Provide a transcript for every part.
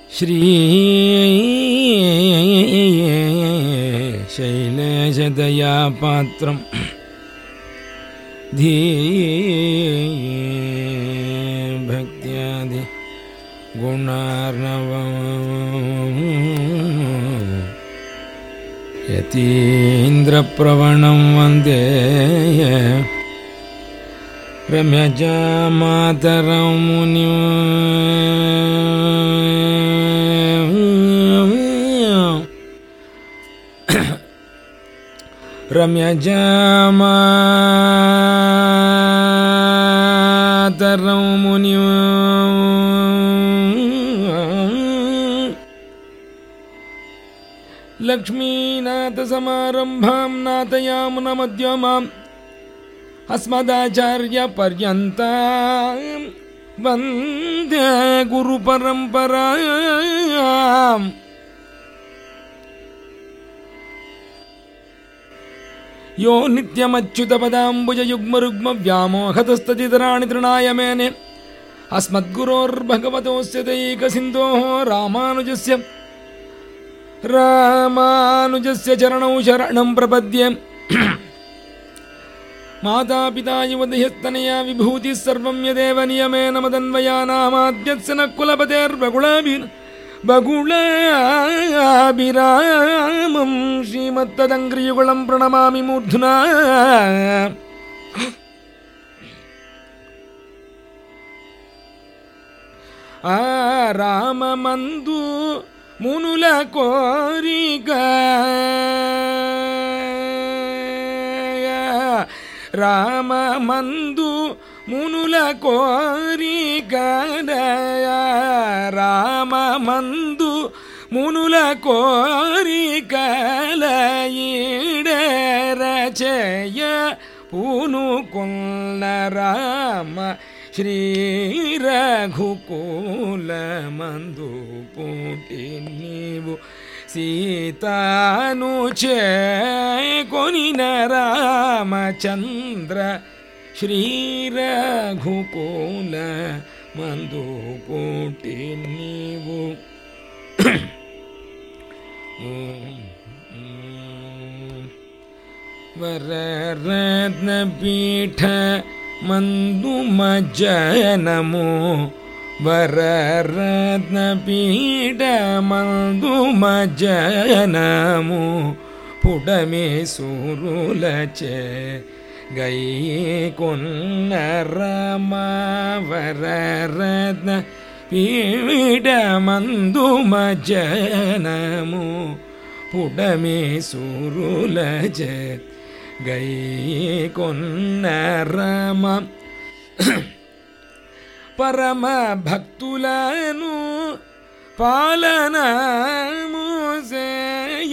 श्री शैलेशदया पात्रं धी भक्त्यादि गुणार्णवम् यतीन्द्रप्रवणं वन्दे रम्यजामातरं मुनिम् रम्यजामातरं मुनिम् लक्ष्मीनाथसमारम्भां नाथयामुनमध्यमाम् अस्मदाचार्यपर्यन्तां वन्दे गुरुपरम्पराम् यो नित्यमच्युतपदाम्बुजयुग्मरुग्मव्यामोहतस्ततितराणि तृणाय मेने अस्मद्गुरोर्भगवतोऽस्य दैकसिन्धोः रामानुजस्य रामानुजस्य चरणौ शरणं प्रपद्ये मातापिता युवतिहस्तनया विभूतिः सर्वं यदेव नियमेन मदन्वयानामाद्यस्य न कुलपतेर्बगुलाभि बगुलाभिरामं श्रीमत्तदङ्घ्रियुगलं प्रणमामि मूर्ध्ना ఆ రామమందు మునుల కోరిక రామమందు మునుల కోరిక రామమందు మునుల కోరికల ఈడరచయ పూనుకున్న రామ శ్రీ రఘుకులమందు పుట్టి నీవు సీతాను చేకొనిన రామచంద్ర శ్రీ రఘుకుల మందు పుట్టి నీవు వరరత్నపీఠ మందు మజ్జనము వరరత్నపీఠ మందు మజ్జనము పుడమే సూరులచే గై కొన్న రమ వరరత్న పీడ మందు మజ్జనము పుడమే సూరులచే గై కొన్న రమ పరమ భక్తులను పాలన మూసేయ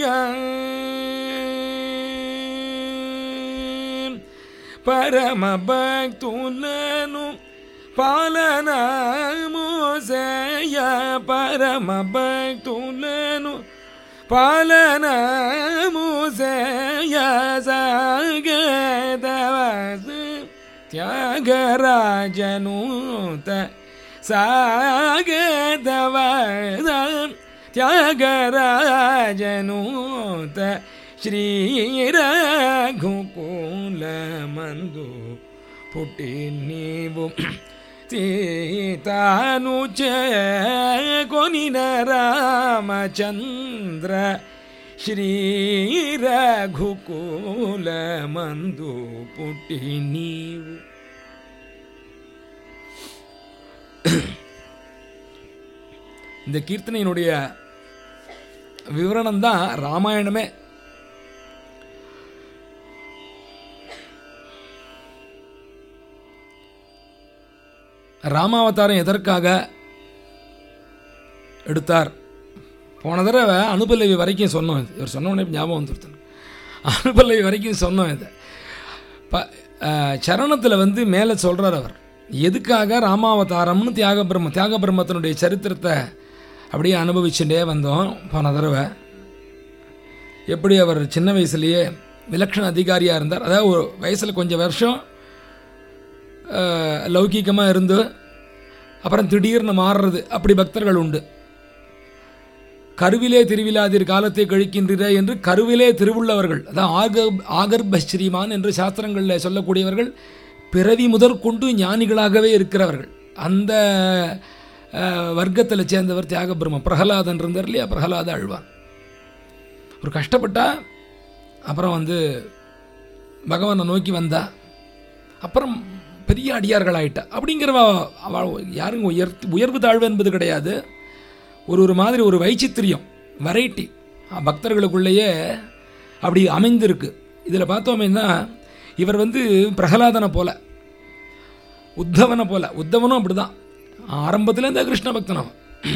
పరమ భక్తులను పాలన మూసేయ పరమ భక్తులను పాలన మూసేయ సాగదవస త్యాగరాజనూత సాగదవద త్యాగరాజనూత శ్రీరఘుకులమందు పుట్టి నీవు సీతాను చేకొనిన రామచంద్ర శ్రీ రఘుకులమందు పుట్టి నీవు இந்த கீர்த்தனையினுடைய விவரணம் தான் ராமாயணமே ராமாவதாரம் எதற்காக எடுத்தார் போன தடவை அனுபல்லவி வரைக்கும் சொன்னோம் இது இவர் சொன்ன உடனே ஞாபகம் வந்துருது அனுபல்லவி வரைக்கும் சொன்னோம் இதை ப சரணத்தில் வந்து மேலே சொல்கிறார் அவர் எதுக்காக ராமாவதாரம்னு தியாக பிரம்ம தியாக பிரம்மத்தினுடைய சரித்திரத்தை அப்படியே அனுபவிச்சுட்டே வந்தோம் போன தடவை எப்படி அவர் சின்ன வயசுலேயே விலக்ஷண அதிகாரியாக இருந்தார் அதாவது ஒரு வயசில் கொஞ்சம் வருஷம் லௌகீகமாக இருந்து அப்புறம் திடீர்னு மாறுறது அப்படி பக்தர்கள் உண்டு கருவிலே திருவிழாதிர் காலத்தை கழிக்கின்றீர என்று கருவிலே திருவுள்ளவர்கள் அதான் ஆக ஆகர்ப ஸ்ரீமான் என்று சாஸ்திரங்களில் சொல்லக்கூடியவர்கள் பிறவி முதற்கொண்டு ஞானிகளாகவே இருக்கிறவர்கள் அந்த வர்க்கத்தில் சேர்ந்தவர் தியாக பிரம்ம பிரகலாதன் இருந்தார் இல்லையா பிரகலாத அழ்வான் ஒரு கஷ்டப்பட்டா அப்புறம் வந்து பகவானை நோக்கி வந்தா அப்புறம் பெரிய அடியார்கள் ஆயிட்டா அப்படிங்கிறவ அவள் யாருங்க உயர் உயர்வு தாழ்வு என்பது கிடையாது ஒரு ஒரு மாதிரி ஒரு வைச்சித்திரியம் வெரைட்டி பக்தர்களுக்குள்ளேயே அப்படி அமைந்திருக்கு இதில் பார்த்தோமேன்னா இவர் வந்து பிரகலாதனை போல உத்தவனை போல உத்தவனும் அப்படிதான் ஆரம்பத்திலேருந்தே கிருஷ்ண பக்தனம்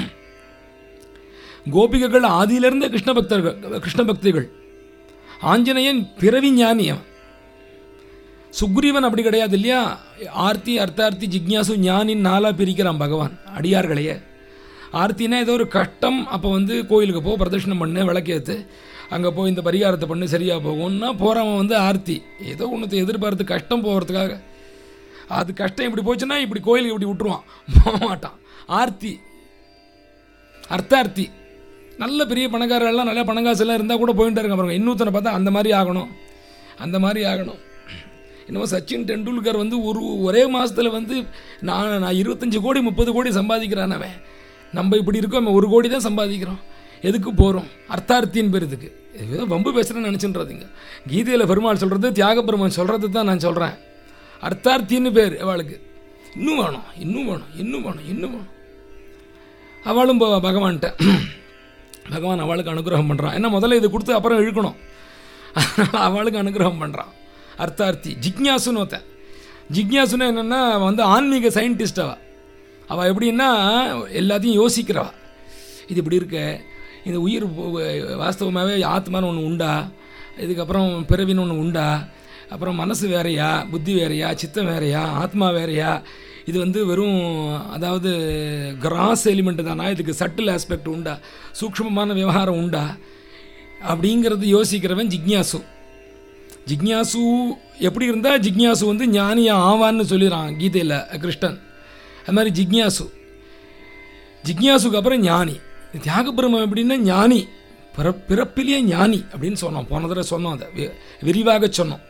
கோபிகைகள் ஆதியிலிருந்தே கிருஷ்ண பக்தர்கள் கிருஷ்ண பக்திகள் ஆஞ்சநேயன் பிறவி ஞானியம் சுக்ரீவன் அப்படி கிடையாது இல்லையா ஆர்த்தி அர்த்தார்த்தி ஜிக்யாசு ஞானின் நாளாக பிரிக்கிறான் பகவான் அடியார்களையே ஆர்த்தினா ஏதோ ஒரு கஷ்டம் அப்போ வந்து கோயிலுக்கு போ பிரதட்சணம் பண்ணு விளக்கேற்று அங்கே போய் இந்த பரிகாரத்தை பண்ணு சரியாக போகும்னா போகிறவன் வந்து ஆர்த்தி ஏதோ ஒன்று எதிர்பார்த்து கஷ்டம் போகிறதுக்காக அது கஷ்டம் இப்படி போச்சுன்னா இப்படி கோயிலுக்கு இப்படி விட்டுருவான் போக மாட்டான் ஆர்த்தி அர்த்தார்த்தி நல்ல பெரிய பணக்காரெல்லாம் நல்ல பணங்காசெல்லாம் இருந்தால் கூட போயிட்டு இருக்க பாருங்க இன்னொருத்தனை பார்த்தா அந்த மாதிரி ஆகணும் அந்த மாதிரி ஆகணும் என்னமோ சச்சின் டெண்டுல்கர் வந்து ஒரு ஒரே மாதத்தில் வந்து நான் நான் இருபத்தஞ்சி கோடி முப்பது கோடி சம்பாதிக்கிறான் அவன் நம்ம இப்படி இருக்கோம் ஒரு கோடி தான் சம்பாதிக்கிறோம் எதுக்கு போகிறோம் அர்த்தார்த்தின்னு பேர் இதுக்கு ஏதோ வம்பு பேசுகிறேன்னு நினச்சின்றதுங்க கீதையில் பெருமாள் சொல்கிறது தியாக பெருமாள் சொல்கிறது தான் நான் சொல்கிறேன் அர்த்தார்த்தின்னு பேர் அவளுக்கு இன்னும் வேணும் இன்னும் வேணும் இன்னும் வேணும் இன்னும் வேணும் அவளும் பகவான்கிட்ட பகவான் அவளுக்கு அனுகிரகம் பண்ணுறான் ஏன்னா முதல்ல இது கொடுத்து அப்புறம் இழுக்கணும் அதனால் அவளுக்கு அனுகிரகம் பண்ணுறான் அர்த்தார்த்தி ஜிக்யாசுன்னு ஒருத்தன் ஜிக்யாசுன்னு என்னென்னா வந்து ஆன்மீக சயின்டிஸ்ட் அவள் அவள் எப்படின்னா எல்லாத்தையும் யோசிக்கிறவா இது இப்படி இருக்க இந்த உயிர் வாஸ்தவமாகவே ஆத்மான்னு ஒன்று உண்டா இதுக்கப்புறம் பிறவின்னு ஒன்று உண்டா அப்புறம் மனசு வேறையா புத்தி வேறையா சித்தம் வேறையா ஆத்மா வேறையா இது வந்து வெறும் அதாவது கிராஸ் எலிமெண்ட் தானா இதுக்கு சட்டில் ஆஸ்பெக்ட் உண்டா சூக்ஷ்மமான விவகாரம் உண்டா அப்படிங்கிறது யோசிக்கிறவன் ஜிக்யாசு ஜிக்யாசு எப்படி இருந்தால் ஜிக்யாசு வந்து ஞானியா ஆவான்னு சொல்லிடுறான் கீதையில் கிருஷ்ணன் அது மாதிரி ஜிக்யாசு ஜிக்யாசுக்கு அப்புறம் ஞானி தியாகபிரமம் எப்படின்னா ஞானி பிற பிறப்பிலேயே ஞானி அப்படின்னு சொன்னோம் போன தடவை சொன்னோம் அதை விரிவாக சொன்னோம்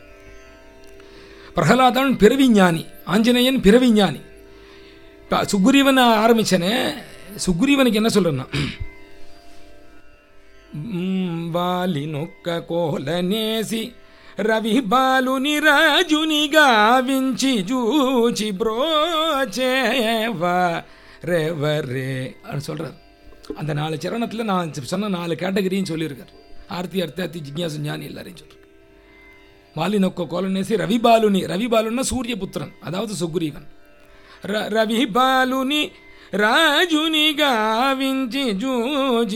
பிரகலாதன் பிறவி ஞானி ஆஞ்சநேயன் பிறவி ஞானி இப்போ சுக்ரீவன் ஆரம்பித்தனே சுக்ரீவனுக்கு என்ன சொல்கிறேன்னா వాలి నొక్క కోలనేసి రవి బాలుని రాజుని గావించి జూచి బ్రోచేవా ரெவரே அப்படின்னு சொல்கிறார் அந்த நாலு சரணத்தில் நான் சொன்ன நாலு கேட்டகரியும் சொல்லியிருக்கார் ஆர்த்தி அர்த்தாத்தி ஜிக்யாசு ஞானி எல்லாரையும் சொல்கிறேன் வாலி நொக்க கோலநேசி ரவி பாலுனி ரவி பாலுன்னா சூரியபுத்திரன் அதாவது சுக்ரீவன் ர ரவி பாலுனி రాజుని గావించి జూజి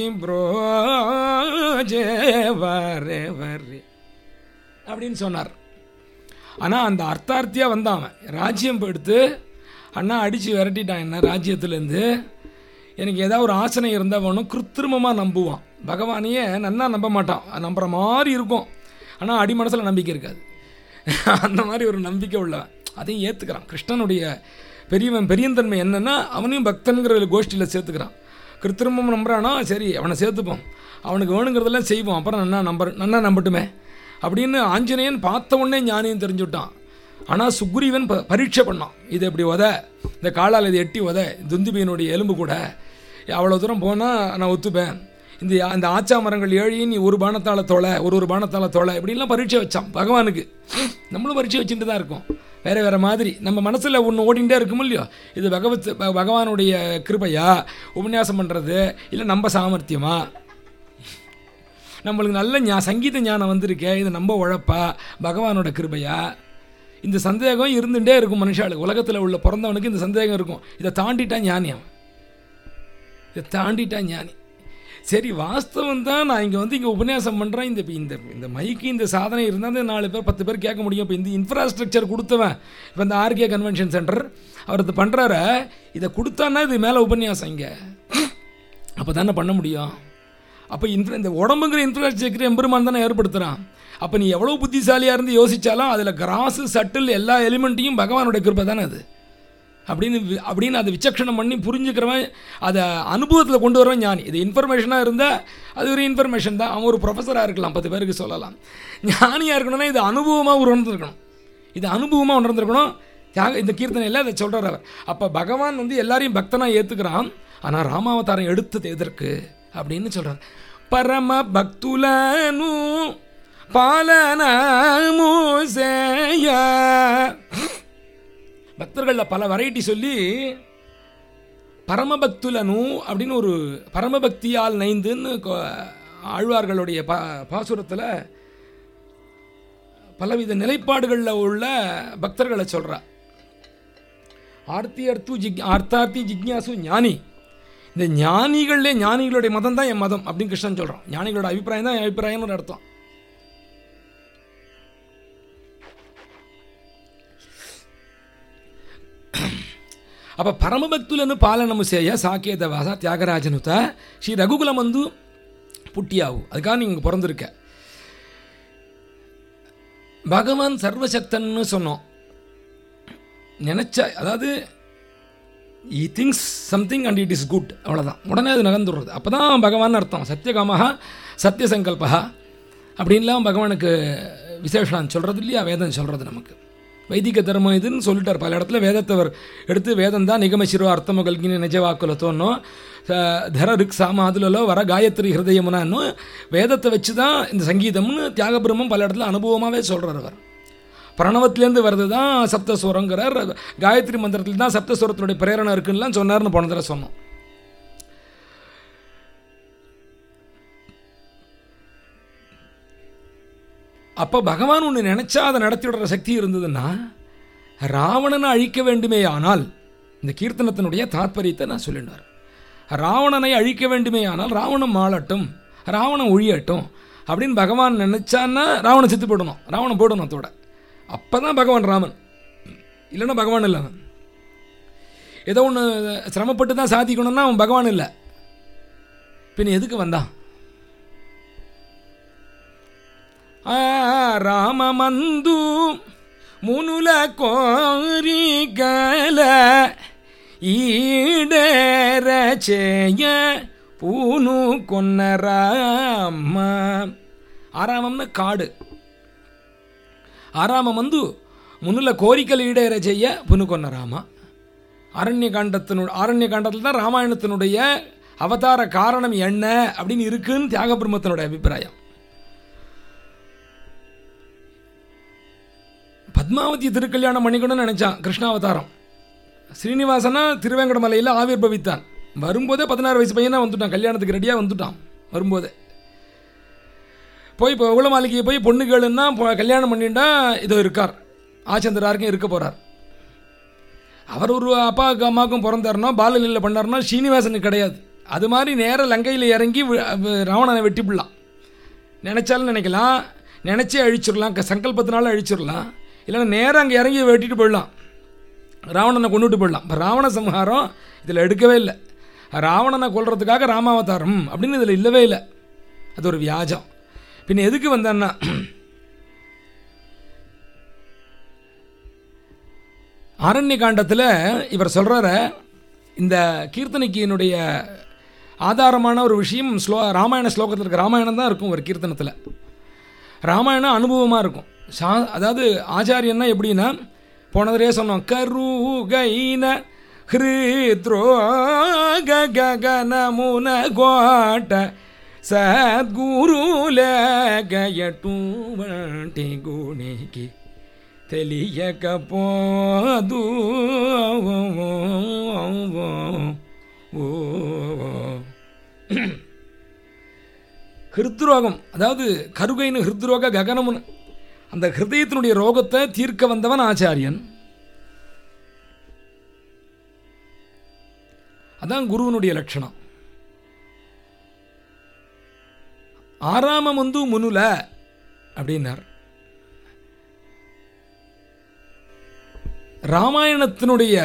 బ్రోజేవరే వరే அப்படின்னு சொன்னார் ஆனால் அந்த அர்த்தார்த்தியாக வந்தான் அவன் ராஜ்யம் எடுத்து அண்ணா அடித்து விரட்டிட்டான் என்ன ராஜ்யத்துலேருந்து எனக்கு ஏதாவது ஒரு ஆசனை இருந்தால் வேணும் கிருத்திருமமாக நம்புவான் பகவானையே நன்னா நம்ப மாட்டான் நம்புகிற மாதிரி இருக்கும் ஆனால் அடி மனசில் நம்பிக்கை இருக்காது அந்த மாதிரி ஒரு நம்பிக்கை உள்ளவன் அதையும் ஏற்றுக்கிறான் கிருஷ்ணனுடைய பெரியவன் பெரியந்தன்மை என்னென்னா அவனையும் பக்தனுங்கிற கோஷ்டியில் சேர்த்துக்கிறான் கிருத்திருமம் நம்புறானா சரி அவனை சேர்த்துப்போம் அவனுக்கு வேணுங்கிறதெல்லாம் செய்வோம் அப்புறம் நன்னா நம்பர் நன்னா நம்பட்டுமே அப்படின்னு ஆஞ்சநேயன் பார்த்த உடனே ஞானியும் தெரிஞ்சுட்டான் ஆனால் சுக்ரீவன் ப பரீட்சை பண்ணான் இது எப்படி உத இந்த காலால் இதை எட்டி உத துந்துபியனுடைய எலும்பு கூட அவ்வளோ தூரம் போனால் நான் ஒத்துப்பேன் இந்த அந்த ஆச்சா மரங்கள் ஏழியும் நீ ஒரு பானத்தால் தொலை ஒரு ஒரு பானத்தால் தொலை இப்படிலாம் பரீட்சை வச்சான் பகவானுக்கு நம்மளும் பரீட்சை வச்சுட்டு தான் இருக்கோம் வேறு வேறு மாதிரி நம்ம மனசில் ஒன்று ஓடிண்டே இருக்கும் இல்லையோ இது பகவத் பகவானுடைய கிருபையா உபன்யாசம் பண்ணுறது இல்லை நம்ம சாமர்த்தியமா நம்மளுக்கு நல்ல ஞா சங்கீத ஞானம் வந்திருக்கே இது நம்ம உழப்பா பகவானோட கிருபையா இந்த சந்தேகம் இருந்துகிட்டே இருக்கும் மனுஷாளுக்கு உலகத்தில் உள்ள பிறந்தவனுக்கு இந்த சந்தேகம் இருக்கும் இதை தாண்டிட்டா ஞானி அவன் இதை தாண்டிட்டா ஞானி சரி வாஸ்தவம் தான் நான் இங்கே வந்து இங்கே உபன்யாசம் பண்ணுறேன் இந்த இந்த இந்த மைக்கு இந்த சாதனை இருந்தால் தான் நாலு பேர் பத்து பேர் கேட்க முடியும் இப்போ இந்த இன்ஃப்ராஸ்ட்ரக்சர் கொடுத்தவன் இப்போ இந்த ஆர்கே கன்வென்ஷன் சென்டர் அவர் இது பண்ணுறார இதை கொடுத்தான்னா இது மேலே உபன்யாசம் இங்கே அப்போ தானே பண்ண முடியும் அப்போ இன்ஃப்ரா இந்த உடம்புங்கிற இன்ஃப்ராஸ்ட்ரக்சர் எம்பெருமான் தானே ஏற்படுத்துகிறான் அப்போ நீ எவ்வளோ புத்திசாலியாக இருந்து யோசித்தாலும் அதில் கிராஸு சட்டில் எல்லா எலிமெண்ட்டையும் பகவானுடைய கிருப்பை தானே அது அப்படின்னு வி- அப்படின்னு அதை விச்சக்ஷணம் பண்ணி புரிஞ்சுக்கிறவன் அதை அனுபவத்தில் கொண்டு வரவன் ஞானி இது இன்ஃபர்மேஷனாக இருந்தால் அது ஒரு இன்ஃபர்மேஷன் தான் அவன் ஒரு ப்ரொஃபஸராக இருக்கலாம் பத்து பேருக்கு சொல்லலாம் ஞானியாக இருக்கணும்னா இது அனுபவமாக உணர்ந்துருக்கணும் இது அனுபவமாக உணர்ந்துருக்கணும் தியாக இந்த கீர்த்தனையில் அதை சொல்கிறார் அவர் அப்போ பகவான் வந்து எல்லாரையும் பக்தனாக ஏற்றுக்கிறான் ஆனால் ராமாவதாரம் எடுத்தது எதற்கு அப்படின்னு சொல்கிறார் பரம பக்துலனு பாலனமு சேய பக்தர்களில் பல வெரைட்டி சொல்லி பரமபக்துலனு அப்படின்னு ஒரு பரமபக்தியால் நைந்துன்னு கொ- ஆழ்வார்களுடைய பா பாசுரத்தில் பலவித நிலைப்பாடுகளில் உள்ள பக்தர்களை சொல்கிறா ஆர்த்தி அர்த்து ஜிக் ஆர்த்தார்த்தி ஜிக்ஞாசு ஞானி இந்த ஞானிகளே ஞானிகளுடைய மதம் தான் என் மதம் அப்படின்னு கிருஷ்ணன் சொல்கிறான் ஞானிகளோட அபிப்பிராயம் தான் என் அபிப்பிராயம்னு ஒரு அர்த்தம் అప్ప పరమభక్తులను పాలనము చేయ సాకేతవాస தியாகராஜனுத்த ஸ்ரீ ரகுகுலம் வந்து புட்டியாவு அதுக்காக நீங்கள் பிறந்திருக்க பகவான் சர்வசக்தன்னு சொன்னோம் நினச்ச அதாவது ஈ things something and it is good அவ்வளோதான் உடனே அது நகர்ந்துடுறது அப்போ தான் பகவான் அர்த்தம் சத்தியகாமஹா சத்தியசங்கல்பா அப்படின்லாம் பகவானுக்கு விசேஷம் சொல்கிறது இல்லையா வேதம் சொல்கிறது நமக்கு வைதிக தர்மம் இதுன்னு சொல்லிட்டார் பல இடத்துல வேதத்தை அவர் எடுத்து வேதம் தான் நிகமசிரோ அர்த்தம கல்கின நிஜவாக்குலத்தோன்னோ தர ரிக் சாமாதுలలో வர காயத்ரி ஹிருதயமுனான்னு வேதத்தை வச்சு தான் இந்த சங்கீதம்னு தியாகபிரமம் பல இடத்துல அனுபவமாகவே சொல்கிறார் அவர் பிரணவத்திலேருந்து வருது தான் சப்தஸ்வரங்கிறார் காயத்ரி மந்திரத்தில் தான் சப்தஸ்வரத்தினுடைய பிரேரணை இருக்குன்னுலாம் சொன்னார்னு போன தடவை சொன்னோம் அப்போ பகவான் ஒன்று நினச்சா அதை நடத்தி விடுற சக்தி இருந்ததுன்னா ராவணனை அழிக்க வேண்டுமே ஆனால் இந்த கீர்த்தனத்தினுடைய தாத்பரியத்தை நான் சொல்லிடுவார் ராவணனை அழிக்க வேண்டுமே ஆனால் ராவணன் மாளட்டும் ராவணன் ஒழியட்டும் அப்படின்னு பகவான் நினச்சான்னா ராவணன் செத்து போடணும் ராவணன் போடணும் அதோட அப்போ தான் பகவான் ராமன் இல்லைன்னா பகவான் இல்லை அவன் ஏதோ ஒன்று சிரமப்பட்டு தான் சாதிக்கணும்னா அவன் பகவான் இல்லை பின் எதுக்கு வந்தான் ఆ రామమందు మునుల కోరికల ఈడర చేయ పూను కొన్న రామ ఆరామంన కాడు ఆరామమందు మునుల కోరికలు ఈడేర చెయ్య పునుకొన్న రామ அரண்யகாண்டத்தினு அரண்யகாண்டத்தில் தான் ராமாயணத்தினுடைய அவதார காரணம் என்ன அப்படின்னு இருக்குன்னு தியாகபிரம்மத்தினுடைய அபிப்பிராயம் பத்மாவதி திருக்கல்யாணம் பண்ணிக்கணும்னு நினச்சான் கிருஷ்ணாவதாரம் ஸ்ரீனிவாசனா திருவேங்கடமலையில் ஆவிர்பவித்தான் வரும்போதே பதினாறு வயசு பையனா வந்துட்டான் கல்யாணத்துக்கு ரெடியாக வந்துட்டான் வரும்போதே போய் இப்போ உள்ள மாளிகையை போய் பொண்ணு கேளுன்னா பொ- கல்யாணம் பண்ணிட்டா இதோ இருக்கார் ஆச்சந்திராருக்கும் இருக்க போகிறார் அவர் ஒரு அப்பாவுக்கு அம்மாவுக்கும் பிறந்தாருன்னா பாலலீல பண்ணாருன்னா ஸ்ரீனிவாசனுக்கு கிடையாது அது மாதிரி நேராக லங்கையில் இறங்கி வி- வி- ராவணனை வெட்டிப்பிடலாம் நினச்சாலும் நினைக்கலாம் நினச்சே அழிச்சிடலாம் க- சங்கல்பத்தினால அழிச்சிடலாம் இல்லைன்னா நேராக அங்கே இறங்கி வெட்டிட்டு போயிடலாம் ராவணனை கொண்டுட்டு போயிடலாம் இப்போ ராவண சம்ஹாரம் இதில் எடுக்கவே இல்லை ராவணனை கொல்றதுக்காக ராமாவதாரம் அப்படின்னு இதில் இல்லவே இல்லை அது ஒரு வியாஜம் பின்ன எதுக்கு வந்தான்னா ஆரண்ய காண்டத்தில் இவர் சொல்கிறார இந்த கீர்த்தனைக்கினுடைய ஆதாரமான ஒரு விஷயம் ஸ்லோ ராமாயண ஸ்லோகத்தில் இருக்க ராமாயணம் தான் இருக்கும் ஒரு கீர்த்தனத்தில் ராமாயணம் அனுபவமாக இருக்கும் சா அதாவது ஆச்சாரியன்னா எப்படின்னா போனதரே சொன்னோம் கருகைன ஹிருத்ரோக ககனமுன கோட்ட సద్గురులేకయటువంటి గుణికి తెలియకపోదు ஹிருத்ரோகம் அதாவது கருகைன்னு ஹிருத்ரோக ககனம்னு அந்த ஹிருதயத்தினுடைய ரோகத்தை தீர்க்க வந்தவன் ஆச்சாரியன் அதான் குருவனுடைய லட்சணம் ஆறாமம் வந்து முனுல அப்படின்னார் ராமாயணத்தினுடைய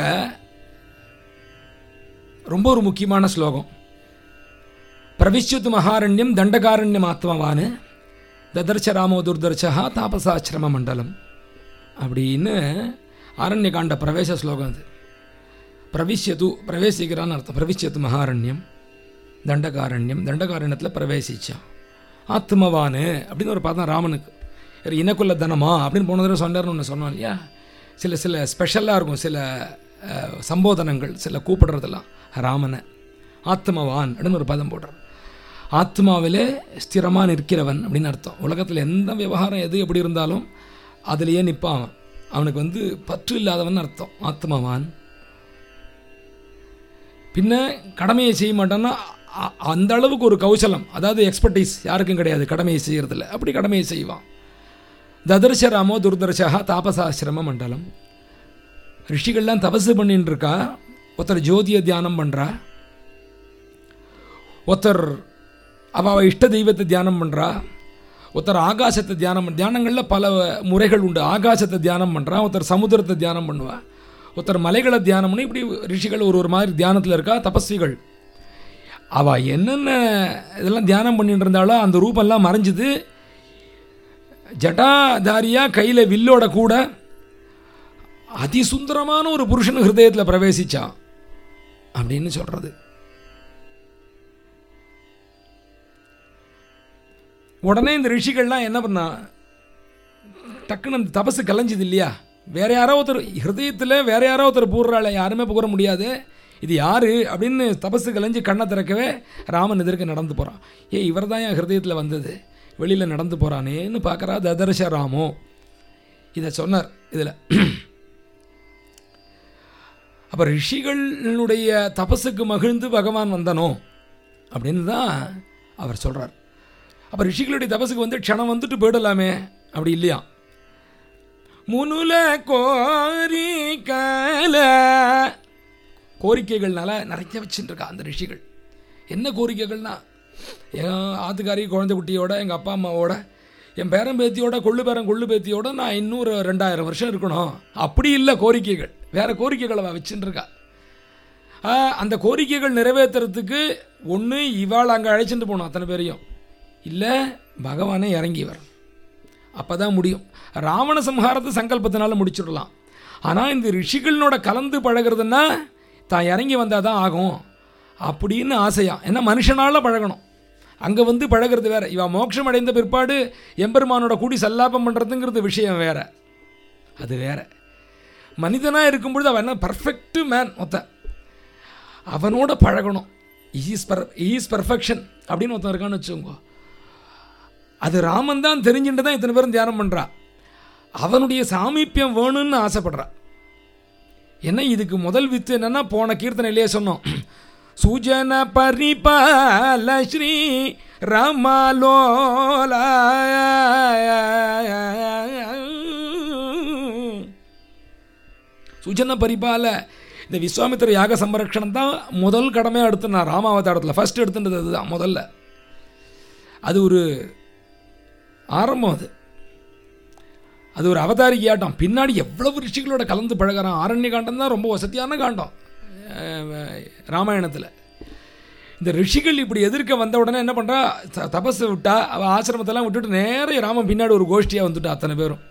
ரொம்ப ஒரு முக்கியமான ஸ்லோகம் பிரவிஷ்யுத் மகாரண்யம் தண்டகாரண்யம் ஆத்மவான் ததர்ச்ச ராமோ துர்தர்ச்சா தாபசாசிரம மண்டலம் அப்படின்னு ஆரண்யகாண்ட பிரவேச ஸ்லோகம் அது பிரவிஷ்யது பிரவேசிக்கிறான்னு அர்த்தம் பிரவிஷ்யத்து மகாரண்யம் தண்டகாரண்யம் தண்டகாரண்யத்தில் பிரவேசிச்சான் ஆத்மவானு அப்படின்னு ஒரு பதம் ராமனுக்கு ஒரு இனக்குள்ள தனமா அப்படின்னு போன தடவை சொன்னார்னு ஒன்று சொன்னோம் இல்லையா சில சில ஸ்பெஷலாக இருக்கும் சில அஹ், சம்போதனங்கள் சில கூப்பிடுறதெல்லாம் ராமனை ஆத்மவான் அப்படின்னு ஒரு பதம் போடுறார் ஆத்மாவிலே ஸ்திரமாக நிற்கிறவன் அப்படின்னு அர்த்தம் உலகத்தில் எந்த விவகாரம் எது எப்படி இருந்தாலும் அதுலேயே நிற்பான் அவன் அவனுக்கு வந்து பற்று இல்லாதவன் அர்த்தம் ஆத்மவான் பின்ன கடமையை செய்ய மாட்டான்னா அ- அந்த அளவுக்கு ஒரு கௌசலம் அதாவது எக்ஸ்பர்டைஸ் யாருக்கும் கிடையாது கடமையை செய்யறதில்ல அப்படி கடமையை செய்வான் ததர்ஷ ராமோ துர்தர்ஷா தாபசாசிரம மண்டலம் ரிஷிகள்லாம் தபசு பண்ணிட்டு இருக்கா ஒருத்தர் ஜோதியை தியானம் பண்ணுறா ஒருத்தர் அவ அவ இஷ்ட தெய்வத்தை தியானம் பண்ணுறா ஒருத்தர் ஆகாசத்தை தியானம் பண்- தியானங்களில் பல முறைகள் உண்டு ஆகாசத்தை தியானம் பண்ணுறா ஒருத்தர் சமுத்திரத்தை தியானம் பண்ணுவா ஒருத்தர் மலைகளை தியானம் பண்ணி இப்படி ரிஷிகள் ஒரு ஒரு மாதிரி தியானத்தில் இருக்கா தபஸ்விகள் அவ என்னென்ன இதெல்லாம் தியானம் பண்ணிட்டு இருந்தாலோ அந்த ரூபெல்லாம் மறைஞ்சுது ஜட்டாதாரியா கையில் வில்லோட கூட அதிசுந்தரமான ஒரு புருஷன் ஹிருதயத்தில் பிரவேசிச்சான் அப்படின்னு சொல்றது உடனே இந்த ரிஷிகள்லாம் என்ன பண்ணா டக்குன்னு அந்த தபசு கலைஞ்சது இல்லையா வேற யாரோ ஒருத்தர் ஹிருதயத்தில் வேற யாரோ ஒருத்தர் பூர்றாள யாருமே புகழ முடியாது இது யாரு அப்படின்னு தபசு கலைஞ்சு கண்ணை திறக்கவே ராமன் எதிர்க்க நடந்து போகிறான் ஏ இவர் தான் என் ஹிருதயத்தில் வந்தது வெளியில் நடந்து போகிறானேன்னு பார்க்குறா ததர்ஷ ராமோ இதை சொன்னார் இதில் அப்போ ரிஷிகளுடைய தபசுக்கு மகிழ்ந்து பகவான் வந்தனோ அப்படின்னு தான் அவர் சொல்கிறார் அப்போ ரிஷிகளுடைய தபசுக்கு வந்து க்ஷணம் வந்துட்டு போயிடலாமே அப்படி இல்லையா முனுல கோரிக்கல கோரிக்கைகள்னால நிறைய வச்சுட்டு இருக்கா அந்த ரிஷிகள் என்ன கோரிக்கைகள்னா என் ஆத்துக்காரி குழந்தை குட்டியோட எங்கள் அப்பா அம்மாவோட என் பேரன் பேத்தியோட கொள்ளு பேரன் கொள்ளு பேத்தியோட நான் இன்னொரு ரெண்டாயிரம் வருஷம் இருக்கணும் அப்படி இல்லை கோரிக்கைகள் வேற கோரிக்கைகளை அவ வச்சுட்டு இருக்கா ஆ, அந்த கோரிக்கைகள் நிறைவேற்றுறதுக்கு ஒன்று இவாள் அங்கே அழைச்சிட்டு போகணும் அத்தனை பேரையும் இல்லை பகவானே இறங்கி வரணும் அப்போ தான் முடியும் ராவண சம்ஹாரத்தை சங்கல்பத்தினால முடிச்சிடலாம் ஆனால் இந்த ரிஷிகளோட கலந்து பழகிறதுன்னா தான் இறங்கி வந்தால் தான் ஆகும் அப்படின்னு ஆசையா ஏன்னா மனுஷனால் பழகணும் அங்கே வந்து பழகிறது வேற இவ மோட்சம் அடைந்த பிற்பாடு எம்பெருமானோட கூடி சல்லாபம் பண்ணுறதுங்கிறது விஷயம் வேற அது வேற மனிதனாக இருக்கும்பொழுது அவன் என்ன பர்ஃபெக்ட் மேன் மொத்த அவனோட பழகணும் ஈஸ் பர் ஈஸ் பர்ஃபெக்ஷன் அப்படின்னு ஒருத்தன் இருக்கான்னு வச்சுக்கோங்க அது ராமன் தான் தெரிஞ்சுட்டு தான் இத்தனை பேரும் தியானம் பண்ணுறா அவனுடைய சாமீப்பியம் வேணும்னு ஆசைப்படுறா என்ன இதுக்கு முதல் வித்து என்னன்னா போன கீர்த்தனையிலேயே சொன்னோம் சுஜன பரிபால ஸ்ரீ ராமாலோல சுஜன பரிபால இந்த விஸ்வாமித்திர யாக சம்ரக்ஷணம் தான் முதல் கடமையாக எடுத்து நான் ராமாவதாரத்தில் ஃபர்ஸ்ட் எடுத்துட்டது அதுதான் முதல்ல அது ஒரு ஆரம்பம் அது அது ஒரு அவதாரிகை ஆட்டம் பின்னாடி எவ்வளவு ரிஷிகளோட கலந்து பழகிறான் ஆரண்ய காண்டம் தான் ரொம்ப வசதியான காண்டம் அஹ், ராமாயணத்தில் இந்த ரிஷிகள் இப்படி எதிர்க்க வந்த உடனே என்ன பண்ணுறா தபஸை விட்டா அவள் ஆசிரமத்தெல்லாம் விட்டுட்டு நேரே ராமன் பின்னாடி ஒரு கோஷ்டியாக வந்துட்டா அத்தனை பேரும்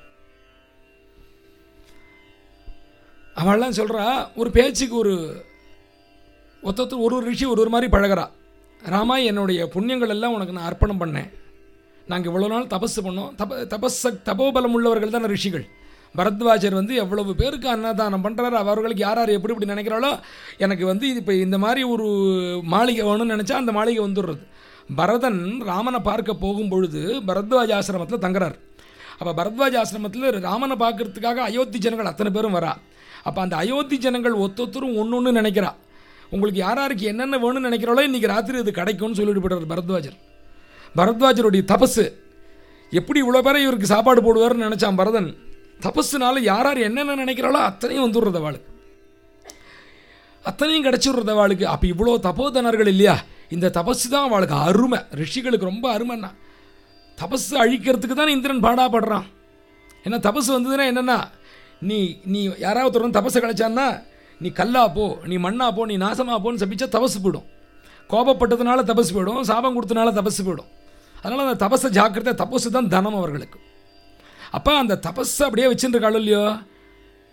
அவள்லாம் சொல்கிறா ஒரு பேச்சுக்கு ஒரு ஒருத்தர் ஒரு ஒரு ரிஷி ஒரு ஒரு மாதிரி பழகிறா ராமா என்னுடைய புண்ணியங்கள் எல்லாம் உனக்கு நான் அர்ப்பணம் பண்ணேன் நாங்கள் இவ்வளோ நாள் தபஸ் பண்ணோம் தப தபஸ் தபோபலம் உள்ளவர்கள் தான் ரிஷிகள் பரத்வாஜர் வந்து எவ்வளவு பேருக்கு அன்னதானம் பண்ணுறாரு அவர்களுக்கு யார் யார் எப்படி இப்படி நினைக்கிறாளோ எனக்கு வந்து இப்போ இந்த மாதிரி ஒரு மாளிகை வேணும்னு நினச்சா அந்த மாளிகை வந்துடுறது பரதன் ராமனை பார்க்க போகும் பொழுது பரத்வாஜ ஆசிரமத்தில் தங்குறார் அப்போ பரத்வாஜ ஆசிரமத்தில் ராமனை பார்க்கறதுக்காக அயோத்தி ஜனங்கள் அத்தனை பேரும் வரா அப்போ அந்த அயோத்தி ஜனங்கள் ஒத்தொத்தரும் ஒன்று ஒன்று நினைக்கிறா உங்களுக்கு யார் யாருக்கு என்னென்ன வேணும்னு நினைக்கிறாளோ இன்றைக்கி ராத்திரி இது கிடைக்கும்னு சொல்லிட்டு போயிட்டார் பரத்வாஜர் பரத்வாஜருடைய தபசு எப்படி இவ்வளோ பேரை இவருக்கு சாப்பாடு போடுவார்னு நினச்சான் பரதன் தபஸுனால யார் யார் என்னென்ன நினைக்கிறாளோ அத்தனையும் வந்துடுறது அவளுக்கு அத்தனையும் கிடச்சிடுறது அவளுக்கு அப்போ இவ்வளோ தபோதனர்கள் இல்லையா இந்த தபசு தான் அவளுக்கு அருமை ரிஷிகளுக்கு ரொம்ப அருமைன்னா தபசு அழிக்கிறதுக்கு தான் இந்திரன் பாடாப்படுறான் ஏன்னா தபசு வந்ததுன்னா என்னென்னா நீ நீ யாராவது ஒருத்தர் வந்து தபசை கழிச்சான்னா நீ கல்லா போ நீ மண்ணா போ நீ நாசமா போன்னு சபிச்சா தபசு போயிடும் கோபப்பட்டதுனால தபசு போயிடும் சாபம் கொடுத்தனால தபசு போயிடும் அதனால் அந்த தபஸை ஜாக்கிரதை தபசு தான் தனம் அவர்களுக்கு அப்போ அந்த தபஸை அப்படியே வச்சுருக்காளோ இல்லையோ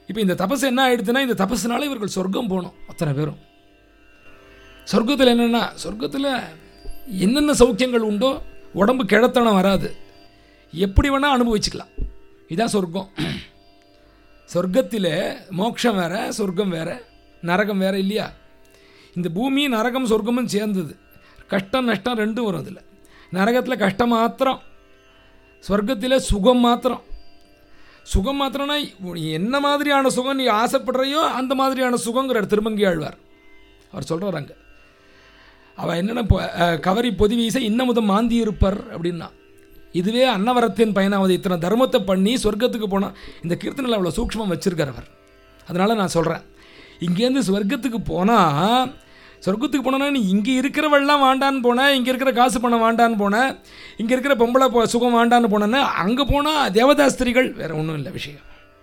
இப்போ இந்த தபஸ் என்ன ஆயிடுதுன்னா இந்த தபஸ்னால இவர்கள் சொர்க்கம் போகணும் அத்தனை பேரும் சொர்க்கத்தில் என்னென்னா சொர்க்கத்தில் என்னென்ன சௌக்கியங்கள் உண்டோ உடம்பு கிழத்தனம் வராது எப்படி வேணால் அனுபவிச்சுக்கலாம் இதான் சொர்க்கம் சொர்க்கத்தில் மோட்சம் வேற சொர்க்கம் வேற நரகம் வேற இல்லையா இந்த பூமி நரகம் சொர்க்கமும் சேர்ந்தது கஷ்டம் நஷ்டம் ரெண்டும் வரும் அதில் நரகத்தில் கஷ்டம் மாத்திரம் சொர்க்கத்தில் சுகம் மாத்திரம் சுகம் மாத்திரம்னா நீ என்ன மாதிரியான சுகம் நீ ஆசைப்படுறையோ அந்த மாதிரியான சுகங்கிறார் திருமங்கி ஆழ்வார் அவர் சொல்கிறார் அங்கே அவள் என்னென்ன பொ- அஹ், கவரி பொதி வீச இன்னமுதம் மாந்தி இருப்பர் அப்படின்னா இதுவே அன்னவரத்தின் பயனாவது இத்தனை தர்மத்தை பண்ணி சொர்க்கத்துக்கு போனால் இந்த கீர்த்தனையில் அவ்வளோ சூக்ஷ்மம் வச்சிருக்கார் அவர் அதனால் நான் சொல்கிறேன் இங்கேருந்து சொர்க்கத்துக்கு போனால் சொர்க்கத்துக்கு போனோன்னா நீ இங்கே இருக்கிறவெல்லாம் வாண்டான்னு போனேன் இங்கே இருக்கிற காசு பணம் வாண்டான்னு போனேன் இங்கே இருக்கிற பொம்பளை பொ- சுகம் வாண்டான்னு போனேன்னா அங்கே போனால் தேவதாஸ்திரிகள் வேறு ஒன்றும் இல்லை விஷயம்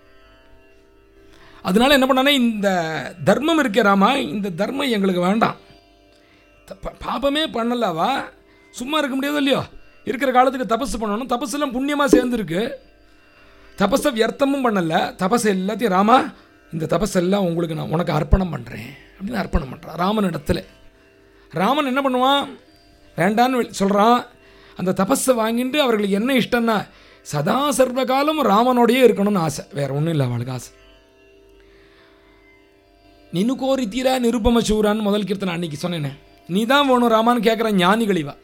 அதனால என்ன பண்ணானே இந்த தர்மம் இருக்கே ராமா இந்த தர்மம் எங்களுக்கு வேண்டாம் த- ப- பாபமே பண்ணலவா சும்மா இருக்க முடியாது இல்லையோ இருக்கிற காலத்துக்கு தபஸ் பண்ணணும் தபஸ்லாம் புண்ணியமாக சேர்ந்துருக்கு தபஸை வியர்த்தமும் பண்ணல தபஸ் எல்லாத்தையும் ராமா இந்த தபஸ் எல்லாம் உங்களுக்கு நான் உனக்கு அர்ப்பணம் பண்ணுறேன் அப்படின்னு அர்ப்பணம் பண்ணுறான் ராமன் இடத்துல ராமன் என்ன பண்ணுவான் வேண்டான்னு சொல்கிறான் அந்த தபஸை வாங்கிட்டு அவர்களுக்கு என்ன இஷ்டம்னா சதா சர்வ காலம் ராமனோடையே இருக்கணும்னு ஆசை வேற ஒன்றும் இல்லை அவளுக்கு ஆசை நின்னு கோரி தீரா நிருபம சூரான்னு முதல் கீர்த்தனை அன்னைக்கு சொன்னேனே நீ தான் வேணும் ராமான்னு கேட்குற ஞானிகள் இவா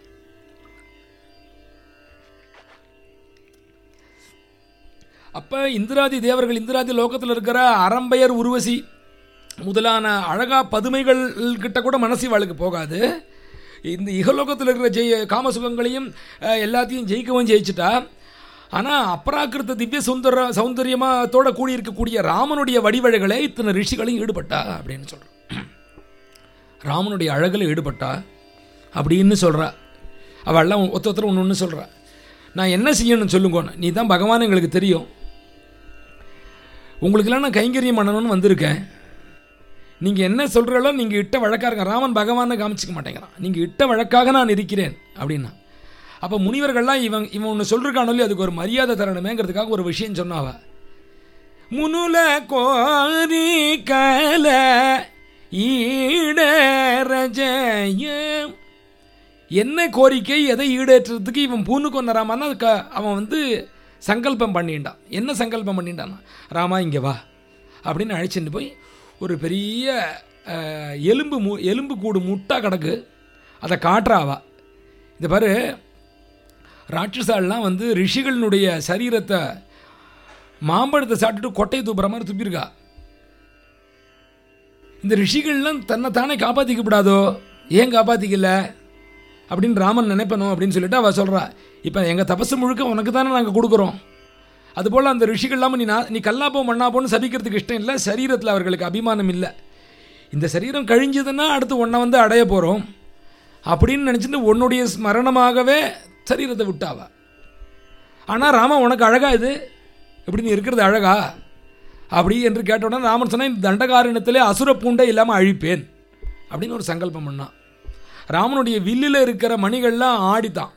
அப்போ இந்திராதி தேவர்கள் இந்திராதி லோகத்தில் இருக்கிற அரம்பையர் உருவசி முதலான அழகா பதுமைகள் கிட்ட கூட மனசு இவாளுக்கு போகாது இந்த இகலோகத்தில் இருக்கிற ஜெய காமசுகங்களையும் அஹ், எல்லாத்தையும் ஜெயிக்கவும் ஜெயிச்சிட்டா ஆனால் அப்ராக்கிருத்த திவ்ய சுந்தர சௌந்தரியமாத்தோட கூடி இருக்கக்கூடிய ராமனுடைய வடிவழகளை இத்தனை ரிஷிகளையும் ஈடுபட்டா அப்படின்னு சொல்கிறோம் ராமனுடைய அழகில் ஈடுபட்டா அப்படின்னு சொல்கிறா அவள்லாம் ஒருத்த ஒருத்தர் ஒன்று ஒன்று சொல்கிறா நான் என்ன செய்யணும்னு சொல்லுங்கன்னு நீ தான் பகவான் எங்களுக்கு தெரியும் உங்களுக்கெல்லாம் நான் கைங்கரியம் பண்ணணும்னு வந்திருக்கேன் நீங்கள் என்ன சொல்கிறீங்களோ நீங்கள் இட்ட வழக்காக இருக்க ராமன் பகவானை காமிச்சிக்க மாட்டேங்கிறான் நீங்கள் இட்ட வழக்காக நான் இருக்கிறேன் அப்படின்னா அப்போ முனிவர்கள்லாம் இவன் இவன் ஒன்று சொல்லிருக்கானோ இல்லையோ அதுக்கு ஒரு மரியாதை தரணுமேங்கிறதுக்காக ஒரு விஷயம் சொன்னாவ முனுல கோரி கல ஈடரஜயம் என்ன கோரிக்கை எதை ஈடேற்றுறதுக்கு இவன் பூனு கொண்ட ராமான்னா அதுக்கு அவன் வந்து சங்கல்பம் பண்ணிட்டான் என்ன சங்கல்பம் பண்ணிட்டான்னா ராமா இங்கே வா அப்படின்னு அழைச்சிட்டு போய் ஒரு பெரிய அஹ், எலும்பு மு எலும்பு கூடு முட்டா கிடக்கு அதை காட்டுறாவா இந்த பாரு ராட்சசாலாம் வந்து ரிஷிகளினுடைய சரீரத்தை மாம்பழத்தை சாப்பிட்டுட்டு கொட்டையை தூப்புற மாதிரி துப்பியிருக்கா இந்த ரிஷிகள்லாம் தன்னை தானே காப்பாற்றிக்கப்படாதோ ஏன் காப்பாற்றிக்கல அப்படின்னு ராமன் நினைப்பணும் அப்படின்னு சொல்லிட்டு அவள் சொல்கிறா இப்போ எங்கள் தபசு முழுக்க உனக்கு தானே நாங்கள் கொடுக்குறோம் அதுபோல் அந்த ரிஷிகள் இல்லாமல் நீ நான் நீ கல்லாப்போ மண்ணாப்போன்னு சபிக்கிறதுக்கு இஷ்டம் இல்லை சரீரத்தில் அவர்களுக்கு அபிமானம் இல்லை இந்த சரீரம் கழிஞ்சதுன்னா அடுத்து உன்னை வந்து அடைய போகிறோம் அப்படின்னு நினச்சிட்டு உன்னுடைய ஸ்மரணமாகவே சரீரத்தை விட்டாவா ஆனால் ராமா உனக்கு அழகா இது இப்படி நீ இருக்கிறது அழகா அப்படி என்று கேட்ட உடனே ராமன் சொன்னா இந்த தண்டகாரணத்திலே அசுர பூண்டை இல்லாமல் அழிப்பேன் அப்படின்னு ஒரு சங்கல்பம் பண்ணான் ராமனுடைய வில்லில் இருக்கிற மணிகள்லாம் ஆடித்தான்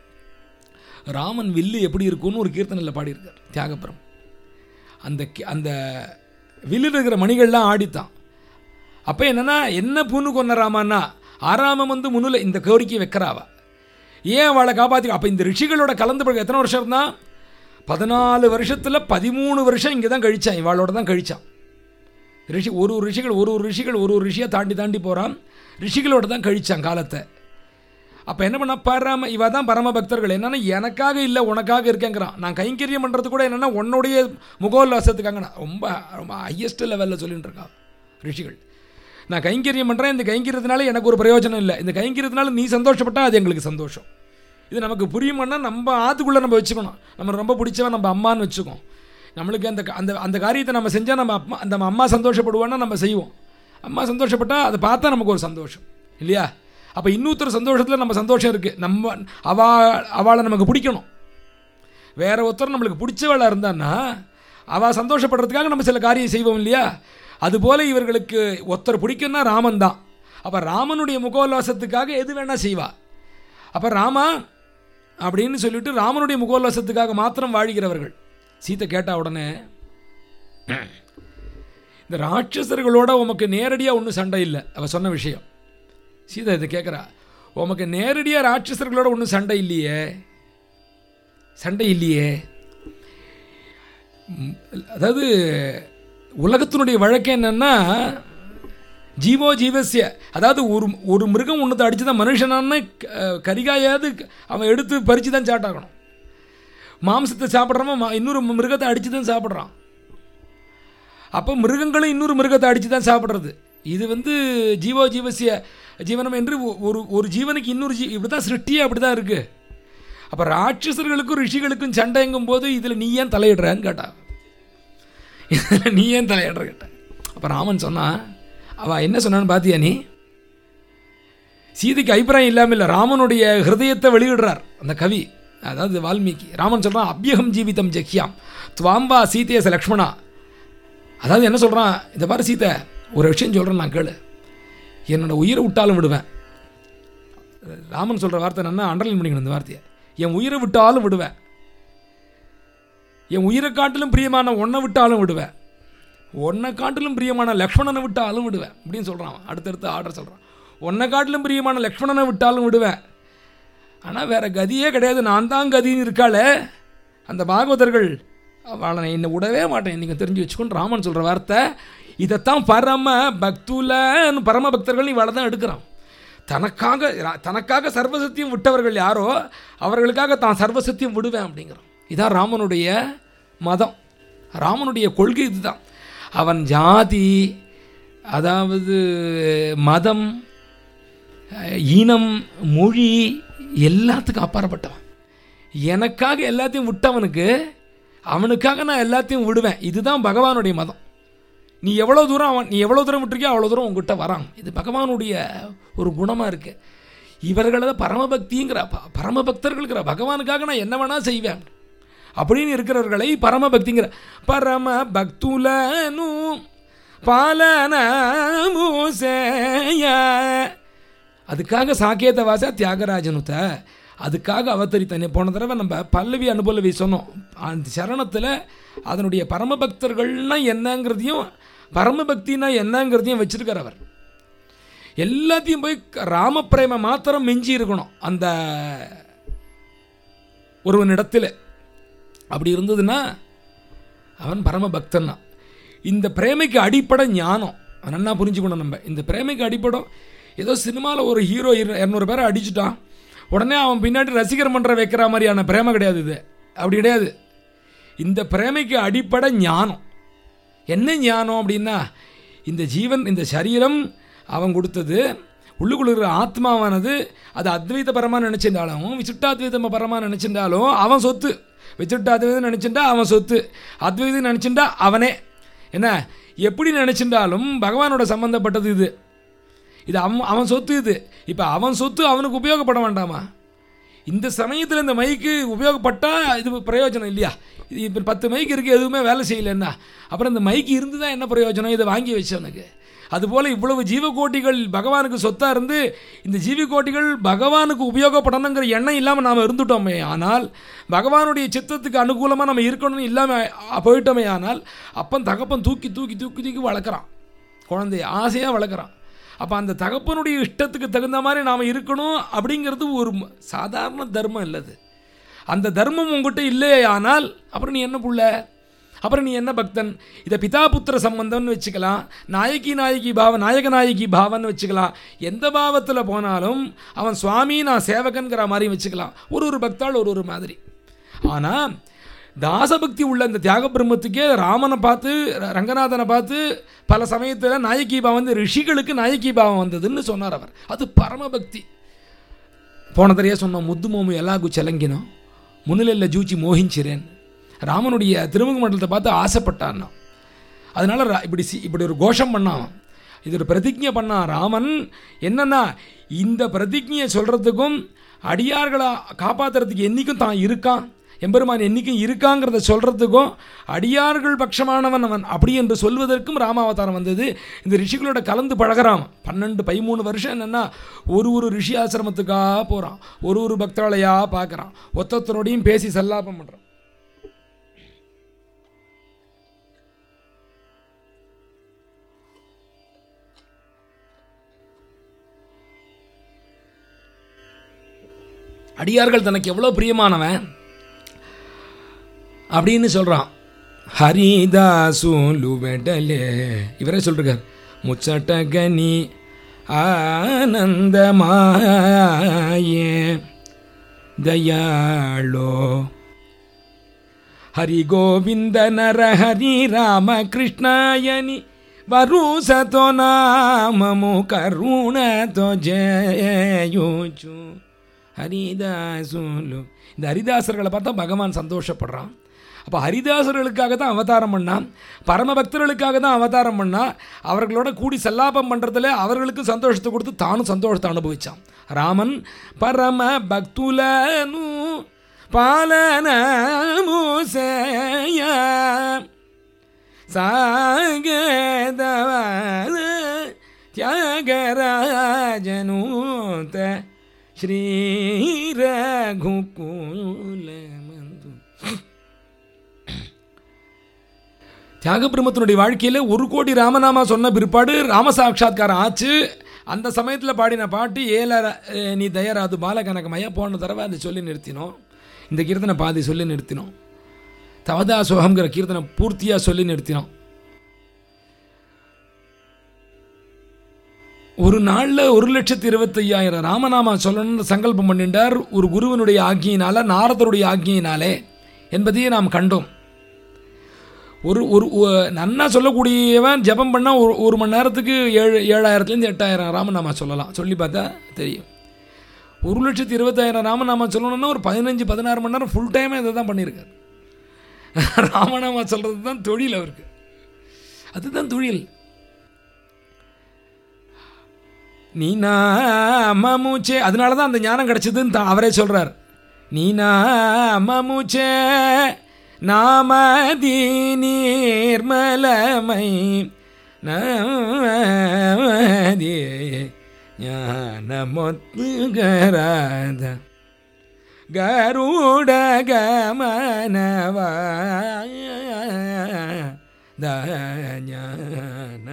ராமன் வில்லு எப்படி இருக்கும்னு ஒரு கீர்த்தனையில் பாடியிருக்கார் தியாகபுரம் அந்த கி- அந்த வில்லில் இருக்கிற மணிகள்லாம் ஆடித்தான் அப்போ என்னன்னா என்ன பூணு கொன்ன ராமான்னா ஆறாமம் வந்து முன்னில் இந்த கோரிக்கை வைக்கிறாவா ஏன் அவளை காப்பாற்றி அப்போ இந்த ரிஷிகளோட கலந்து பழக எத்தனை வருஷம் இருந்தான் பதினாலு வருஷத்தில் பதிமூணு வருஷம் இங்கே தான் கழிச்சான் இவாளோட தான் கழிச்சான் ரிஷி ஒரு ஒரு ரிஷிகள் ஒரு ஒரு ரிஷிகள் ஒரு ஒரு ரிஷியை தாண்டி தாண்டி போகிறான் ரிஷிகளோட தான் கழிச்சான் காலத்தை அப்போ என்ன பண்ண பரம இவ தான் பரம பக்தர்கள் என்னன்னா எனக்காக இல்லை உனக்காக இருக்கேங்கிறான் நான் கைங்கரியம் பண்ணுறது கூட என்னென்னா உன்னுடைய முகோல்லாசத்துக்காக நான் ரொம்ப ரொம்ப ஹையஸ்ட் லெவலில் சொல்லிட்டு இருக்கான் ரிஷிகள் நான் கைங்கரியம் பண்ணுறேன் இந்த கைங்கரியத்தினால எனக்கு ஒரு பிரயோஜனம் இல்லை இந்த கைங்கரியத்தினால நீ சந்தோஷப்பட்டா அது எங்களுக்கு சந்தோஷம் இது நமக்கு புரியுமான்னா நம்ம ஆத்துக்குள்ளே நம்ம வச்சுக்கணும் நம்ம ரொம்ப பிடிச்சவன் நம்ம அம்மான்னு வச்சுக்கோம் நம்மளுக்கு அந்த அந்த அந்த காரியத்தை நம்ம செஞ்சால் நம்ம அப்பா அந்த அம்மா சந்தோஷப்படுவான்னா நம்ம செய்வோம் அம்மா சந்தோஷப்பட்டா அதை பார்த்தா நமக்கு ஒரு சந்தோஷம் இல்லையா அப்போ இன்னொருத்தர் சந்தோஷத்தில் நம்ம சந்தோஷம் இருக்குது நம்ம அவா அவளை நமக்கு பிடிக்கணும் வேற ஒருத்தர் நம்மளுக்கு பிடிச்சவளாக இருந்தான்னா அவள் சந்தோஷப்படுறதுக்காக நம்ம சில காரியம் செய்வோம் இல்லையா அதுபோல இவர்களுக்கு ஒருத்தர் பிடிக்கும்னா ராமன் தான் அப்போ ராமனுடைய முகோல்லாசத்துக்காக எது வேணால் செய்வா அப்போ ராமா அப்படின்னு சொல்லிட்டு ராமனுடைய முகோல்லாசத்துக்காக மாத்திரம் வாழ்கிறவர்கள் சீத்தை கேட்டா உடனே இந்த ராட்சசர்களோட உமக்கு நேரடியாக ஒன்றும் சண்டை இல்லை அவ சொன்ன விஷயம் சீதா இதை கேட்குறா உமக்கு நேரடியாக ராட்சசர்களோட ஒன்றும் சண்டை இல்லையே சண்டை இல்லையே ம், அதாவது உலகத்தினுடைய வழக்கம் என்னன்னா ஜீவோ ஜீவசிய அதாவது ஒரு ஒரு மிருகம் ஒன்றத்தை அடிச்சு தான் மனுஷனான க- கரிகாயாவது அவன் எடுத்து பறித்து தான் சாட்டாகணும் மாம்சத்தை சாப்பிட்றவன் மா- இன்னொரு மிருகத்தை அடித்து தான் சாப்பிட்றான் அப்போ மிருகங்களும் இன்னொரு மிருகத்தை அடித்து தான் சாப்பிட்றது இது வந்து ஜீவோ ஜீவசிய ஜீவனம் என்று ஒ- ஒரு ஒரு ஜீவனுக்கு இன்னொரு ஜீ இப்படி தான் சிருஷ்டியே அப்படி தான் இருக்குது அப்போ ராட்சசர்களுக்கும் ரிஷிகளுக்கும் சண்டைங்கும் போது இதில் நீ ஏன் தலையிடுறன்னு கேட்டா இதில் நீ ஏன் தலையிடுற கேட்ட அப்போ ராமன் சொன்னா அவள் என்ன சொன்னான்னு பார்த்தியா நீ சீதைக்கு அபிப்பிராயம் இல்லாமல் இல்லை ராமனுடைய ஹிருதயத்தை வெளியிடுறார் அந்த கவி அதாவது வால்மீகி ராமன் சொல்கிறான் அபியகம் ஜீவிதம் ஜக்கியாம் துவாம்பா சீதையச லக்ஷ்மணா அதாவது என்ன சொல்கிறான் இந்த பாரு சீதை ஒரு விஷயம் சொல்கிறேன் நான் கேளு என்னோட உயிரை விட்டாலும் விடுவேன் ராமன் சொல்கிற வார்த்தை என்னன்னா அண்டர்லைன் பண்ணிக்கணும் இந்த வார்த்தையை என் உயிரை விட்டாலும் விடுவேன் என் உயிரை காட்டிலும் பிரியமான ஒன்றை விட்டாலும் விடுவேன் ஒன்றை காட்டிலும் பிரியமான லக்ஷ்மணனை விட்டாலும் விடுவேன் அப்படின்னு சொல்கிறான் அவன். அடுத்தடுத்து ஆர்டர் சொல்கிறான் ஒன்றை காட்டிலும் பிரியமான லக்ஷ்மணனை விட்டாலும் விடுவேன் ஆனால் வேற கதியே கிடையாது நான் தான் கதின்னு இருக்காளே அந்த பாகவதர்கள் அவளை என்னை விடவே மாட்டேன் இன்றைக்கி தெரிஞ்சு வச்சுக்கோன்னு ராமன் சொல்கிற வார்த்தை இதைத்தான் பரம பக்துலன்னு பரம பக்தர்கள் இவளை தான் எடுக்கிறான் தனக்காக ரா- தனக்காக சர்வசத்தியம் விட்டவர்கள் யாரோ அவர்களுக்காக தான் சர்வசத்தியம் விடுவேன் அப்படிங்கிறான் இதான் ராமனுடைய மதம் ராமனுடைய கொள்கை இதுதான் அவன் ஜாதி அதாவது மதம் அஹ், இனம் மொழி எல்லாத்துக்கும் அப்பாற்பட்டவன் எனக்காக எல்லாத்தையும் விட்டவனுக்கு அவனுக்காக நான் எல்லாத்தையும் விடுவேன் இதுதான் பகவானுடைய மதம் நீ எவ்வளோ தூரம் அவன் நீ எவ்வளோ தூரம் விட்டுருக்கியோ அவ்வளோ தூரம் உங்ககிட்ட வரான் இது பகவானுடைய ஒரு குணமாக இருக்கு இவர்களது பரமபக்திங்கிற ப- பரமபக்தர்களுங்கிற பகவானுக்காக நான் என்ன வேணால் செய்வேன் அப்படின்னு இருக்கிறவர்களை பரமபக்திங்கிற பரம பக்துலனு பாலனமூசேய அதுக்காக சாக்கேத வாச தியாகராஜனுத்த அதுக்காக அவதரித்தனே போன தடவை நம்ம பல்லவி அனுபல்லவி சொன்னோம் அந்த சரணத்தில் அதனுடைய பரமபக்தர்கள்னா என்னங்கிறதையும் பரமபக்தினா என்னங்கிறதையும் வச்சிருக்கார் அவர் எல்லாத்தையும் போய் ராமப்பிரேம மாத்திரம் மிஞ்சி இருக்கணும் அந்த ஒருவனிடத்தில் அப்படி இருந்ததுன்னா அவன் பரமபக்தன் தான் இந்த பிரேமைக்கு அடிப்படை ஞானம் அவன் என்ன புரிஞ்சுக்கணும் நம்ம இந்த பிரேமைக்கு அடிப்படம் ஏதோ சினிமாவில் ஒரு ஹீரோ இரநூறு பேரை அடிச்சுட்டான் உடனே அவன் பின்னாடி ரசிகர் மன்றம் வைக்கிற மாதிரியான பிரேமை கிடையாது இது அப்படி கிடையாது இந்த பிரேமைக்கு அடிப்படை ஞானம் என்ன ஞானம் அப்படின்னா இந்த ஜீவன் இந்த சரீரம் அவன் கொடுத்தது உள்ளுக்குள்ள இருக்கிற ஆத்மாவானது அது அத்வைத பரமாக நினச்சிருந்தாலும் விசிட்டாத்வைத பரமாக நினச்சிருந்தாலும் அவன் சொத்து விசிட்டாத்வைதம் நினச்சிருந்தா அவன் சொத்து அத்வைதம் நினச்சிருந்தா அவனே என்ன எப்படி நினச்சிருந்தாலும் பகவானோட சம்மந்தப்பட்டது இது இது அவன் அவன் சொத்து இது இப்போ அவன் சொத்து அவனுக்கு உபயோகப்பட வேண்டாமா இந்த சமயத்தில் இந்த மைக்கு உபயோகப்பட்டால் இது பிரயோஜனம் இல்லையா இது இப்போ பத்து மைக்கு இருக்குது எதுவுமே வேலை செய்யலைன்னா அப்புறம் இந்த மைக்கு இருந்து தான் என்ன பிரயோஜனம் இதை வாங்கி வச்சவனுக்கு அதுபோல் இவ்வளவு ஜீவகோட்டிகள் பகவானுக்கு சொத்தாக இருந்து இந்த ஜீவகோட்டிகள் பகவானுக்கு உபயோகப்படணுங்கிற எண்ணம் இல்லாமல் நாம் இருந்துட்டோமே ஆனால் பகவானுடைய சித்தத்துக்கு அனுகூலமாக நம்ம இருக்கணும்னு இல்லாமல் போயிட்டோமே ஆனால் அப்பன் தகப்பன் தூக்கி தூக்கி தூக்கி தூக்கி வளர்க்குறான் குழந்தைய ஆசையாக வளர்க்குறான் அப்போ அந்த தகப்பனுடைய இஷ்டத்துக்கு தகுந்த மாதிரி நாம் இருக்கணும் அப்படிங்கிறது ஒரு ம- சாதாரண தர்மம் இல்லது அந்த தர்மம் உங்ககிட்ட இல்லையே ஆனால் அப்புறம் நீ என்ன புள்ள அப்புறம் நீ என்ன பக்தன் இதை பிதா புத்திர சம்பந்தம்னு வச்சுக்கலாம் நாயகி நாயகி பாவம் நாயக நாயகி பாவம்னு வச்சுக்கலாம் எந்த பாவத்தில் போனாலும் அவன் சுவாமி நான் சேவகன்கிற மாதிரி வச்சுக்கலாம் ஒரு ஒரு பக்தாள் ஒரு ஒரு மாதிரி ஆனால் தாசபக்தி உள்ள இந்த தியாக பிரம்மத்துக்கே ராமனை பார்த்து ர- ரங்கநாதனை பார்த்து பல சமயத்தில் நாயகி பாவம் வந்து ரிஷிகளுக்கு நாயகி பாவம் வந்ததுன்னு சொன்னார் அவர் அது பரமபக்தி போன தரையே சொன்னோம் முத்து மோமு எல்லாகு செலங்கினோம் முன்னிலையில் ஜூச்சி மோகிஞ்சிரேன் ராமனுடைய திருமுக மண்டலத்தை பார்த்து ஆசைப்பட்டான் அதனால ரா- இப்படி சி- இப்படி ஒரு கோஷம் பண்ணான் அவன். இது ஒரு பிரதிஜை பண்ணான் ராமன் என்னன்னா இந்த பிரதிஜையை சொல்கிறதுக்கும் அடியார்களை காப்பாற்றுறதுக்கு என்றைக்கும் தான் இருக்கான் எம்பெருமான் என்றைக்கும் இருக்காங்கிறத சொல்கிறதுக்கும் அடியார்கள் பட்சமானவன் அவன் அப்படி என்று சொல்வதற்கும் ராமாவதாரம் வந்தது இந்த ரிஷிகளோட கலந்து பழகுறான் பன்னெண்டு பதிமூணு வருஷம் என்னென்னா ஒரு ஒரு ரிஷி ஆசிரமத்துக்காக போகிறான் ஒரு ஒரு பக்தாலயாக பார்க்குறான் ஒத்தொத்தரோடையும் பேசி சல்லாபம் பண்ணுறான் அடியார்கள் தனக்கு எவ்வளோ பிரியமானவன் அப்படின்னு சொல்கிறான் ஹரிதாசுலு வெடலே இவரே சொல்றார் முச்சட்டகனி ஆனந்தமாயே தயாளோ హరి గోవింద నర హరి రామ కృష్ణాయని వరుసతో నామము కరుణతో జయోచు ஹரிதாசுலு இந்த ஹரிதாசர்களை பார்த்தா பகவான் சந்தோஷப்படுறான் அப்போ ஹரிதாசர்களுக்காக தான் அவதாரம் பண்ணான் பரம பக்தர்களுக்காக தான் அவதாரம் பண்ணான் அவர்களோட கூடி செல்லாபம் பண்ணுறதுல அவர்களுக்கு சந்தோஷத்தை கொடுத்து தானும் சந்தோஷத்தை அனுபவிச்சான் ராமன் பரம பக்துலனு பாலனமு செய்ய சாகதவ தியாகராஜனூத ஸ்ரீரகுகுலமந்து தியாகபிரமத்தினுடைய வாழ்க்கையில் ஒரு கோடி ராமநாமா சொன்ன பிற்பாடு ராம சாட்சாத்காரம் ஆச்சு அந்த சமயத்தில் பாடின பாட்டு ஏல நீ தயராது பாலகனகமய போன தடவை அதை சொல்லி நிறுத்தினோம் இந்த கீர்த்தனை பாதி சொல்லி நிறுத்தினோம் தவதா சோகம்ங்கிற கீர்த்தனை பூர்த்தியாக சொல்லி நிறுத்தினோம் ஒரு நாளில் ஒரு லட்சத்தி இருபத்தையாயிரம் ராமநாமா சொல்லணும்னு சங்கல்பம் பண்ணிட்டார் ஒரு குருவனுடைய ஆக்கியினால நாரதருடைய ஆக்கியினாலே என்பதையே நாம் கண்டோம் ஒரு ஒரு ஒ- நன்னா சொல்லக்கூடியவன் ஜெபம் பண்ணால் ஒரு ஒரு மணி நேரத்துக்கு ஏழு ஏழாயிரத்துலேருந்து எட்டாயிரம் ராமநாமா சொல்லலாம் சொல்லி பார்த்தா தெரியும் ஒரு லட்சத்தி இருபத்தாயிரம் ராமநாமா சொல்லணும்னா ஒரு பதினஞ்சு பதினாறு மணி நேரம் ஃபுல் டைமே இதை தான் பண்ணியிருக்காரு ராமநாமா சொல்கிறது தான் தொழில் அவருக்கு அதுதான் தொழில் நீ நாமமுச்சே அதனால தான் அந்த ஞானம் கிடைச்சதுன்னு தான் அவரே சொல்கிறார் நீ நாமமுச்சே நாமதி நீர்மலமை நாமதி ஞானமொத்துகராத கருட கமனவா ஞான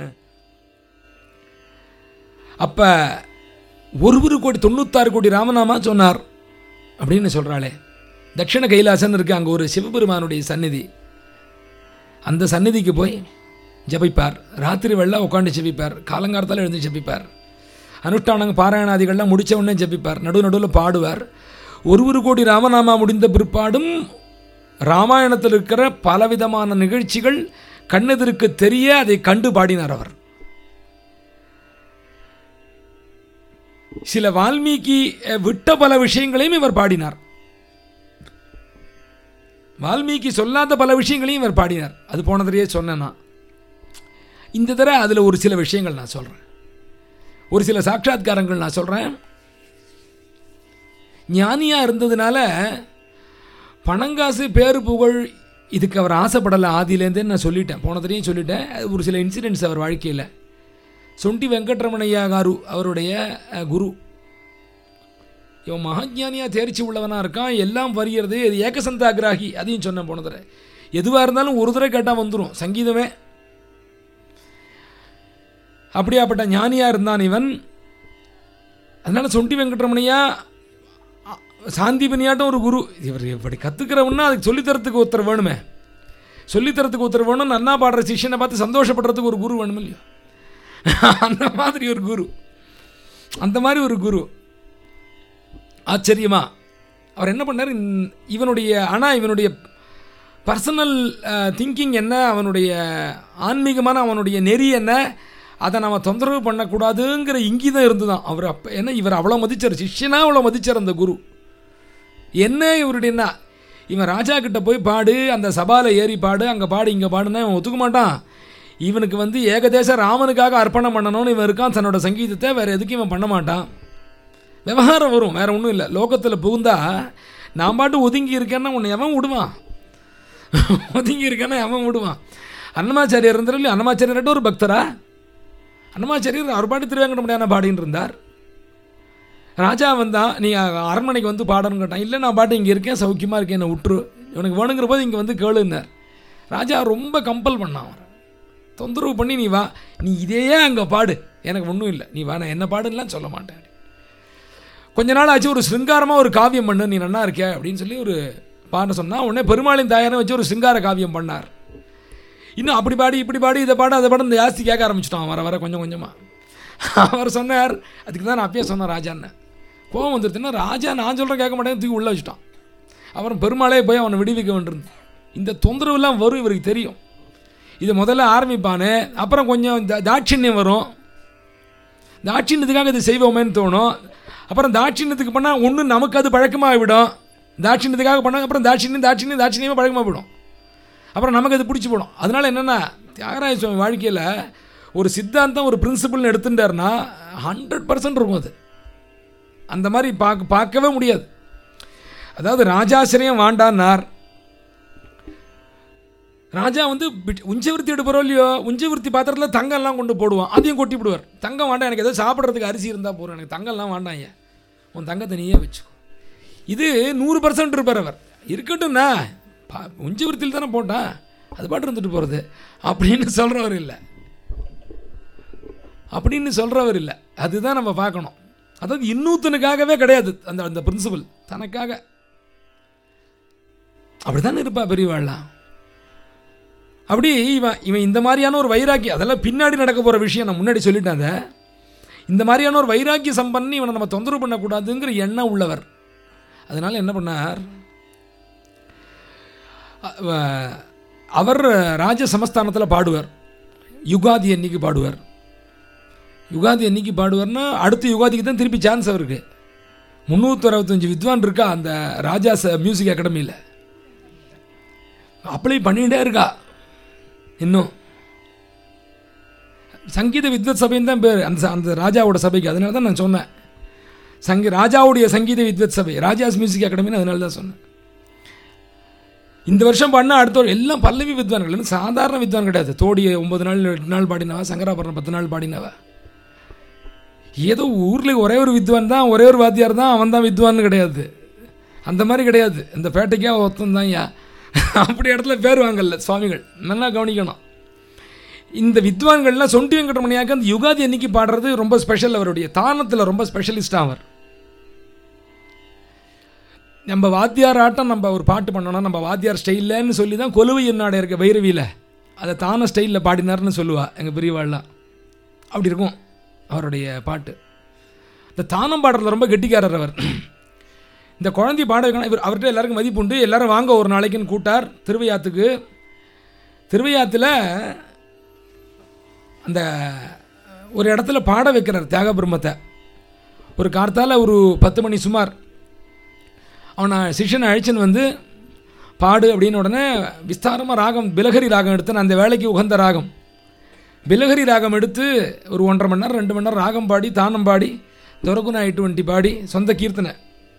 அப்போ ஒரு ஒரு கோடி தொண்ணூத்தாறு கோடி ராமநாமா சொன்னார் அப்படின்னு சொல்கிறாளே தட்சிண கைலாசன் இருக்கு அங்கே ஒரு சிவபெருமானுடைய சந்நிதி அந்த சந்நிதிக்கு போய் ஜபிப்பார் ராத்திரி வெள்ளம் உட்காந்து ஜெபிப்பார் காலங்காலத்தால் எழுந்து ஜெபிப்பார் அனுஷ்டானங்க பாராயணாதிகள்லாம் முடிச்ச உடனே ஜெபிப்பார் நடு நடுவில் பாடுவார் ஒரு ஒரு கோடி ராமநாமா முடிந்த பிற்பாடும் ராமாயணத்தில் இருக்கிற பலவிதமான நிகழ்ச்சிகள் கண்ணெதிருக்கு தெரிய அதை கண்டு பாடினார் அவர் சில வால்மீகி அஹ், விட்ட பல விஷயங்களையும் இவர் பாடினார் வால்மீகி சொல்லாத பல விஷயங்களையும் இவர் பாடினார் அது போனதுலேயே சொன்னேன் நான் இந்த தடவை அதில் ஒரு சில விஷயங்கள் நான் சொல்கிறேன் ஒரு சில சாட்சாத்காரங்கள் நான் சொல்கிறேன் ஞானியாக இருந்ததுனால பணங்காசு பேரு புகழ் இதுக்கு அவர் ஆசைப்படலை ஆதியிலேருந்தே நான் சொல்லிட்டேன் போனதுலேயும் சொல்லிட்டேன் அது ஒரு சில இன்சிடென்ட்ஸ் அவர் வாழ்க்கையில் சொண்டி வெங்கட்ரமணையா காரு அவருடைய அஹ், குரு இவன் மகாஜானியாக தேர்ச்சி உள்ளவனாக இருக்கான் எல்லாம் வருகிறது இது ஏகசந்தாகிராகி அதையும் சொன்னேன் போன தடவை எதுவாக இருந்தாலும் ஒரு தடவை கேட்டால் வந்துடும் சங்கீதமே அப்படியாப்பட்ட ஞானியாக இருந்தான் இவன் அதனால சொண்டி வெங்கட்ரமணையா அ, சாந்திபனியாட்டம் ஒரு குரு இவர் இப்படி கற்றுக்கிறவன்னா அதுக்கு சொல்லித்தரத்துக்கு ஒருத்தர் வேணுமே சொல்லித்தரத்துக்கு ஒருத்தர் வேணும் நன்னா பாடுற சிஷ்யனை பார்த்து சந்தோஷப்படுறதுக்கு ஒரு குரு வேணும் இல்லையோ அந்த மாதிரி ஒரு குரு அந்த மாதிரி ஒரு குரு ஆச்சரியமா அவர் என்ன பண்ணார் இந்த- இவனுடைய ஆனால் இவனுடைய பர்சனல் திங்கிங் என்ன அவனுடைய ஆன்மீகமான அவனுடைய நெறி என்ன அதை நம்ம தொந்தரவு பண்ணக்கூடாதுங்கிற இங்கிதம் இருந்துதான் அவர் அப்போ ஏன்னா இவர் அவ்வளோ மதிச்சார் சிஷ்யனா அவ்வளோ மதிச்சார் அந்த குரு என்ன இவருடைய இவன் ராஜா கிட்ட போய் பாடு அந்த சபாவில் ஏறி பாடு அங்கே பாடு இங்கே பாடுன்னா இவன் ஒத்துக்க மாட்டான் இவனுக்கு வந்து ஏகதேச ராமனுக்காக அர்ப்பணம் பண்ணணும்னு இவன் இருக்கான் தன்னோட சங்கீதத்தை வேறு எதுக்கும் இவன் பண்ண மாட்டான் விவகாரம் வரும் வேற ஒன்றும் இல்லை லோகத்தில் புகுந்தா நான் பாட்டு ஒதுங்கி இருக்கேன்னா உன்னை எவன் விடுவான் ஒதுங்கி இருக்கேன்னா எவன் விடுவான் அன்னமாச்சாரியர் இருந்தார் இல்லையா அன்னமாச்சாரியர்கிட்ட ஒரு பக்தரா அன்னமாச்சாரியர் அவர் பாட்டு திருவேங்கட முடியாத பாடின்னு இருந்தார் ராஜா வந்தான் நீ அரண்மனைக்கு வந்து பாடணும் கேட்டான் இல்லை நான் பாட்டு இங்கே இருக்கேன் சௌக்கியமாக இருக்கேன் என்னை விட்டுரு இவனுக்கு வேணுங்கிற போது இங்கே வந்து கேளுன்னார் ராஜா ரொம்ப கம்பல் பண்ணான் அவரை தொந்தரவு பண்ணி நீ வா நீ இதையே அங்கே பாடு எனக்கு ஒன்றும் இல்லை நீ வா நான் என்ன பாடுலாம் சொல்ல மாட்டேன் கொஞ்ச நாள் ஆச்சு ஒரு சிருங்காரமாக ஒரு காவியம் பண்ணு நீ நன்னா இருக்க அப்படின்னு சொல்லி ஒரு பாட சொன்னால் உடனே பெருமாளின் தாயாரை வச்சு ஒரு சிங்கார காவியம் பண்ணார் இன்னும் அப்படி பாடி இப்படி பாடி இதை பாட அதை பாட இந்த ஜாஸ்தி கேட்க ஆரம்பிச்சிட்டான் வர வர கொஞ்சம் கொஞ்சமாக அவர் சொன்னார் அதுக்கு தான் நான் அப்பயே சொன்னேன் ராஜான்னு கோவம் வந்துருச்சுன்னா ராஜா நான் சொல்கிறேன் கேட்க மாட்டேன் தூக்கி உள்ளே வச்சுட்டான் அப்புறம் பெருமாளே போய் அவனை விடுவிக்க வேண்டியிருந்து இந்த தொந்தரவுலாம் வரும் இவருக்கு தெரியும் இது முதல்ல ஆரம்பிப்பானே அப்புறம் கொஞ்சம் தா- தாட்சிணியம் வரும் தாட்சிணியத்துக்காக இது செய்வோமேன்னு தோணும் அப்புறம் தாட்சிணியத்துக்கு பண்ணால் ஒன்று நமக்கு அது பழக்கமாக விடும் தாட்சிணியத்துக்காக பண்ணால் அப்புறம் தாட்சிணியம் தாட்சிணியம் தாட்சிணியமாக பழக்கமாக போயிடும் அப்புறம் நமக்கு அது பிடிச்சி போடும் அதனால் என்னென்னா தியாகராஜ சுவாமி வாழ்க்கையில் ஒரு சித்தாந்தம் ஒரு பிரின்சிபல்னு எடுத்துட்டாருன்னா ஹண்ட்ரட் பர்சன்ட் இருக்கும் அது அந்த மாதிரி பார்க்க பார்க்கவே முடியாது அதாவது ராஜாசிரியம் வாண்டான்னார் ராஜா வந்து பிட்- உஞ்சவிருத்தி எடுப்பறோ இல்லையோ உஞ்சவிருத்தி பாத்திரத்தில் தங்கம்லாம் கொண்டு போடுவான் அதையும் கொட்டி விடுவார் தங்கம் வேண்டாம் எனக்கு ஏதோ சாப்பிட்றதுக்கு அரிசி இருந்தால் போதும் எனக்கு தங்கம்லாம் வேண்டாம் ஐயா உன் தங்கத்தை நீயே வச்சுக்கோ இது நூறு பர்சன்ட் இருப்பார் அவர் இருக்கட்டும்ண்ணா பா உஞ்சவிருத்தியில் தானே போட்டான் அது பாட்டு இருந்துட்டு போகிறது அப்படின்னு சொல்கிறவர் இல்லை அப்படின்னு சொல்கிறவர் இல்லை அதுதான் நம்ம பார்க்கணும் அதாவது இன்னொருத்தனுக்காகவே கிடையாது அந்த அந்த பிரின்சிபல் தனக்காக அப்படித்தானே இருப்பா பெரியவாள்லாம் அப்படி இவன் இவன் இந்த மாதிரியான ஒரு வைராக்கி அதெல்லாம் பின்னாடி நடக்க போகிற விஷயம் நான் முன்னாடி சொல்லிட்டேன் அதை இந்த மாதிரியான ஒரு வைராக்கிய சம்பன்னி இவனை நம்ம தொந்தரவு பண்ணக்கூடாதுங்கிற எண்ணம் உள்ளவர் அதனால் என்ன பண்ணார் அ- அவர் ராஜ சமஸ்தானத்தில் பாடுவார் யுகாதி அன்னைக்கு பாடுவார் யுகாதி அன்னைக்கு பாடுவார்னா அடுத்த யுகாதிக்கு தான் திருப்பி சான்ஸ் அவருக்கு முந்நூற்றி அறுபத்தஞ்சு வித்வான் இருக்கா அந்த ராஜா ச மியூசிக் அகாடமியில் அப்ளை பண்ணிகிட்டே இருக்கா இன்னும் சங்கீத வித்வத் சபைன்னு தான் பேர் அந்த ச- அந்த ராஜாவோட சபைக்கு அதனால தான் நான் சொன்னேன் சங்கி ராஜாவுடைய சங்கீத வித்வத் சபை ராஜாஸ் மியூசிக் அகாடமின்னு அதனால தான் சொன்னேன் இந்த வருஷம் பண்ண அடுத்த ஒரு எல்லாம் பல்லவி வித்வான்கள் இன்னும் சாதாரண வித்வான் கிடையாது தோடி ஒன்பது நாள் எட்டு நாள் பாடினவா சங்கராபரணம் பத்து நாள் பாடினவா ஏதோ ஊரில் ஒரே ஒரு வித்வான் தான் ஒரே ஒரு வாத்தியார் தான் அவன் தான் வித்வான்னு கிடையாது அந்த மாதிரி கிடையாது இந்த பேட்டைக்கே ஒருத்தன் தான் ஐயா அப்படி இடத்துல பேர் வாங்கல சுவாமிகள் நல்லா கவனிக்கணும் இந்த வித்வான்கள்லாம் சொண்டி வெங்கடமணியாக்க அந்த யுகாதி அன்னைக்கு பாடுறது ரொம்ப ஸ்பெஷல் அவருடைய தானத்தில் ரொம்ப ஸ்பெஷலிஸ்டாக அவர் நம்ம வாத்தியார் ஆட்டம் நம்ம ஒரு பாட்டு பண்ணோம்னா நம்ம வாத்தியார் ஸ்டைல்லன்னு சொல்லி தான் கொலுவை என்னாட இருக்க வைரவியில் அதை தான ஸ்டைலில் பாடினார்னு சொல்லுவா எங்கள் பெரியவாள்லாம் அப்படி இருக்கும் அவருடைய பாட்டு இந்த தானம் பாடுறதுல ரொம்ப கெட்டிக்காரர் அவர் இந்த குழந்தை பாட வைக்கணும் இவர் அவர்கிட்ட எல்லாருக்கும் மதிப்பு உண்டு எல்லாரும் வாங்க ஒரு நாளைக்குன்னு கூட்டார் திருவையாத்துக்கு திருவையாத்தில் அந்த ஒரு இடத்துல பாட வைக்கிறார் தியாக பிரம்மத்தை ஒரு கார்த்தால ஒரு பத்து மணி சுமார் அவனை சிஷ்யனை அழைச்சின்னு வந்து பாடு அப்படின்னு உடனே விஸ்தாரமாக ராகம் பிலகரி ராகம் எடுத்து நான் அந்த வேலைக்கு உகந்த ராகம் பிலகரி ராகம் எடுத்து ஒரு ஒன்றரை மணி நேரம் ரெண்டு மணி நேரம் ராகம் பாடி தானம் பாடி துரகுனா எட்டு வண்டி பாடி சொந்த கீர்த்தனை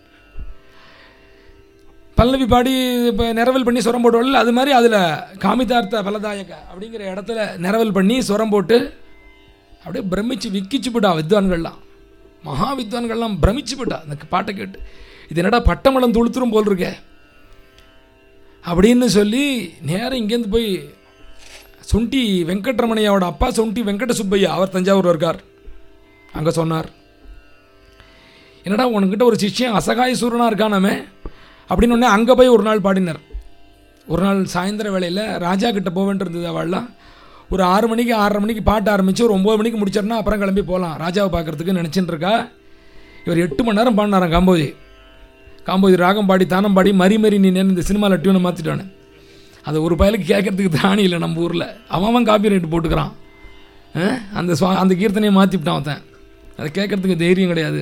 பல்லவி பாடி இப்போ நிரவல் பண்ணி சுரம் போடுவோம்ல அது மாதிரி அதில் காமிதார்த்த பலதாயக அப்படிங்கிற இடத்துல நிரவல் பண்ணி சுரம் போட்டு அப்படியே பிரமிச்சு விக்கிச்சு போட்டா வித்வான்கள்லாம் மகா வித்வான்கள்லாம் பிரமிச்சு போட்டா அந்த பாட்டை கேட்டு இது என்னடா பட்டமளம் துளுத்துரும் போல் இருக்கே அப்படின்னு சொல்லி நேரம் இங்கேருந்து போய் சொண்டி வெங்கட்ரமணையாவோட அப்பா சொண்டி வெங்கட சுப்பையா அவர் தஞ்சாவூர் இருக்கார் அங்கே சொன்னார் என்னடா உனக்கிட்ட ஒரு சிஷ்யன் அசகாய சூரனாக இருக்கானாமே அப்படின்னு உடனே அங்கே போய் ஒரு நாள் பாடினார் ஒரு நாள் சாயந்தர வேளையில் ராஜா கிட்ட போவேன்ட்டு இருந்தது அவள்லாம் ஒரு ஆறு மணிக்கு ஆறரை மணிக்கு பாட்டு ஆரம்பித்து ஒரு ஒம்பது மணிக்கு முடிச்சிடனா அப்புறம் கிளம்பி போகலாம் ராஜாவை பார்க்கறதுக்கு நினச்சின்னு இருக்கா இவர் எட்டு மணி நேரம் பாடினாராம் காம்போதி காம்போதி ராகம் பாடி தானம் பாடி மறி மறி நீ இந்த சினிமாவில் டியூனை மாற்றிட்டானு அது ஒரு பயலுக்கு கேட்கறதுக்கு தாணி இல்லை நம்ம ஊரில் அவன் அவன் காப்பி ரைட் போட்டுக்கிறான் ஆ? அந்த சுவா அந்த கீர்த்தனையை மாற்றிவிட்டான் அவன் அதை கேட்கறதுக்கு தைரியம் கிடையாது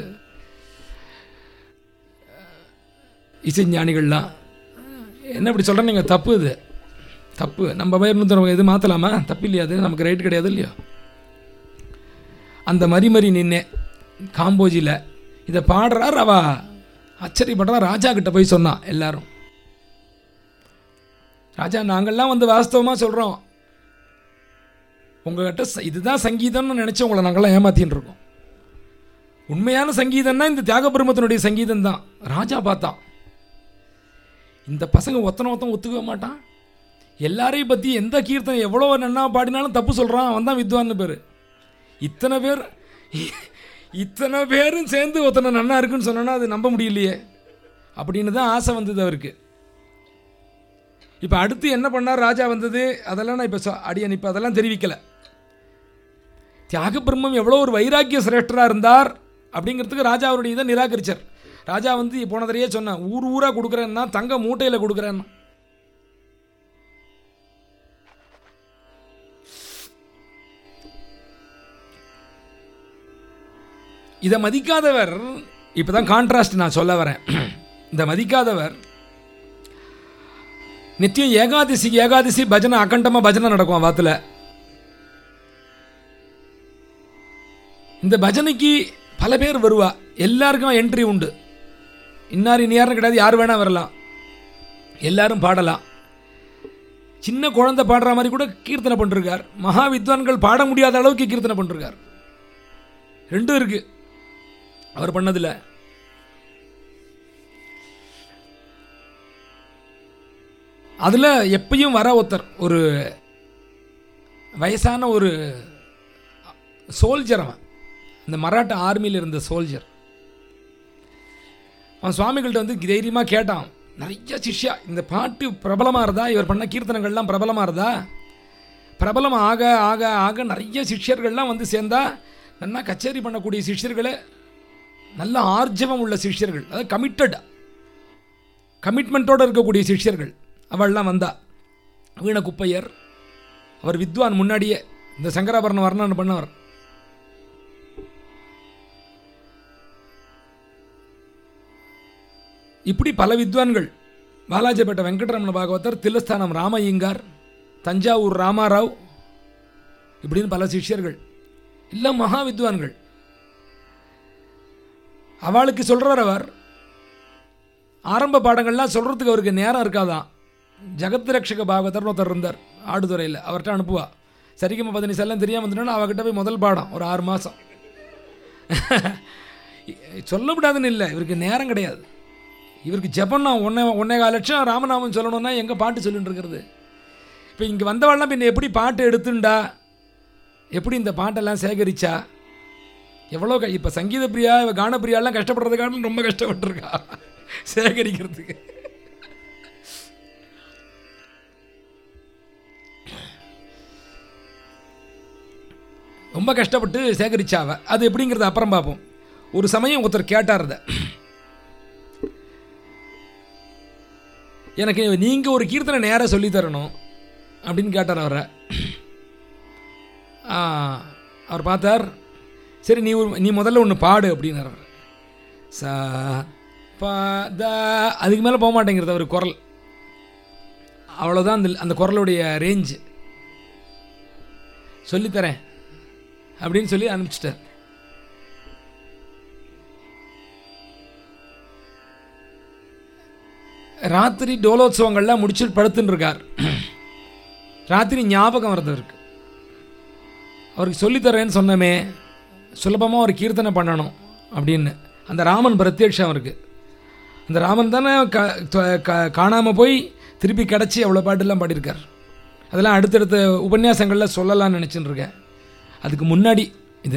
இசை ஞானிகள்லாம் என்ன இப்படி சொல்கிறேன் நீங்கள் தப்பு இது தப்பு நம்ம பயிர் நூற்றி இது மாற்றலாமா தப்பு இல்லையா அது நமக்கு ரைட் கிடையாது இல்லையோ அந்த மறி மறி நின்னே காம்போஜியில் இதை பாடுறார் அவ ஆச்சரியப்படுறா ராஜா கிட்ட போய் சொன்னான் எல்லாரும் ராஜா நாங்கள்லாம் வந்து வாஸ்தவமாக சொல்கிறோம் உங்ககிட்ட ச- இதுதான் சங்கீதம்னு நினச்சி உங்களை நாங்கள்லாம் ஏமாத்தின்னு இருக்கோம் உண்மையான சங்கீதம்னா இந்த தியாக பிரம்மத்தினுடைய சங்கீதம் தான் ராஜா பார்த்தான் இந்த பசங்க ஒத்தனை ஒத்தன் ஒத்துக்கவே மாட்டான் எல்லாரையும் பற்றி எந்த கீர்த்தனை எவ்வளோ நன்னா பாடினாலும் தப்பு சொல்கிறான் அவன் தான் வித்வான்னு பேர் இத்தனை பேர் இத்தனை பேரும் சேர்ந்து ஒருத்தனை நன்னா இருக்குன்னு சொன்னோன்னா அது நம்ப முடியலையே அப்படின்னு தான் ஆசை வந்தது அவருக்கு இப்போ அடுத்து என்ன பண்ணார் ராஜா வந்தது அதெல்லாம் நான் இப்போ அடியன் இப்போ அதெல்லாம் தெரிவிக்கலை தியாக பிரம்மம் எவ்வளோ ஒரு வைராக்கிய சிரேஷ்டராக இருந்தார் அப்படிங்கிறதுக்கு ராஜா அவருடைய இதை நிராகரிச்சார் ராஜா வந்து போன தடவையே சொன்னேன் ஊர் ஊராக கொடுக்குறேன்னா தங்க மூட்டையில் கொடுக்குறேன்னா இதை மதிக்காதவர் இப்போ தான் கான்ட்ராஸ்ட் நான் சொல்ல வரேன் இந்த மதிக்காதவர் நித்தியம் ஏகாதசி ஏகாதசி பஜனை அகண்டமாக பஜனை நடக்கும் வாத்தில் இந்த பஜனைக்கு பல பேர் வருவா எல்லாருக்கும் என்ட்ரி உண்டு இன்னார் இனியாரும் கிடையாது யார் வேணால் வரலாம் எல்லாரும் பாடலாம் சின்ன குழந்தை பாடுற மாதிரி கூட கீர்த்தனை பண்ணிருக்கார் மகா வித்வான்கள் பாட முடியாத அளவுக்கு கீர்த்தனை பண்ணிருக்கார் ரெண்டும் இருக்கு அவர் பண்ணதில்ல அதில் எப்பயும் வர ஒருத்தர் ஒரு வயசான ஒரு சோல்ஜர் அவன் இந்த மராட்டா ஆர்மியில் இருந்த சோல்ஜர் அவன் சுவாமிகள்கிட்ட வந்து தைரியமாக கேட்டான் நிறைய சிஷ்யா இந்த பாட்டு பிரபலமாக இருந்தா இவர் பண்ண கீர்த்தனங்கள்லாம் பிரபலமாக இருந்தா பிரபலம் ஆக ஆக ஆக நிறைய சிஷ்யர்கள்லாம் வந்து சேர்ந்தா நல்லா கச்சேரி பண்ணக்கூடிய சிஷ்யர்களே நல்ல ஆர்ஜவம் உள்ள சிஷ்யர்கள் அதாவது கமிட்டட் கமிட்மெண்ட்டோடு இருக்கக்கூடிய சிஷ்யர்கள் அவள்லாம் வந்தா வீண குப்பையர் அவர் வித்வான் முன்னாடியே இந்த சங்கராபரண வர்ணனை பண்ணவர் இப்படி பல வித்வான்கள் பாலாஜிப்பேட்டை வெங்கடரமண பாகவதர் தில்லஸ்தானம் ராமய்யங்கார் தஞ்சாவூர் ராமாராவ் இப்படின்னு பல சிஷ்யர்கள் எல்லாம் மகா வித்வான்கள் அவளுக்கு சொல்கிறார் அவர் ஆரம்ப பாடங்கள்லாம் சொல்கிறதுக்கு அவருக்கு நேரம் இருக்காதான் ஜெகத் ரட்சக பாகவதர்னு ஒருத்தர் இருந்தார் ஆடுதுறையில் அவர்கிட்ட அனுப்புவா சரிகம பதினி எல்லாம் தெரியாமல் வந்துட்டோன்னா அவகிட்ட போய் முதல் பாடம் ஒரு ஆறு மாதம் சொல்லக்கூடாதுன்னு இல்லை இவருக்கு நேரம் கிடையாது இவருக்கு ஜெபம் நான் ஒன்றே ஒன்றே கால லட்சம் ராமநாமம் சொல்லணும்னா எங்கே பாட்டு சொல்லிட்டு இருக்கிறது இப்போ இங்கே வந்தவாள்லாம் பின்ன எப்படி பாட்டு எடுத்துண்டா எப்படி இந்த பாட்டெல்லாம் சேகரிச்சா எவ்வளோ க இப்போ சங்கீத பிரியா இவ கானப்பிரியாலாம் கஷ்டப்படுறதுக்காக ரொம்ப கஷ்டப்பட்டிருக்கா சேகரிக்கிறதுக்கு ரொம்ப கஷ்டப்பட்டு சேகரிச்சாவ அது எப்படிங்கிறத அப்புறம் பார்ப்போம் ஒரு சமயம் ஒருத்தர் கேட்டார் அதை எனக்கு நீங்கள் ஒரு கீர்த்தனை நேராக சொல்லி தரணும் அப்படின்னு கேட்டார் அவரை ஆ, அவர் பார்த்தார் சரி நீ ஒரு நீ முதல்ல ஒன்று பாடு அப்படின்னார் அவர் சா பா த அதுக்கு மேலே போக மாட்டேங்கிறது அவர் குரல் அவ்வளோதான் அந்த அந்த குரலுடைய ரேஞ்சு சொல்லித்தரேன் அப்படின்னு சொல்லி அனுப்பிச்சிட்டார் ராத்திரி டோலோத்சவங்கள்லாம் முடிச்சு படுத்துன்னு இருக்கார் ராத்திரி ஞாபகம் வருது அவருக்கு அவருக்கு சொல்லித்தரேன்னு சொன்னமே சுலபமாக ஒரு கீர்த்தனை பண்ணணும் அப்படின்னு அந்த ராமன் பிரத்யட்சம் அவருக்கு அந்த ராமன் தானே க தொ- க- காணாமல் போய் திருப்பி கிடச்சி அவ்வளோ பாட்டெல்லாம் பாடியிருக்கார் அதெல்லாம் அடுத்தடுத்த உபன்யாசங்களில் சொல்லலாம்னு நினச்சின்னு இருக்கேன் அதுக்கு முன்னாடி இது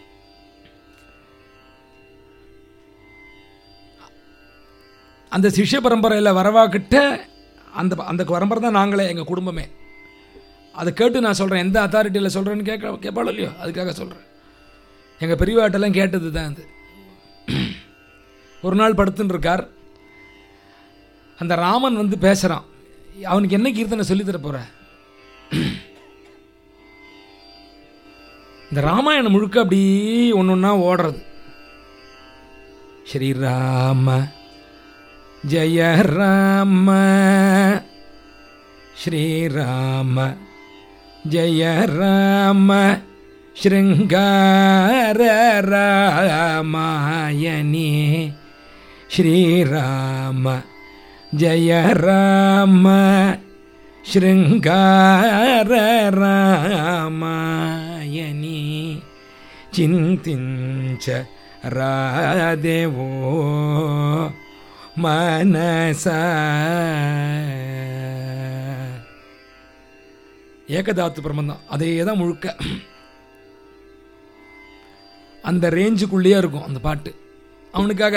அந்த சிஷ்ய பரம்பரையில் வரவாக்கிட்ட அந்த அந்த பரம்பரை தான் நாங்களே எங்கள் குடும்பமே அதை கேட்டு நான் சொல்கிறேன் எந்த அத்தாரிட்டியில் சொல்கிறேன்னு கேட்க கேட்பாளோ இல்லையோ அதுக்காக சொல்கிறேன் எங்கள் பெரியவாட்டெல்லாம் கேட்டது தான் அது ஒரு நாள் படுத்துன்னு இருக்கார் அந்த ராமன் வந்து பேசுகிறான் அவனுக்கு என்ன கீர்த்தனை சொல்லித்தர போகிற இந்த ராமாயணம் முழுக்க அப்படி ஒன்று ஒன்றா ஓடுறது ஸ்ரீராம ஜெய ராம ஸ்ரீராம ஜெய ராம ஸ்ருங்கார ராமாயணி ஸ்ரீராம ஜெய ராம శృంగార రామాయణి చింతించ రాదేవో మనస ஏகதாத்து பிரபந்தம் அதே தான் முழுக்க அந்த ரேஞ்சுக்குள்ளேயே இருக்கும் அந்த பாட்டு அவனுக்காக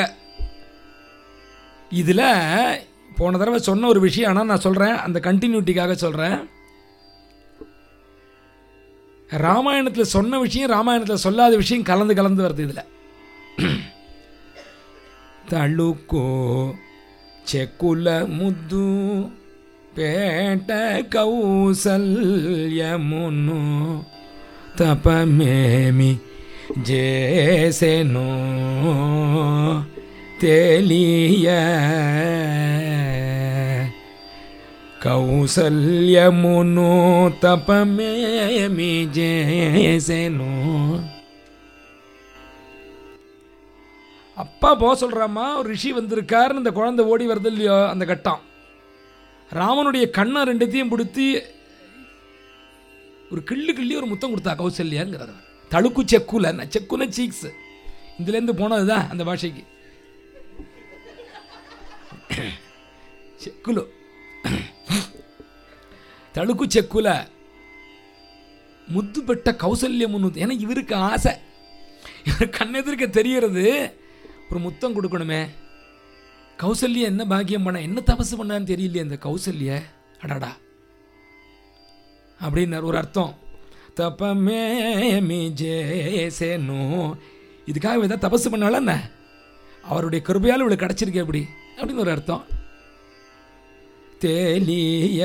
இதில் போன தடவை சொன்ன ஒரு விஷயம் ஆனால் நான் சொல்கிறேன் அந்த கண்டினியூட்டிக்காக சொல்கிறேன் ராமாயணத்தில் சொன்ன விஷயம் ராமாயணத்தில் சொல்லாத விஷயம் கலந்து கலந்து வருது இதில் తళుకో చెక్కుల ముద్దు పేట కౌసల్యమును తపమేమి చేసెను తెలియ కౌసల్యమును తపమేమి చేసెను அப்பா போக சொல்கிறாம்மா ஒரு ரிஷி வந்திருக்காருன்னு இந்த குழந்தை ஓடி வருது இல்லையோ அந்த கட்டம் ராமனுடைய கண்ணை ரெண்டுத்தையும் பிடித்தி ஒரு கிள்ளு கிள்ளி ஒரு முத்தம் கொடுத்தா கௌசல்யாங்கிறார் அவர். தழுக்கு செக்குல நான் செக்குன சீக்ஸ் இதுலேருந்து போனது தான் அந்த பாஷைக்கு చెక్కులు తళుకు చెక్కుల ముద్దు పెట్ట కౌసల్యమును ஏன்னா இவருக்கு ஆசை இவர் கண்ணெதிர்க்க தெரியறது ஒரு முத்தம் கொடுக்கணுமே கௌசல்யா என்ன பாக்கியம் பண்ண என்ன தபசு பண்ணான்னு தெரியலையே அந்த கௌசல்ய அடாடா அப்படின்னார் ஒரு அர்த்தம் தப்பமே மீ ஜேசேனோ இதுக்காக ஏதாவது தபசு பண்ணாலும் என்ன அவருடைய கிருபையால் இவளுக்கு கிடச்சிருக்கு எப்படி அப்படின்னு ஒரு அர்த்தம் தெளிய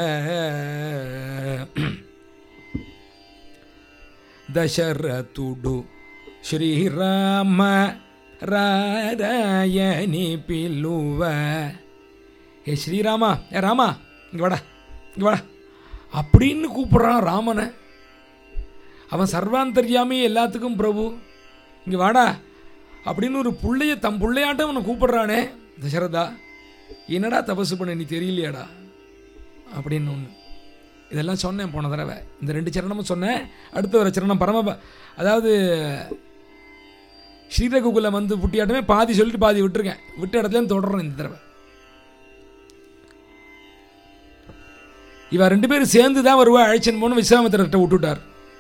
దశరథుడు శ్రీరామ రారాయని పిలువ ஏ ஸ்ரீராமா ஏ ராமா இங்கே வாடா இங்கே வாடா அப்படின்னு கூப்பிட்றான் ராமனை அவன் சர்வாந்தர்யாமி எல்லாத்துக்கும் பிரபு இங்கே வாடா அப்படின்னு ஒரு புள்ளைய தம் பிள்ளையாட்டம் அவனை கூப்பிடுறானே தசரதா என்னடா தபசு பண்ண நீ தெரியலையாடா அப்படின்னு ஒன்று இதெல்லாம் சொன்னேன் போன தடவை இந்த ரெண்டு சரணமும் சொன்னேன் அடுத்த ஒரு சரணம் பரம அதாவது ஸ்ரீரகுகுலம் வந்து புட்டியாட்டமே பாதி சொல்லிட்டு பாதி விட்டுருக்கேன் விட்ட இடத்துல தொடர்றேன் இந்த தடவை இவ ரெண்டு பேரும் சேர்ந்து தான் வருவா அழைச்சன் போன விஸ்வாமித்திரர்கிட்ட விட்டுட்டார்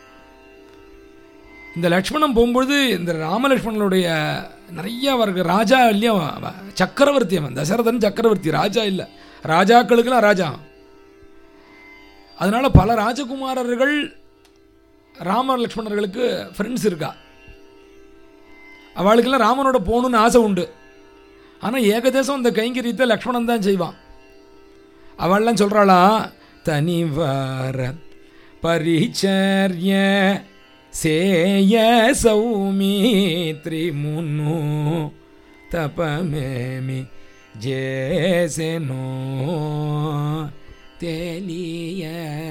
இந்த லக்ஷ்மணன் போகும்பொழுது இந்த ராமலக்ஷ்மணனுடைய நிறைய அவருக்கு ராஜா இல்லையா அவன் சக்கரவர்த்தி அவன் தசரதன் சக்கரவர்த்தி ராஜா இல்லை ராஜாக்களுக்கெல்லாம் ராஜா அதனால பல ராஜகுமாரர்கள் ராம லக்ஷ்மணர்களுக்கு ஃப்ரெண்ட்ஸ் இருக்கா அவளுக்கெல்லாம் ராமனோட போகணுன்னு ஆசை உண்டு ஆனால் ஏகதேசம் இந்த கைங்கரியத்தை லக்ஷ்மணன் தான் செய்வான் அவள்லாம் சொல்கிறாளா தனிவார பரிச்சர்ய சேய சௌமித்ரி முன்னு தபமேமி ஜேசனோ தெளிய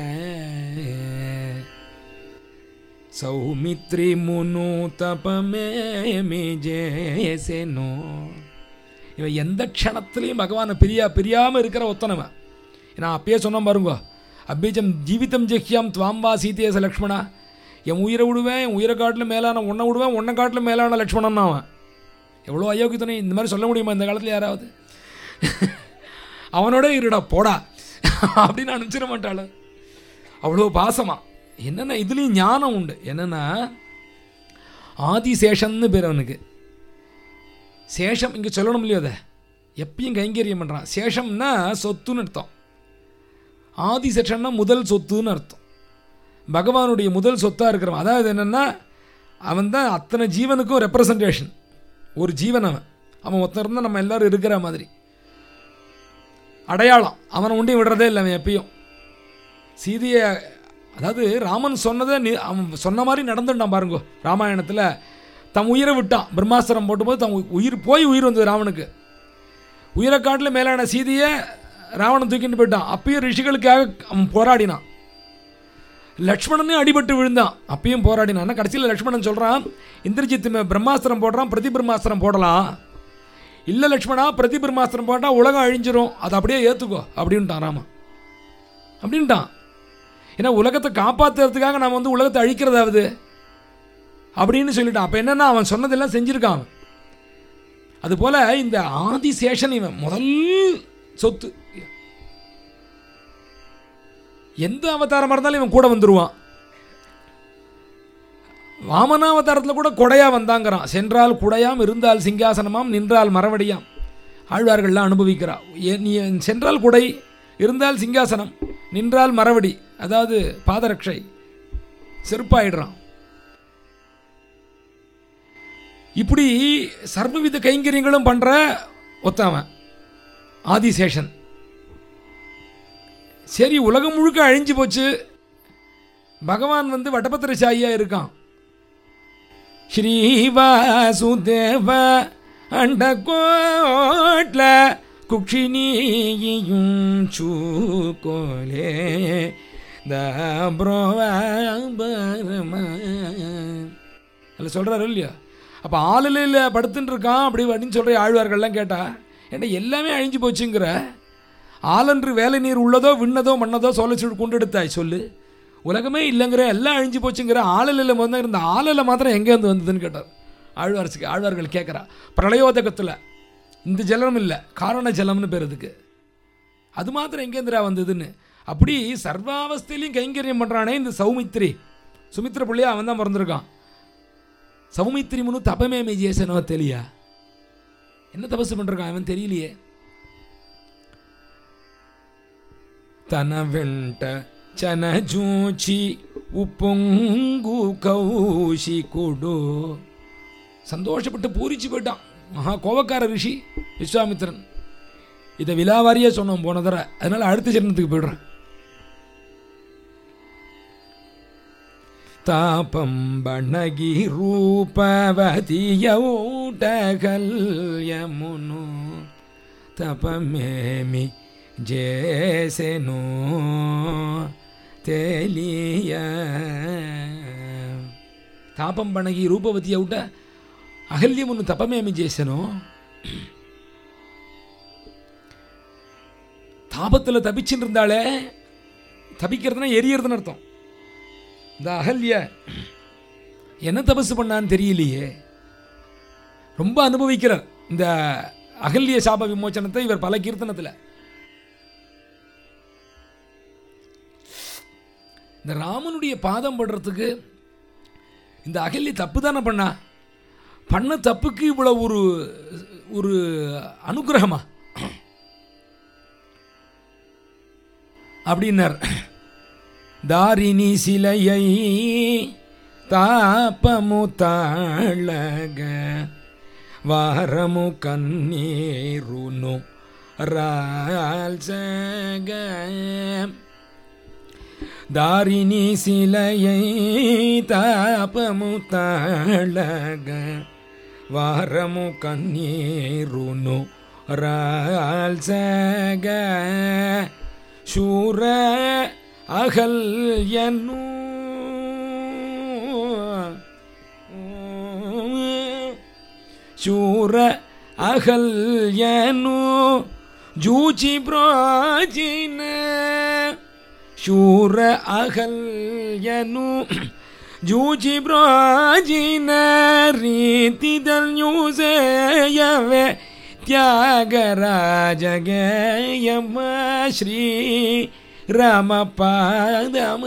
சௌமித்ரி முன்னு தபமேமி ஜேசனோ இவன் எந்த க்ஷணத்துலையும் பகவானை பிரியா பிரியாமல் இருக்கிற ஒத்தனவன் நான் அப்பயே சொன்னேன் பாருங்க அபீஜம் ஜீவிதம் ஜெஹ்யாம் துவாம்பா சீதேச லக்ஷ்மணா என் உயிரை விடுவேன் என் உயிரை காட்டில் மேலான உன்னை விடுவேன் உன்னை காட்டில் மேலான லக்ஷ்மணன் அவன் எவ்வளோ அயோக்கியத்தனை இந்த மாதிரி சொல்ல முடியுமா இந்த காலத்தில் யாராவது அவனோட இருடா போடா அப்படின்னு அனுப்பிச்சிட மாட்டாள் அவ்வளோ பாசமா என்னென்ன இதுலேயும் ஞானம் உண்டு என்னென்னா ஆதிசேஷன்னு பேர் அவனுக்கு சேஷம் இங்கே சொல்லணும் இல்லையோ அதை எப்பயும் கைங்கரியம் பண்ணுறான் சேஷம்னா சொத்துன்னு அர்த்தம் ஆதிசேஷன்னா முதல் சொத்துன்னு அர்த்தம் பகவானுடைய முதல் சொத்தாக இருக்கிறவன் அதாவது என்னென்னா அவன் தான் அத்தனை ஜீவனுக்கும் ரெப்ரசன்டேஷன் ஒரு ஜீவன் அவன் அவன் ஒருத்தன் இருந்தால் நம்ம எல்லோரும் இருக்கிற மாதிரி அடையாளம் அவனை உண்டையும் விடுறதே இல்லை அவன் எப்பயும் சீதையை அதாவது ராமன் சொன்னதை நீ அவன் சொன்ன மாதிரி நடந்துட்டான் பாருங்கோ ராமாயணத்தில் தன் உயிரை விட்டான் பிரம்மாஸ்திரம் போட்டும்போது தன் உயிர் போய் உயிர் வந்தது ராவனுக்கு உயிரை காட்டில் மேலான சீதையை ராவணன் தூக்கிட்டு போயிட்டான் அப்பயும் ரிஷிகளுக்காக அவன் போராடினான் லக்ஷ்மணனே அடிபட்டு விழுந்தான் அப்பயும் போராடினான் ஆனால் கடைசியில் லக்ஷ்மணன் சொல்கிறான் இந்திரஜித் பிரம்மாஸ்திரம் போடுறான் பிரதி பிரம்மாஸ்திரம் போடலாம் இல்லை லக்ஷ்மணா பிரதி பிரம்மாஸ்திரம் போட்டால் உலகம் அழிஞ்சிரும் அதை அப்படியே ஏற்றுக்கோ அப்படின்ட்டான் ராமன் அப்படின்ட்டான் ஏன்னா உலகத்தை காப்பாற்றுறதுக்காக நாம் வந்து உலகத்தை அழிக்கிறதாவது அப்படின்னு சொல்லிட்டான் அப்போ என்னென்னா அவன் சொன்னதெல்லாம் செஞ்சுருக்கான் அவன் அதுபோல் இந்த ஆதிசேஷன் இவன் முதல் சொத்து எந்த அவதாரமாக இருந்தாலும் இவன் கூட வந்துடுவான் வாமனாவதாரத்தில் கூட கொடையா வந்தாங்கிறான் சென்றால் குடையாம் இருந்தால் சிங்காசனமாம் நின்றால் மரவடியாம் ஆழ்வார்கள்லாம் அனுபவிக்கிறா ஏ- நீ சென்றால் குடை இருந்தால் சிங்காசனம் நின்றால் மரவடி அதாவது பாதரட்சை செருப்பாயிடுறான் இப்படி சர்வவித கைங்கரியங்களும் பண்ற ஒத்தவன் ஆதிசேஷன் சரி உலகம் முழுக்க அழிஞ்சு போச்சு பகவான் வந்து வட்டபத்திர சாயியா இருக்கான் ஸ்ரீவாசுதேவ அண்ட கோட்ல குக்ஷினியும் சூக்கோலே அதில் சொல்கிறாரு இல்லையா அப்போ ஆளில் படுத்துட்டு இருக்கான் அப்படி அப்படின்னு சொல்கிற ஆழ்வார்கள்லாம் கேட்டா ஏன்டா எல்லாமே அழிஞ்சு போச்சுங்கிற ஆலன்று வேலை நீர் உள்ளதோ விண்ணதோ மண்ணதோ சொல்ல சொல்லி கொண்டெடுத்தாய் சொல்லு உலகமே இல்லைங்கிற எல்லாம் அழிஞ்சு போச்சுங்கிற ஆளில் முதல்ல இருந்த ஆளில் மாத்திரம் எங்கேருந்து வந்ததுன்னு கேட்டார் ஆழ்வார்ஸுக்கு ஆழ்வார்கள் கேட்குறா பிரளயோதகத்தில் இந்த ஜலம் இல்லை காரண ஜலம்னு பேர் அதுக்கு அது மாத்திரம் எங்கேந்திரா வந்ததுன்னு அப்படி சர்வாவஸ்தையிலையும் கைங்கரியம் பண்ணுறானே இந்த சௌமித்ரி சுமித்ர பிள்ளையா அவன் தான் பிறந்திருக்கான் சௌமித்ரி முனு தபமேமி ஜேசனோ தெளியா என்ன தபசு பண்ணிருக்கான் அவன் தெரியலையே తన వెంట చనజూచి ఉప్పొంగు కౌశికుడు சந்தோஷப்பட்டு பூரிச்சு போயிட்டான் மகா கோபக்கார ரிஷி விஸ்வாமித்திரன் இதை விலாவாரியே சொன்னோம் போன தடவை அதனால அடுத்த ஜென்மத்துக்கு போயிடுறேன் தாபம் பணகி రూపవతియౌటగల్యమును తపమేమి చేసెను తెలియ తాపం పణగి రూపవతి అవుట అహల్యమును తపమేమి చేసెను தாபத்தில் தபிச்சுட்டு இருந்தாலே தபிக்கிறதுனா எரியறதுன்னு அர்த்தம் இந்த அகல்ய என்ன தபசு பண்ணான்னு தெரியலையே ரொம்ப அனுபவிக்கிறார் இந்த அகல்ய சாப விமோச்சனத்தை இவர் பல கீர்த்தனத்தில் இந்த ராமனுடைய பாதம் படுறதுக்கு இந்த அகல்ய தப்பு தானே பண்ணா பண்ண தப்புக்கு இவ்வளோ ஒரு ஒரு அனுகிரகமா அப்படின்னார் தாரிணி சிலையை தாப்பமு தாழக வாரமு கண்ணீருனு ரால்சக தாரிணி சிலையை தாப்பமு தாழக வாரமு கண்ணீருனு ரால்சக ಶೂರ ಅಹಲ್ಯನು ಶೂರ ಅಹಲ್ಯನು ಜೂಚಿ ಬ್ರಾಜಿನ ಶೂರ ಅಹಲ್ಯನು ಜೂಚಿ ಬ್ರಾಜಿನ ರೀತಿದಲ್ಯೂಸೇಯವೇ ತ್ಯಾಗರಾಜಗೇಯಮ್ಮ ಶ್ರೀ ರಾಮ ಪಾದಮ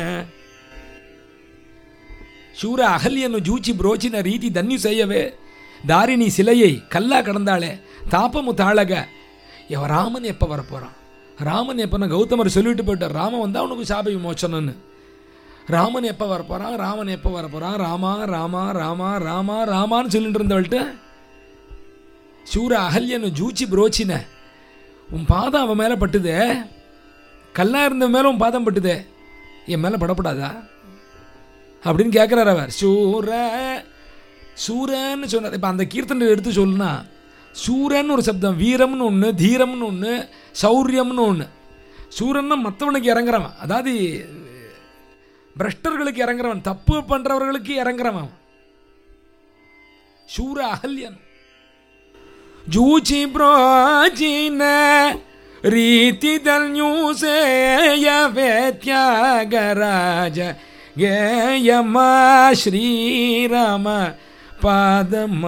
ಶೂರ ಅಹಲ್ಯನ್ನು ಜೂಚಿ ಬ್ರೋಚಿನ ರೀತಿ ಧನ್ಯು செய்யவே தாரிணி சிலையை கல்லா கடந்தாளே தாப்பமு தாழக இவ ராமன் எப்போ வரப்போகிறான் ராமன் எப்போ கௌதமர் சொல்லிட்டு போயிட்டார் ராமன் வந்தால் உனக்கு சாப விமோச்சனம்னு ராமன் எப்போ வரப்போகிறான் ராமன் எப்போ வரப்போகிறான் ராமா ராமா ராமா ராமா ராமான்னு சொல்லிட்டு இருந்தவள்கிட்ட சூர அகல்யனு ஜூச்சி புரோச்சின உன் பாதம் அவன் மேலே பட்டுதே கல்லா இருந்த மேலே உன் பாதம் பட்டுதே என் மேலே படப்படாதா அப்படின்னு கேட்குறாரு அவர் சூர சூரன்னு சொன்னார் இப்போ அந்த கீர்த்தனை எடுத்து சொல்லுனா சூரன்னு ஒரு சப்தம் வீரம்னு ஒன்று தீரம்னு ஒன்று சௌரியம்னு ஒன்று சூரன்னா மற்றவனுக்கு இறங்குறவன் அதாவது பிரஷ்டர்களுக்கு இறங்குறவன் தப்பு பண்ணுறவர்களுக்கு இறங்குறவன் சூர அகல்யன் ಜೂಚಿ ಬ್ರಾಜಿನ ರೀತಿದಲ್ಯೂಸೇಯವೇ ತ್ಯಾಗರಾಜ ಗೇಯಮ್ಮ ಶ್ರೀರಾಮ பாதம்மா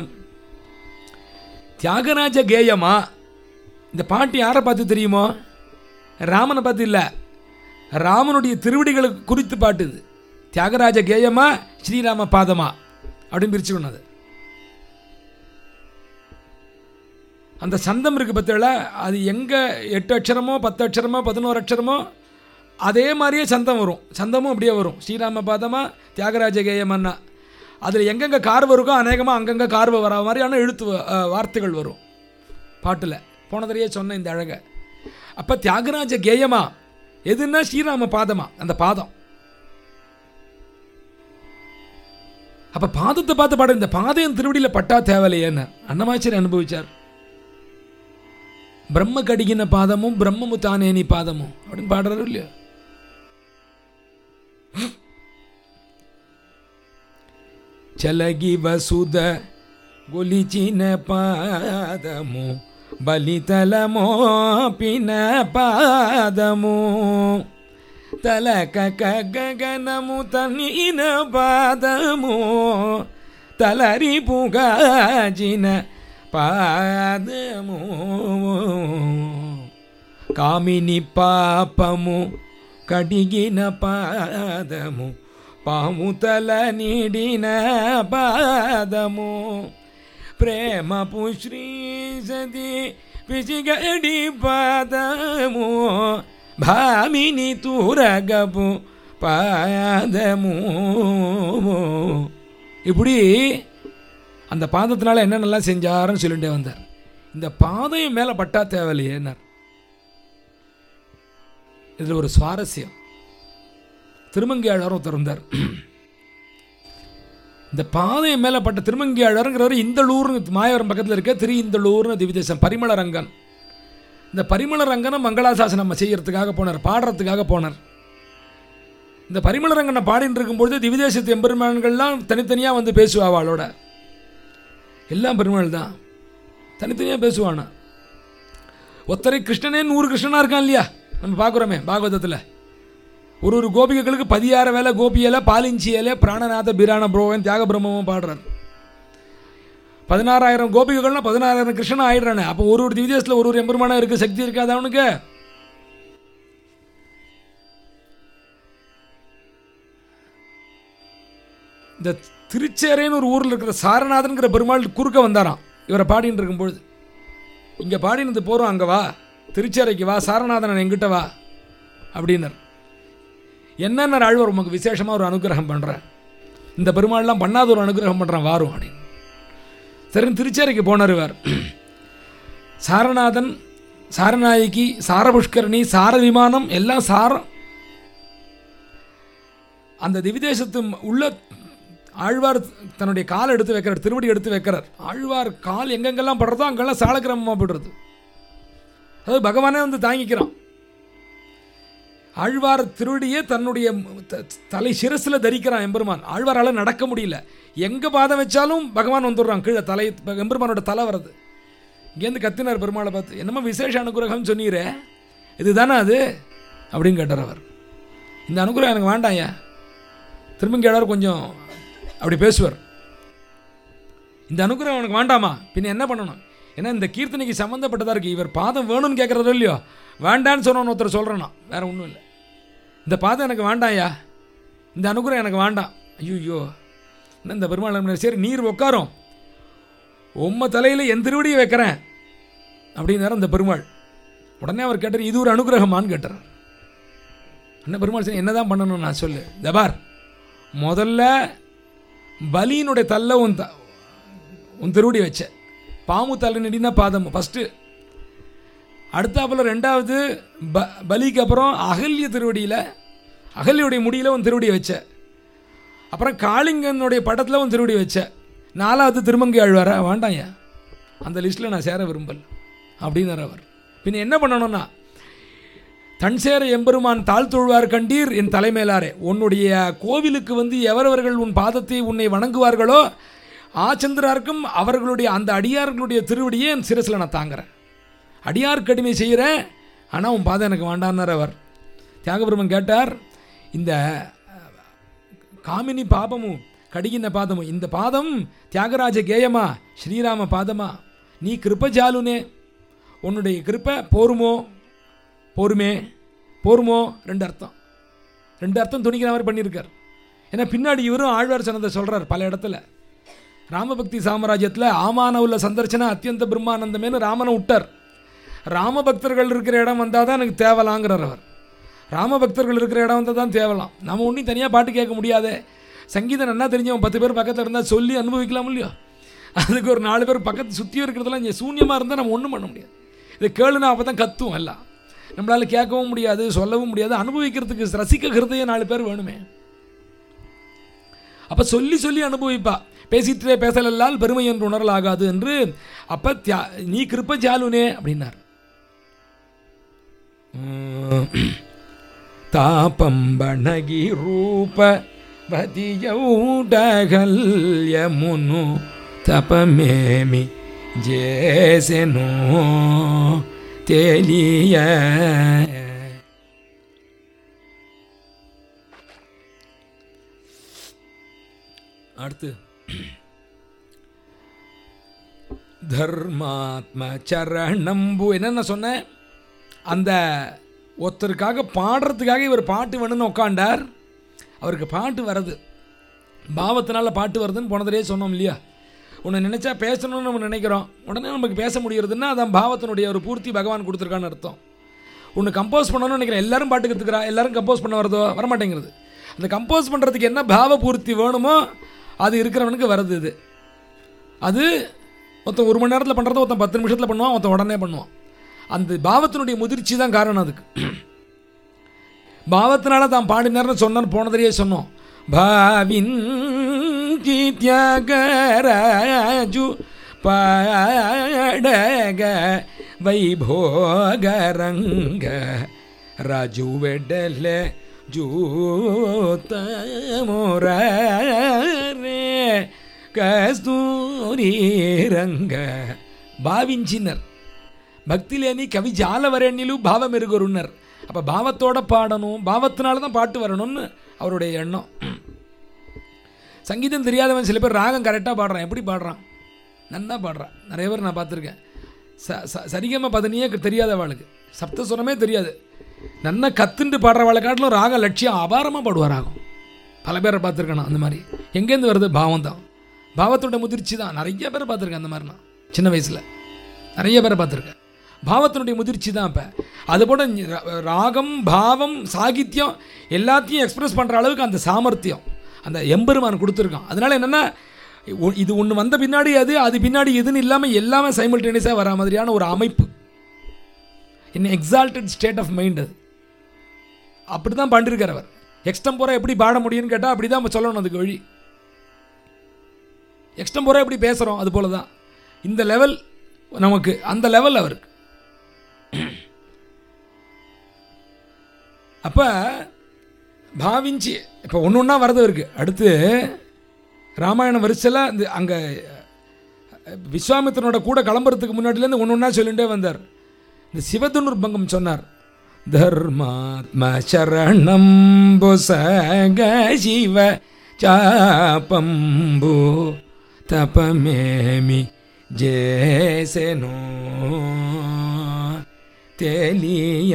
தியாகராஜ கேயமா இந்த பாட்டு யாரை பார்த்து தெரியுமோ ராமனை பார்த்து இல்லை ராமனுடைய திருவடிகளுக்கு குறித்து பாட்டு இது தியாகராஜ கேயமா ஸ்ரீராம பாதமா அப்படின்னு பிரிச்சுக்கணும் அது அந்த சந்தம் இருக்கு பத்தில அது எங்கே எட்டு அக்ஷரமோ பத்து அக்ஷரமோ பதினோரு அக்ஷரமோ அதே மாதிரியே சந்தம் வரும் சந்தமும் அப்படியே வரும் ஸ்ரீராம பாதமா தியாகராஜ கேயமன்னா அதில் எங்கெங்கே கார்வ இருக்கோ அநேகமாக அங்கங்கே கார்வ வரா மாதிரியான எழுத்து வ- அஹ், வார்த்தைகள் வரும் பாட்டில் போன தடவையே சொன்ன இந்த அழகை அப்போ தியாகராஜ கேயமா எதுன்னா ஸ்ரீராம பாதமா அந்த பாதம் அப்போ பாதத்தை பார்த்து பாட இந்த பாதையும் திருவடியில் பட்டா தேவலையேன்னு அன்னமாச்சரி அனுபவிச்சார் பிரம்ம கடிகின பாதமும் பிரம்மமு தானேனி பாதமும் அப்படின்னு பாடுறாரு இல்லையா చలగి వసుద గొలిచిన పాదము బలితలమో పిన పాదము తలక గగనము తనిన పాదము తలరి పుగాజిన పాదము కామిని పాపము కడిగిన పాదము పాముతల నీడిన పాదము ప్రేమపు శ్రీ సతి పిసిగడి పాదము భామిని తూరగపు பாதமு இப்படி அந்த பாதத்தினால என்னென்னலாம் செஞ்சாருன்னு சொல்லிட்டே வந்தார் இந்த பாதையும் மேலே பட்டா தேவையில்லையேன்னார் இதில் ஒரு சுவாரஸ்யம் திருமங்கியாளர் ஒருத்தர் இருந்தார் இந்த பாதை மேலே பட்ட திருமங்கியாளருங்கிறவர் இந்தளூர் மாயவரம் பக்கத்தில் இருக்க திரு இந்தளூர்னு திவிதேசம் பரிமள ரங்கன் இந்த பரிமள ரங்கனை மங்களாசாசனம் செய்யறதுக்காக போனார் பாடுறதுக்காக போனார் இந்த பரிமள ரங்கனை பாடிட்டு இருக்கும்பொழுது திவிதேசத்து எம்பெருமான்கள்லாம் தனித்தனியாக வந்து பேசுவா அவளோட எல்லாம் பெருமாள் தான் தனித்தனியாக பேசுவானா ஒத்தரை கிருஷ்ணனே நூறு கிருஷ்ணனாக இருக்கான் இல்லையா நம்ம பார்க்குறோமே பாகவதத்தில் ஒரு ஒரு கோபிகைகளுக்கு பதியார வேலை கோபியலை பாலிஞ்சியலை பிராணநாத பிரான புரோவன் தியாக பிரம்மமும் பாடுறார் பதினாறாயிரம் கோபிகைகள்னா பதினாறாயிரம் கிருஷ்ணன் ஆயிடுறானே அப்போ ஒரு ஒரு திவ்யத்தில் ஒரு ஒரு எம்பெருமானம் இருக்குது சக்தி இருக்காது அவனுக்கு இந்த திருச்சேரைன்னு ஒரு ஊரில் இருக்கிற சாரநாதன்கிற பெருமாள் குறுக்க வந்தாராம் இவரை பாடின்னு இருக்கும்பொழுது இங்கே பாடினது போகிறோம் அங்கே வா திருச்சேரைக்கு வா சாரநாதன் எங்கிட்ட வா அப்படின்னார் என்னென்ன ஆழ்வார் உமக்கு விசேஷமாக ஒரு அனுகிரகம் பண்ணுறேன் இந்த பெருமாள்லாம் பண்ணாத ஒரு அனுகிரகம் பண்ணுறான் வாரும் அப்படின்னு சரின்னு திருச்சேரைக்கு போனார் இவர் சாரநாதன் சாரநாயகி சாரபுஷ்கரணி சார விமானம் எல்லாம் சாரம் அந்த திவிதேசத்து உள்ள ஆழ்வார் தன்னுடைய கால் எடுத்து வைக்கிறார் திருவடி எடுத்து வைக்கிறார் ஆழ்வார் கால் எங்கெங்கெல்லாம் படுறதோ அங்கெல்லாம் சாலக்கிரமமாக போடுறது அதாவது பகவானே வந்து தாங்கிக்கிறான் ஆழ்வார் திருவடியே தன்னுடைய த- தலை சிரசில் தரிக்கிறான் எம்பெருமான் ஆழ்வாரால் நடக்க முடியல எங்கே பாதம் வச்சாலும் பகவான் வந்துடுறான் கீழே தலை எம்பெருமானோட தலை வருது இங்கேருந்து கத்தினார் பெருமாளை பார்த்து என்னமோ விசேஷ அனுகிரகம் சொன்னீரே இதுதானே அது அப்படின்னு கேட்டார் அவர் இந்த அனுகிரகம் எனக்கு வேண்டாம்யா திரும்ப கேட்டார் கொஞ்சம் அப்படி பேசுவார் இந்த அனுகிரகம் எனக்கு வேண்டாமா பின்ன என்ன பண்ணணும் ஏன்னா இந்த கீர்த்தனைக்கு சம்மந்தப்பட்டதாக இருக்குது இவர் பாதம் வேணும்னு கேட்குறதோ இல்லையோ வேண்டான்னு சொன்னோன்னு ஒருத்தர் சொல்கிறேன்னா வேறு ஒன்றும் இல்லை இந்த பாதம் எனக்கு வேண்டாம்யா இந்த அனுகிரகம் எனக்கு வேண்டாம் ஐயோ என்ன இந்த பெருமாள் என்ன, சரி நீர் உட்காரும் உம்ம தலையில் என் திருவடியை வைக்கிறேன் அப்படின்னாரு அந்த பெருமாள் உடனே அவர் கேட்டார் இது ஒரு அனுகிரகமான்னு கேட்டார் என்ன பெருமாள் சரி என்ன தான் பண்ணணும் நான் சொல்லு தபார் முதல்ல பலியினுடைய தள்ள உன் த உன் திருவடி வச்ச பாம்பு தலை நடினா பாதம் ஃபஸ்ட்டு அடுத்தாப்புல ரெண்டாவது ப பலிக்கு அப்புறம் அகல்ய திருவடியில் அகல்யுடைய முடியில் உன் திருவடியை வச்ச அப்புறம் காளிங்கனுடைய படத்தில் உன் திருவடி வச்ச நாலாவது திருமங்கை ஆழ்வாரா வேண்டாம்யா அந்த லிஸ்ட்டில் நான் சேர விரும்பல அப்படின்னார் அவர் பின்ன என்ன பண்ணணும்னா தன் சேர எம்பெருமான் தாழ்த்தொழுவார் கண்டீர் என் தலைமையிலாரே உன்னுடைய கோவிலுக்கு வந்து எவரவர்கள் உன் பாதத்தை உன்னை வணங்குவார்களோ ஆச்சந்திராருக்கும் அவர்களுடைய அந்த அடியார்களுடைய திருவடியை என் சிரசில் நான் தாங்குறேன் அடியார் கடுமை செய்கிறேன் ஆனால் உன் பாதம் எனக்கு வேண்டான்னார் அவர் தியாகபிரமன் கேட்டார் இந்த காமினி பாபமும் கடிகின பாதமும் இந்த பாதம் தியாகராஜ கேயமா ஸ்ரீராம பாதமா நீ கிருப்பஜாலுனே உன்னுடைய கிருப்பை போருமோ போருமே போருமோ ரெண்டு அர்த்தம் ரெண்டு அர்த்தம் துணிக்கிற மாதிரி பண்ணியிருக்கார் ஏன்னா பின்னாடி இவரும் ஆழ்வார் சனத்தை சொல்கிறார் பல இடத்துல ராமபக்தி சாம்ராஜ்யத்தில் ஆமான உள்ள சந்தர்சன அத்தியந்த பிரம்மானந்தமேனு ராமனை விட்டார் ராமபக்தர்கள் இருக்கிற இடம் வந்தால் தான் எனக்கு தேவலாங்கிறார் அவர் ராமபக்தர்கள் இருக்கிற இடம் வந்தால் தான் தேவலாம் நம்ம ஒன்றும் தனியாக பாட்டு கேட்க முடியாதே சங்கீதம் நல்லா தெரிஞ்சவன் பத்து பேர் பக்கத்தில் இருந்தால் சொல்லி அனுபவிக்கலாம் இல்லையோ அதுக்கு ஒரு நாலு பேர் பக்கத்து சுற்றி இருக்கிறதெல்லாம் இங்கே சூன்யமாக இருந்தால் நம்ம ஒன்றும் பண்ண முடியாது இதை கேளுனா அப்போ தான் கத்தும் எல்லாம் நம்மளால் கேட்கவும் முடியாது சொல்லவும் முடியாது அனுபவிக்கிறதுக்கு ரசிக்க ஹிருதயம் நாலு பேர் வேணுமே அப்போ சொல்லி சொல்லி அனுபவிப்பா பேசிட்டே பேசலல்லால் பெருமை என்று உணரலாகாது என்று அப்போ தியா நீ கிருப்ப ஜாலுனே அப்படின்னார் தாபம்பணகி ரூப వదియౌడగల్యమును తపమేమి చేసెను తెలియ அடுத்து தர்மாத்ம சரணம்பு என்னென்ன சொன்னேன் அந்த ஒருத்தருக்காக பாடுறதுக்காக இவர் பாட்டு வேணும்னு உட்காண்டார் அவருக்கு பாட்டு வருது பாவத்தினால பாட்டு வருதுன்னு போனதிலே சொன்னோம் இல்லையா உன்னை நினச்சா பேசணும்னு நம்ம நினைக்கிறோம் உடனே நமக்கு பேச முடியறதுன்னா அதான் பாவத்தினுடைய ஒரு பூர்த்தி பகவான் கொடுத்துருக்கான்னு அர்த்தம் ஒன்று கம்போஸ் பண்ணணும்னு நினைக்கிறேன் எல்லாரும் பாட்டு கற்றுக்கிறா எல்லாரும் கம்போஸ் பண்ண வருதோ வரமாட்டேங்கிறது அந்த கம்போஸ் பண்ணுறதுக்கு என்ன பாவ பூர்த்தி வேணுமோ அது இருக்கிறவனுக்கு வருது இது அது ஒருத்தன் ஒரு மணி நேரத்தில் பண்ணுறத ஒருத்தன் பத்து நிமிஷத்தில் பண்ணுவான் ஒருத்தன் உடனே பண்ணுவான் அந்த பாவத்தினுடைய முதிர்ச்சி தான் காரணம் அதுக்கு பாவத்தினால தான் பாடினார்னு சொன்னான்னு போனதிலேயே சொன்னோம் பாவின் தியாகராஜு பாடக வைபோகரங்க ராஜு வெடல ஜூத்தமுரே கஸ்தூரி రంగ భావించినర్ భక్తి లేని కవి జాలవరణ్యులు భావం ఎరుగురున్నారు அப்போ பாவத்தோட பாடணும் பாவத்தினால தான் பாட்டு வரணும்னு அவருடைய எண்ணம் சங்கீதம் தெரியாதவன் சில பேர் ராகம் கரெக்டாக பாடுறான் எப்படி பாடுறான் நன்னா பாடுறான் நிறைய பேர் நான் பார்த்துருக்கேன் ச ச சரிகம பதனியே தெரியாதவளுக்கு சப்தஸ்வரமே தெரியாது நன்னா கத்துண்டு பாடுறவளை காட்டிலும் ராகம் லட்சியம் அபாரமாக பாடுவார் ராகம் பல பேரை பார்த்துருக்கேன் நான் அந்த மாதிரி எங்கேருந்து வருது பாவம் தான் பாவத்தோட முதிர்ச்சி தான் நிறைய பேர் பார்த்துருக்கேன் அந்த மாதிரி நான் சின்ன வயசில் நிறைய பேரை பார்த்துருக்கேன் பாவத்தினுடைய முதிர்ச்சி தான் இப்போ அதுபோல் ராகம் பாவம் சாகித்யம் எல்லாத்தையும் எக்ஸ்பிரஸ் பண்ணுற அளவுக்கு அந்த சாமர்த்தியம் அந்த எம்பெருமான் கொடுத்துருக்கான் அதனால் என்னென்னா இது ஒன்று வந்த பின்னாடி அது அது பின்னாடி எதுன்னு இல்லாமல் எல்லாமே சைமல்டேனியஸாக வர மாதிரியான ஒரு அமைப்பு in exalted state of mind அது அப்படி தான் பண்ணிருக்கார் அவர் எக்ஸ்டம்போரா எப்படி பாட முடியும்னு கேட்டால் அப்படி தான் சொல்லணும் அதுக்கு வழி எக்ஸ்டம்போரா எப்படி பேசுகிறோம் அது போல தான் இந்த லெவல் நமக்கு அந்த லெவல் அவருக்கு அப்போ பாவிஞ்சு இப்போ ஒன்று ஒன்றா வரது இருக்கு அடுத்து ராமாயணம் வரிசையில் இந்த அங்கே விஸ்வாமித்திரனோட கூட கிளம்புறதுக்கு முன்னாடிலேருந்து ஒன்று ஒன்றா சொல்லிகிட்டே வந்தார் இந்த சிவதுனுர் பங்கம் சொன்னார் தர்மாத்ம சரணம் புசக சிவ சாப்பம்பு தபமேமி ஜேசனோ தெளிய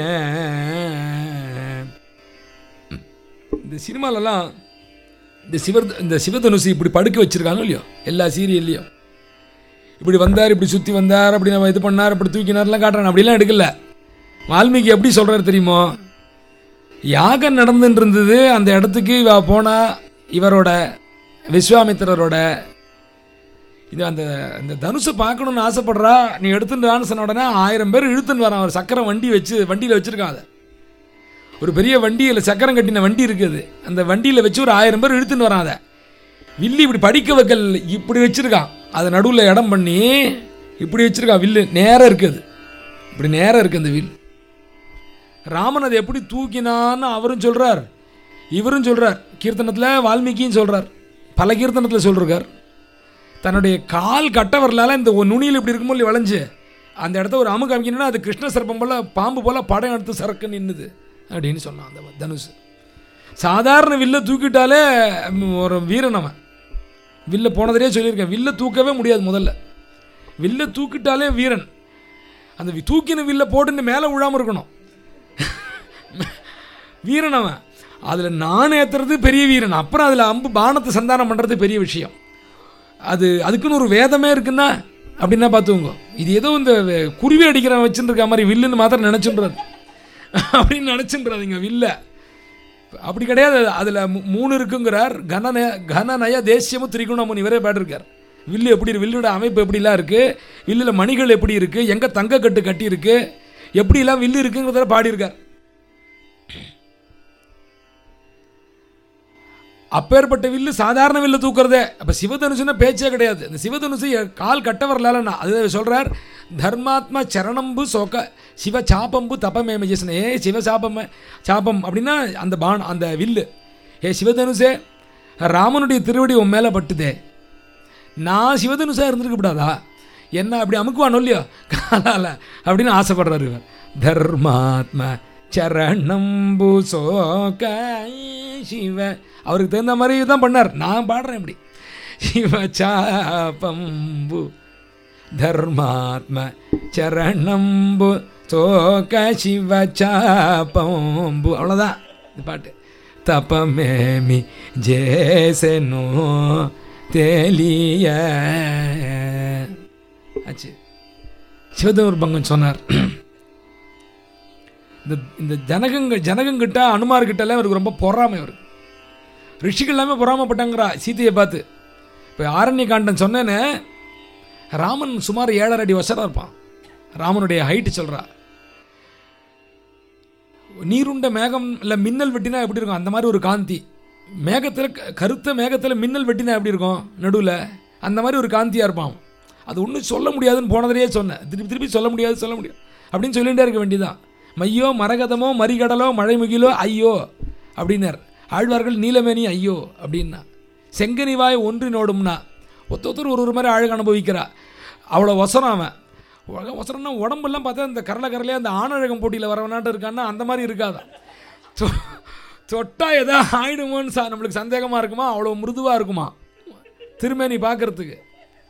இந்த சினிமாலெல்லாம் இந்த சிவர் இந்த சிவதனுசு இப்படி படுக்க வச்சுருக்காங்க இல்லையோ எல்லா சீரியல்லையும் இப்படி வந்தார் இப்படி சுற்றி வந்தார் அப்படி நம்ம இது பண்ணார் அப்படி தூக்கினார்லாம் காட்டுறாங்க அப்படிலாம் எடுக்கல வால்மீகி எப்படி சொல்கிறாரு தெரியுமோ யாகம் நடந்துட்டு இருந்தது அந்த இடத்துக்கு இவ போனால் இவரோட விஸ்வாமித்திரரோட இது அந்த அந்த தனுஷை பார்க்கணுன்னு ஆசைப்படுறா நீ எடுத்துட்டு சொன்ன உடனே ஆயிரம் பேர் இழுத்துன்னு வரான் ஒரு சக்கரம் வண்டி வச்சு வண்டியில் வச்சுருக்கான் அதை ஒரு பெரிய வண்டியில் சக்கரம் கட்டின வண்டி இருக்குது அந்த வண்டியில் வச்சு ஒரு ஆயிரம் பேர் இழுத்துன்னு வரான் அதை வில்லு இப்படி படிக்க வைக்கல் இப்படி வச்சுருக்கான் அதை நடுவில் இடம் பண்ணி இப்படி வச்சுருக்கான் வில்லு நேராக இருக்குது இப்படி நேராக இருக்குது அந்த வில் ராமன் அதை எப்படி தூக்கினான்னு அவரும் சொல்கிறார் இவரும் சொல்கிறார் கீர்த்தனத்தில் வால்மீகியும் சொல்கிறார் பல கீர்த்தனத்தில் சொல்லிருக்கார் தன்னுடைய கால் கட்ட வரலால இந்த ஒரு நுனியில் இப்படி இருக்கும்போது வளைஞ்சு அந்த இடத்த ஒரு அமுக்கு அமைக்கணும்னா அது கிருஷ்ண சர்ப்பம் போல் பாம்பு போல் படம் எடுத்து சரக்கு நின்னுது அப்படின்னு சொன்னான் அந்த தனுஷ் சாதாரண வில்ல தூக்கிட்டாலே ஒரு வீரன் அவன் வில்ல போனதிலே சொல்லியிருக்கேன் வில்ல தூக்கவே முடியாது முதல்ல வில்ல தூக்கிட்டாலே வீரன் அந்த தூக்கின வில்ல போட்டுன்னு மேலே விழாமல் இருக்கணும் வீரன் அவன் அதில் நான் ஏற்றுறது பெரிய வீரன் அப்புறம் அதில் அம்பு பானத்தை சந்தானம் பண்ணுறது பெரிய விஷயம் அது அதுக்குன்னு ஒரு வேதமே இருக்குன்னா அப்படின்னா பார்த்துக்கோங்க இது ஏதோ இந்த வே- குருவி அடிக்கிற வச்சுட்டு இருக்க மாதிரி வில்லுன்னு மாத்திரம் நினச்சுன்றது அப்படின்னு நினச்சுன்றாதீங்க வில்ல அப்படி கிடையாது அதில் மூணு இருக்குங்கிறார் கனநய கனநய தேசியமும் திரிகுணமும் இவரே பாடிருக்கார் வில்லு எப்படி இருக்கு வில்லோட அமைப்பு எப்படிலாம் இருக்குது வில்லில் மணிகள் எப்படி இருக்குது எங்கே தங்க கட்டு கட்டியிருக்கு எப்படிலாம் வில்லு இருக்குங்கிறத பாடியிருக்கார் அப்பேற்பட்ட வில்லு சாதாரண வில்லு தூக்குறதே அப்போ சிவதனுசுன்னா பேச்சே கிடையாது இந்த சிவதனுசு எ- கால் கட்ட வரலன்னா அது சொல்கிறார் தர்மாத்மா சரணம்பு சோக சிவ சாப்பம்பு தபமேம ஜெசன ஏ சிவ சாபம் சாபம் அப்படின்னா அந்த பான் அந்த வில்லு ஏ சிவதனுசே ராமனுடைய திருவடி உன் மேலே பட்டுதே நான் சிவதனுசா இருந்திருக்க கூடாதா என்ன அப்படி அமுக்குவானோ இல்லையோ காலால அப்படின்னு ஆசைப்படுறாரு இவர் தர்மாத்ம சரணம்பு சோக சிவ அவருக்கு தகுந்த மாதிரி தான் பண்ணார் நான் பாடுறேன் இப்படி சிவ சாபம்பு ధర్మాత్మ చరణంబు తోక శివ చాపంబు அவ்வளோதான் இந்த பாட்டு தப்பமேமி ஜேசனோ தெளிய ஆச்சு சிவதேவர் பங்கன் சொன்னார் இந்த இந்த ஜனகங்க ஜனகங்கிட்ட அனுமார்கிட்டலாம் இவருக்கு ரொம்ப பொறாமை இவருக்கு ரிஷிகள் எல்லாமே பொறாமப்பட்டாங்கிறா சீதையை பார்த்து இப்போ ஆரண்ய காண்டன் சொன்னேன்னு ராமன் சுமார் ஏழரை அடி வசரம் இருப்பான் ராமனுடைய ஹைட்டு சொல்கிறா நீருண்ட மேகம் இல்லை மின்னல் வெட்டினா எப்படி இருக்கும் அந்த மாதிரி ஒரு காந்தி மேகத்தில் க- கருத்த மேகத்தில் மின்னல் வெட்டினா எப்படி இருக்கும் நடுவில் அந்த மாதிரி ஒரு காந்தியாக இருப்பான் அது ஒன்றும் சொல்ல முடியாதுன்னு போனதுலேயே சொன்னேன் திருப்பி திருப்பி சொல்ல முடியாது சொல்ல முடியாது அப்படின்னு சொல்லிகிட்டே இருக்க வேண்டியதான் மையோ மரகதமோ மறிகடலோ மழைமுகிலோ ஐயோ அப்படின்னார் ஆழ்வார்கள் நீலமேனி ஐயோ அப்படின்னா செங்கனிவாய் ஒன்றினோடும்னா ஒத்த ஒருத்தர் ஒரு ஒரு மாதிரி அழகு அனுபவிக்கிறா அவ்வளோ ஒசரம் அவன் உலக ஒசரம்னா உடம்பெல்லாம் பார்த்தா இந்த கரலை கரலையே அந்த ஆணழகம் போட்டியில் வரவனாட்டு இருக்கான்னா அந்த மாதிரி இருக்காதான் தொ- தொட்டா எதா ஆயிடுமோன்னு சா நம்மளுக்கு சந்தேகமாக இருக்குமா அவ்வளோ மிருதுவாக இருக்குமா திருமேனி பார்க்கறதுக்கு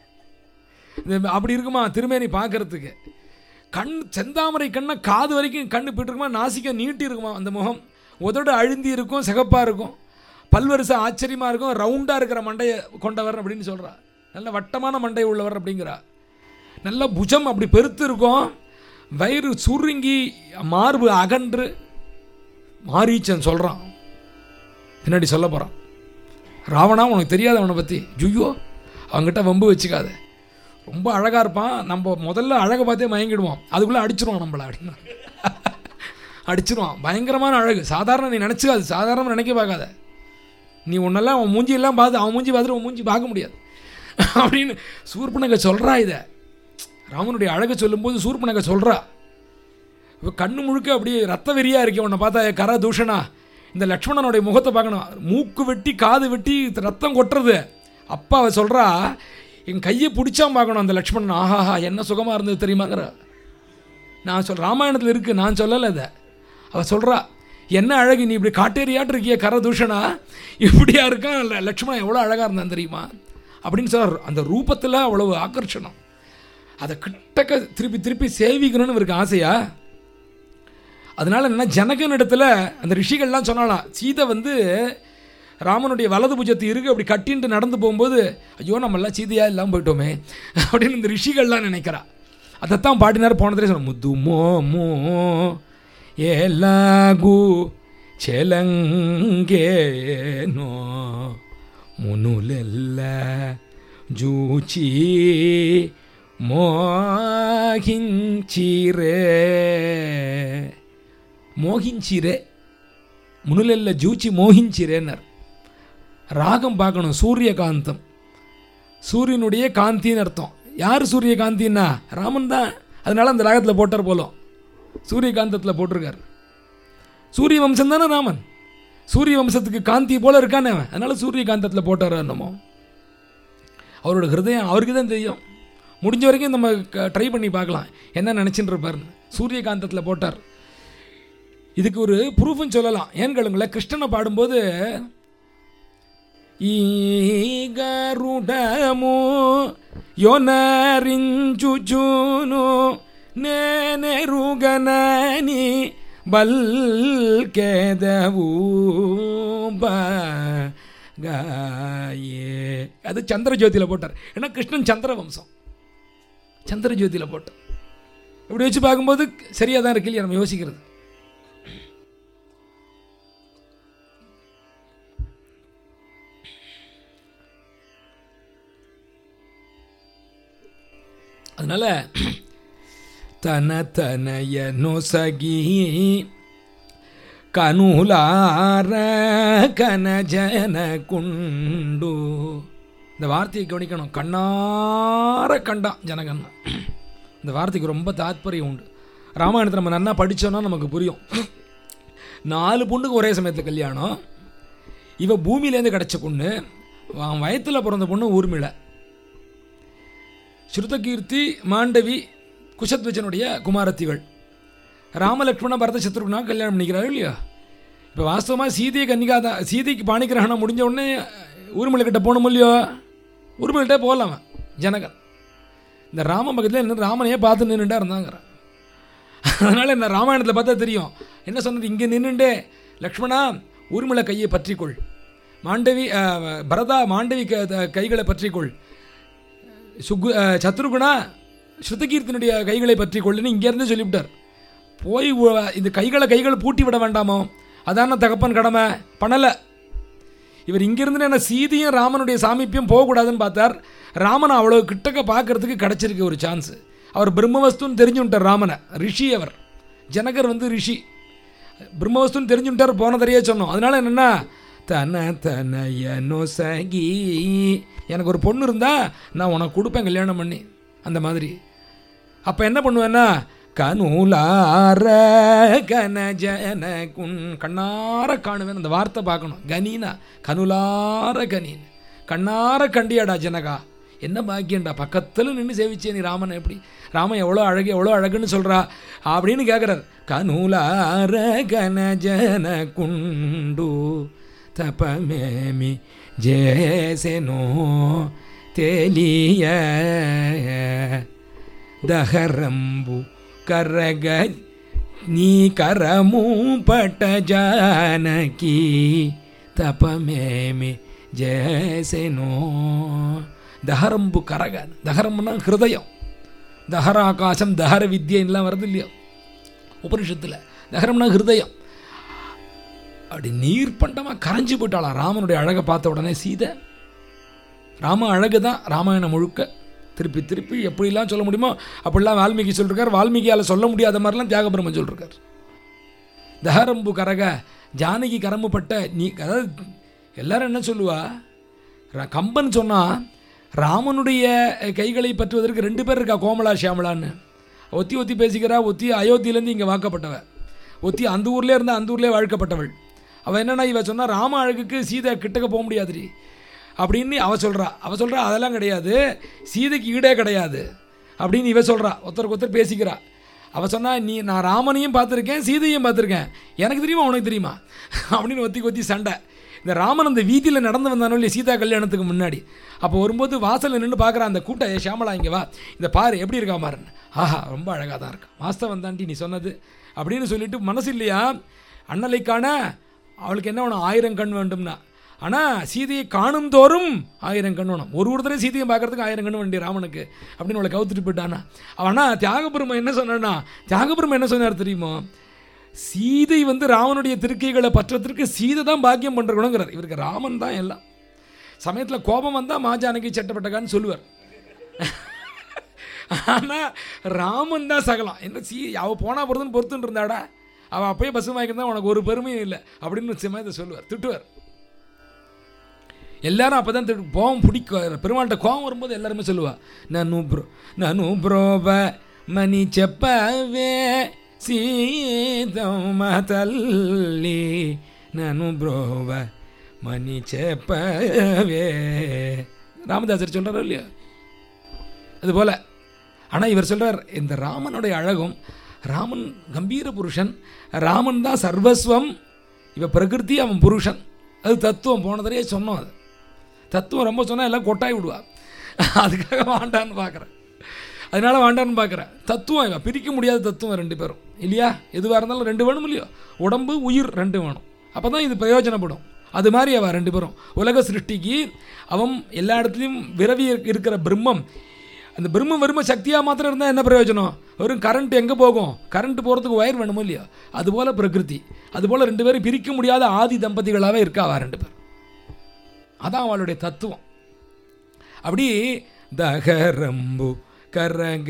இந்த அப்படி இருக்குமா திருமேனி பார்க்கறதுக்கு கண் செந்தாமரை கண்ணை காது வரைக்கும் கண்ணு போயிட்டுருக்குமா நாசிக்க நீட்டி இருக்குமா அந்த முகம் உதடு அழுந்தி இருக்கும் சிகப்பாக இருக்கும் பல்வரிசை ஆச்சரியமாக இருக்கும் ரவுண்டாக இருக்கிற மண்டையை கொண்டவர் அப்படின்னு சொல்கிறா நல்ல வட்டமான மண்டை உள்ளவர் அப்படிங்கிறா நல்ல புஜம் அப்படி பெருத்து இருக்கும் வயிறு சுருங்கி மார்பு அகன்று மாரீச்சன் சொல்கிறான் பின்னாடி சொல்ல போகிறான் ராவணா உனக்கு தெரியாது அவனை பற்றி ஜுய்யோ அவங்ககிட்ட வம்பு வச்சுக்காத ரொம்ப அழகாக இருப்பான் நம்ம முதல்ல அழகை பார்த்தே மயங்கிடுவோம் அதுக்குள்ளே அடிச்சிருவான் நம்மளை அப்படின்னு அடிச்சிருவான் பயங்கரமான அழகு சாதாரண நீ நினச்சிக்காது சாதாரணமாக நினைக்க பார்க்காத நீ உன்னெல்லாம் அவன் மூஞ்சியெல்லாம் பார்த்து அவன் மூஞ்சி பார்த்துட்டு உன் மூஞ்சி பார்க்க முடியாது அப்படின்னு சூர்பனக சொல்கிறா இதை ராமனுடைய அழகை சொல்லும்போது சூர்பனக சொல்கிறா இவ கண்ணு முழுக்க அப்படியே ரத்த வெறியாக இருக்கே உன்னை பார்த்தா கர தூஷணா இந்த லக்ஷ்மணனுடைய முகத்தை பார்க்கணும் மூக்கு வெட்டி காது வெட்டி ரத்தம் கொட்டுறது அப்பா அவ சொல்கிறா என் கையை பிடிச்சா பார்க்கணும் அந்த லக்ஷ்மணன் ஆஹாஹா என்ன சுகமாக இருந்தது தெரியுமாங்கிற நான் சொல் ராமாயணத்தில் இருக்குது நான் சொல்லலை இதை அவள் சொல்கிறா என்ன அழகு நீ இப்படி காட்டேரியாட்டு இருக்கிய கரதூஷணா இப்படியா இருக்கான் ல- லக்ஷ்மணன் எவ்வளோ அழகாக இருந்தான் தெரியுமா அப்படின்னு சொல்கிறார் அந்த ரூபத்தில் அவ்வளவு ஆக்கர்ஷணம் அதை கிட்டக்க திருப்பி திருப்பி சேவிக்கணும்னு இவருக்கு ஆசையா அதனால என்ன ஜனகன் இடத்துல அந்த ரிஷிகள்லாம் சொன்னாலாம் சீதை வந்து ராமனுடைய வலது புஜத்து இருக்கு அப்படி கட்டின்ட்டு நடந்து போகும்போது ஐயோ நம்மெல்லாம் சீதையா இல்லாமல் போயிட்டோமே அப்படின்னு இந்த ரிஷிகள்லாம் நினைக்கிறா அதைத்தான் பாடினார் போனதே சொன்ன முது மோ மோ ஏலாகு చెలంగేనో మునులెల్ల జూచి మోహించిరే மோகிஞ்சிரே முனுலெல்ல ஜூச்சி மோகிஞ்சிரேன்னர் ராகம் பார்க்கணும் சூரியகாந்தம் சூரியனுடைய காந்தின்னு அர்த்தம் யார் சூரியகாந்தின்னா ராமன் தான் அதனால அந்த ராகத்தில் போட்டார் போலும் சூரியகாந்தத்தில் போட்டிருக்கார் சூரிய வம்சம் தானே ராமன் சூரிய வம்சத்துக்கு காந்தி போல இருக்கானே அவன் அதனால சூரியகாந்தத்தில் போட்டார் என்னமோ அவரோட ஹிருதயம் அவருக்கு தான் தெரியும் முடிஞ்ச வரைக்கும் நம்ம ட்ரை பண்ணி பார்க்கலாம் என்ன நினச்சின்னு இருப்பார்னு சூரியகாந்தத்தில் போட்டார் இதுக்கு ஒரு ப்ரூஃப்னு சொல்லலாம் ஏன் கேளுங்களேன் கிருஷ்ணனை பாடும்போது ఈగరుడము యొనరించుచును నేనెరుగనని காயே அது சந்திர ஜோதியில் போட்டார் ஏன்னா கிருஷ்ணன் சந்திர வம்சம் சந்திர ஜோதியில் போட்டார் இப்படி வச்சு பார்க்கும்போது சரியாக தான் இருக்கு இல்லையா நம்ம யோசிக்கிறது அதனால தன தனய நொசகி கனுலார கனஜன குண்டு இந்த வார்த்தையை கவனிக்கணும் கண்ணார கண்டான் ஜனகண்ணா இந்த வார்த்தைக்கு ரொம்ப தாத்பரியம் உண்டு ராமாயணத்தை நம்ம நன்னா படித்தோன்னா நமக்கு புரியும் நாலு பொண்ணுக்கு ஒரே சமயத்தில் கல்யாணம் இவ பூமியிலேருந்து கிடச்ச பொண்ணு அவன் வயத்தில் பிறந்த பொண்ணு ஊர்மிளை ஸ்ருதகீர்த்தி மாண்டவி குஷத்வஜனுடைய குமாரத்திகள் ராமலக்ஷ்மண பரத சத்ருகுணா கல்யாணம் பண்ணிக்கிறாரு இல்லையா இப்போ வாஸ்தவமாக சீதையை கன்னிகா தான் சீதைக்கு பாணிகிரகணம் முடிஞ்ச உடனே ஊர்மிளை கிட்ட போகணும் இல்லையோ ஊர்மிள்கிட்ட போகலாம் அவன் ஜனகன் இந்த ராம பக்கத்தில் நின்று ராமனையே பார்த்து நின்றுட்டா இருந்தாங்கிறான் அதனால் இந்த ராமாயணத்தில் பார்த்தா தெரியும் என்ன சொன்னது இங்கே நின்றுண்டே லக்ஷ்மணா ஊர்மிளை கையை பற்றிக்கொள் மாண்டவி அஹ், பரதா மாண்டவி க- கைகளை பற்றிக்கொள் சுகு அஹ், சத்ருகுணா ஸ்ருதகீர்த்தனுடைய கைகளை பற்றி கொள்ளுன்னு இங்கேருந்து சொல்லிவிட்டார் போய் உ- இந்த கைகளை கைகளை பூட்டி விட வேண்டாமோ அதான தகப்பன் கடமை பண்ணலை இவர் இங்கிருந்து என்ன சீதையும் ராமனுடைய சாமீப்பியம் போகக்கூடாதுன்னு பார்த்தார் ராமனை அவ்வளோ கிட்டக்க பார்க்கறதுக்கு கிடச்சிருக்கு ஒரு சான்ஸ் அவர் பிரம்மவஸ்துன்னு தெரிஞ்சுட்டார் ராமனை ரிஷி அவர் ஜனகர் வந்து ரிஷி பிரம்மவஸ்துன்னு தெரிஞ்சுட்டார் போன தரையே சொன்னோம் அதனால என்னென்னா தன தனய நொசகி எனக்கு ஒரு பொண்ணு இருந்தா நான் உனக்கு கொடுப்பேன் கல்யாணம் பண்ணி அந்த மாதிரி அப்போ என்ன பண்ணுவேன்னா கனுலார கனஜன குன் கண்ணார காணுவேன் அந்த வார்த்தை பார்க்கணும் கனீனா கனுலார கனீன் கண்ணார கண்டியாடா ஜனகா என்ன பாக்கியண்டா பக்கத்தில் நின்று சேவிச்சே நீ ராமன் எப்படி ராமன் எவ்வளோ அழகு எவ்வளோ அழகுன்னு சொல்கிறா அப்படின்னு கேட்குறார் கனுலார கனஜன குண்டு தபமேமி ஜேசனோ தெலிய దహరంబు కర్రగ నీ కరము పట జానకి తపమేమి జేసెనో దహరంబు కరగ దహரம்னா ஹிருதயம் தஹர ஆகாசம் தஹர வித்யெல்லாம் வருது இல்லையா உபனிஷத்தில் தஹரம்னா ஹிருதயம் அப்படி நீர் பண்டமாக கரைஞ்சு போயிட்டாளாம் ராமனுடைய அழகை பார்த்த உடனே சீதை ராம அழகு தான் ராமாயணம் முழுக்க திருப்பி திருப்பி எப்படிலாம் சொல்ல முடியுமோ அப்படிலாம் வால்மீகி சொல்லிருக்கார் வால்மீகியால் சொல்ல முடியாத மாதிரிலாம் தியாகபிரமன் சொல்லிருக்கார் தஹரம்பு கரக ஜானகி கரம்புப்பட்ட நீ அதாவது எல்லாரும் என்ன சொல்லுவா ர- கம்பன் சொன்னா ராமனுடைய கைகளை பற்றுவதற்கு ரெண்டு பேர் இருக்கா கோமலா ஷியாமலான்னு ஒத்தி ஒத்தி பேசிக்கிறா ஒத்தி அயோத்தியிலேருந்து இங்கே வாக்கப்பட்டவ ஒத்தி அந்த ஊர்லேயே இருந்தா அந்த ஊர்லேயே வாழ்க்கப்பட்டவள் அவள் என்னன்னா இவ சொன்னா ராம அழகுக்கு சீதை கிட்டக்க போக முடியாதுடி அப்படின்னு அவ சொல்றா அவ சொல்றா அதெல்லாம் கிடையாது சீதைக்கு ஈடே கிடையாது அப்படின்னு இவ சொல்றா ஒருத்தருக்கு ஒருத்தர் பேசிக்கிறா அவ சொன்னா நீ நான் ராமனையும் பார்த்துருக்கேன் சீதையும் பார்த்துருக்கேன் எனக்கு தெரியுமா உனக்கு தெரியுமா அப்படின்னு ஒத்தி கொத்தி சண்டை இந்த ராமன் அந்த வீதியில் நடந்து வந்தானோ இல்லையா சீதா கல்யாணத்துக்கு முன்னாடி அப்போ வரும்போது வாசலில் நின்று பார்க்குற அந்த கூட்டம் "ஏய், ஷியாமளா இங்கே வா இந்த பாரு எப்படி இருக்கா பாருன்னு ஆஹா ரொம்ப அழகாக தான் இருக்கா வாஸ்தவம் தாண்டி நீ சொன்னது அப்படின்னு சொல்லிட்டு மனசு இல்லையா அண்ணலை காண அவளுக்கு என்ன வேணும் ஆயிரம் கண் வேண்டும்னா ஆனால் சீதையை காணும் தோறும் ஆயிரம் கண் வேணும் ஒரு ஒருத்தரே சீதையை பார்க்கறதுக்கு ஆயிரம் கண் வேண்டிய ராமனுக்கு அப்படின்னு அவளை கவுத்துட்டு போயிட்டானா அவனா தியாகபெருமை என்ன சொன்னான்னா தியாகபெருமை என்ன சொன்னார் தெரியுமோ சீதை வந்து ராமனுடைய திருக்கைகளை பற்றத்திற்கு சீதை தான் பாக்கியம் பண்ணுறவனுங்கிறார் இவருக்கு ராமன் தான் எல்லாம் சமயத்தில் கோபம் வந்தால் மாஜானகி சட்டப்பட்டகான்னு சொல்லுவார் ஆனால் ராமன் தான் சகலம் என்ன சீ அவள் போனா பொறுத்துன்னு பொறுத்துன்னு இருந்தாடா அவள் அப்பயே பசு வாங்கியிருந்தா உனக்கு ஒரு பெருமையும் இல்லை அப்படின்னு சமயத்தை சொல்லுவார் திட்டுவார் எல்லாரும் அப்போ தான் கோவம் பிடிக்க பெருமாள்கிட்ட கோவம் வரும்போது எல்லாருமே சொல்லுவா நனு ப்ரோ நனு ப்ரோப மணி చెప్పవే సీతమ్మ తల్లి నన్ను బ్రోవ మణి చెప్పవే ராமதாசர் சொல்கிறாரோ இல்லையா அதுபோல் ஆனால் இவர் சொல்றார் இந்த ராமனுடைய அழகும் ராமன் கம்பீர புருஷன் ராமன் தான் சர்வஸ்வம் இவ பிரகிருதி அவன் புருஷன் அது தத்துவம் போன தடவையே சொன்னோம் அது தத்துவம் ரொம்ப சொன்னால் எல்லாம் கொட்டாய் விடுவா அதுக்காக வாண்டான்னு பார்க்குறேன் அதனால வேண்டான்னு பார்க்குறேன் தத்துவம் இவன் பிரிக்க முடியாத தத்துவம் ரெண்டு பேரும் இல்லையா எதுவாக இருந்தாலும் ரெண்டு வேணும் இல்லையோ உடம்பு உயிர் ரெண்டு வேணும் அப்போ தான் இது பிரயோஜனப்படும் அது மாதிரி அவன் ரெண்டு பேரும் உலக சிருஷ்டிக்கு அவன் எல்லா இடத்துலையும் விரவி இருக்க- இருக்கிற பிரம்மம் அந்த பிரம்மம் வெறும சக்தியாக மாத்திரம் இருந்தால் என்ன பிரயோஜனம் வெறும் கரண்ட் எங்கே போகும் கரண்ட் போகிறதுக்கு ஒயர் வேணுமோ இல்லையா அதுபோல் பிரகிருதி அதுபோல் ரெண்டு பேரும் பிரிக்க முடியாத ஆதி தம்பதிகளாகவே இருக்கா அவள் ரெண்டு பேர் அதான் அவளுடைய தத்துவம் அப்படி దహరంబు కరగ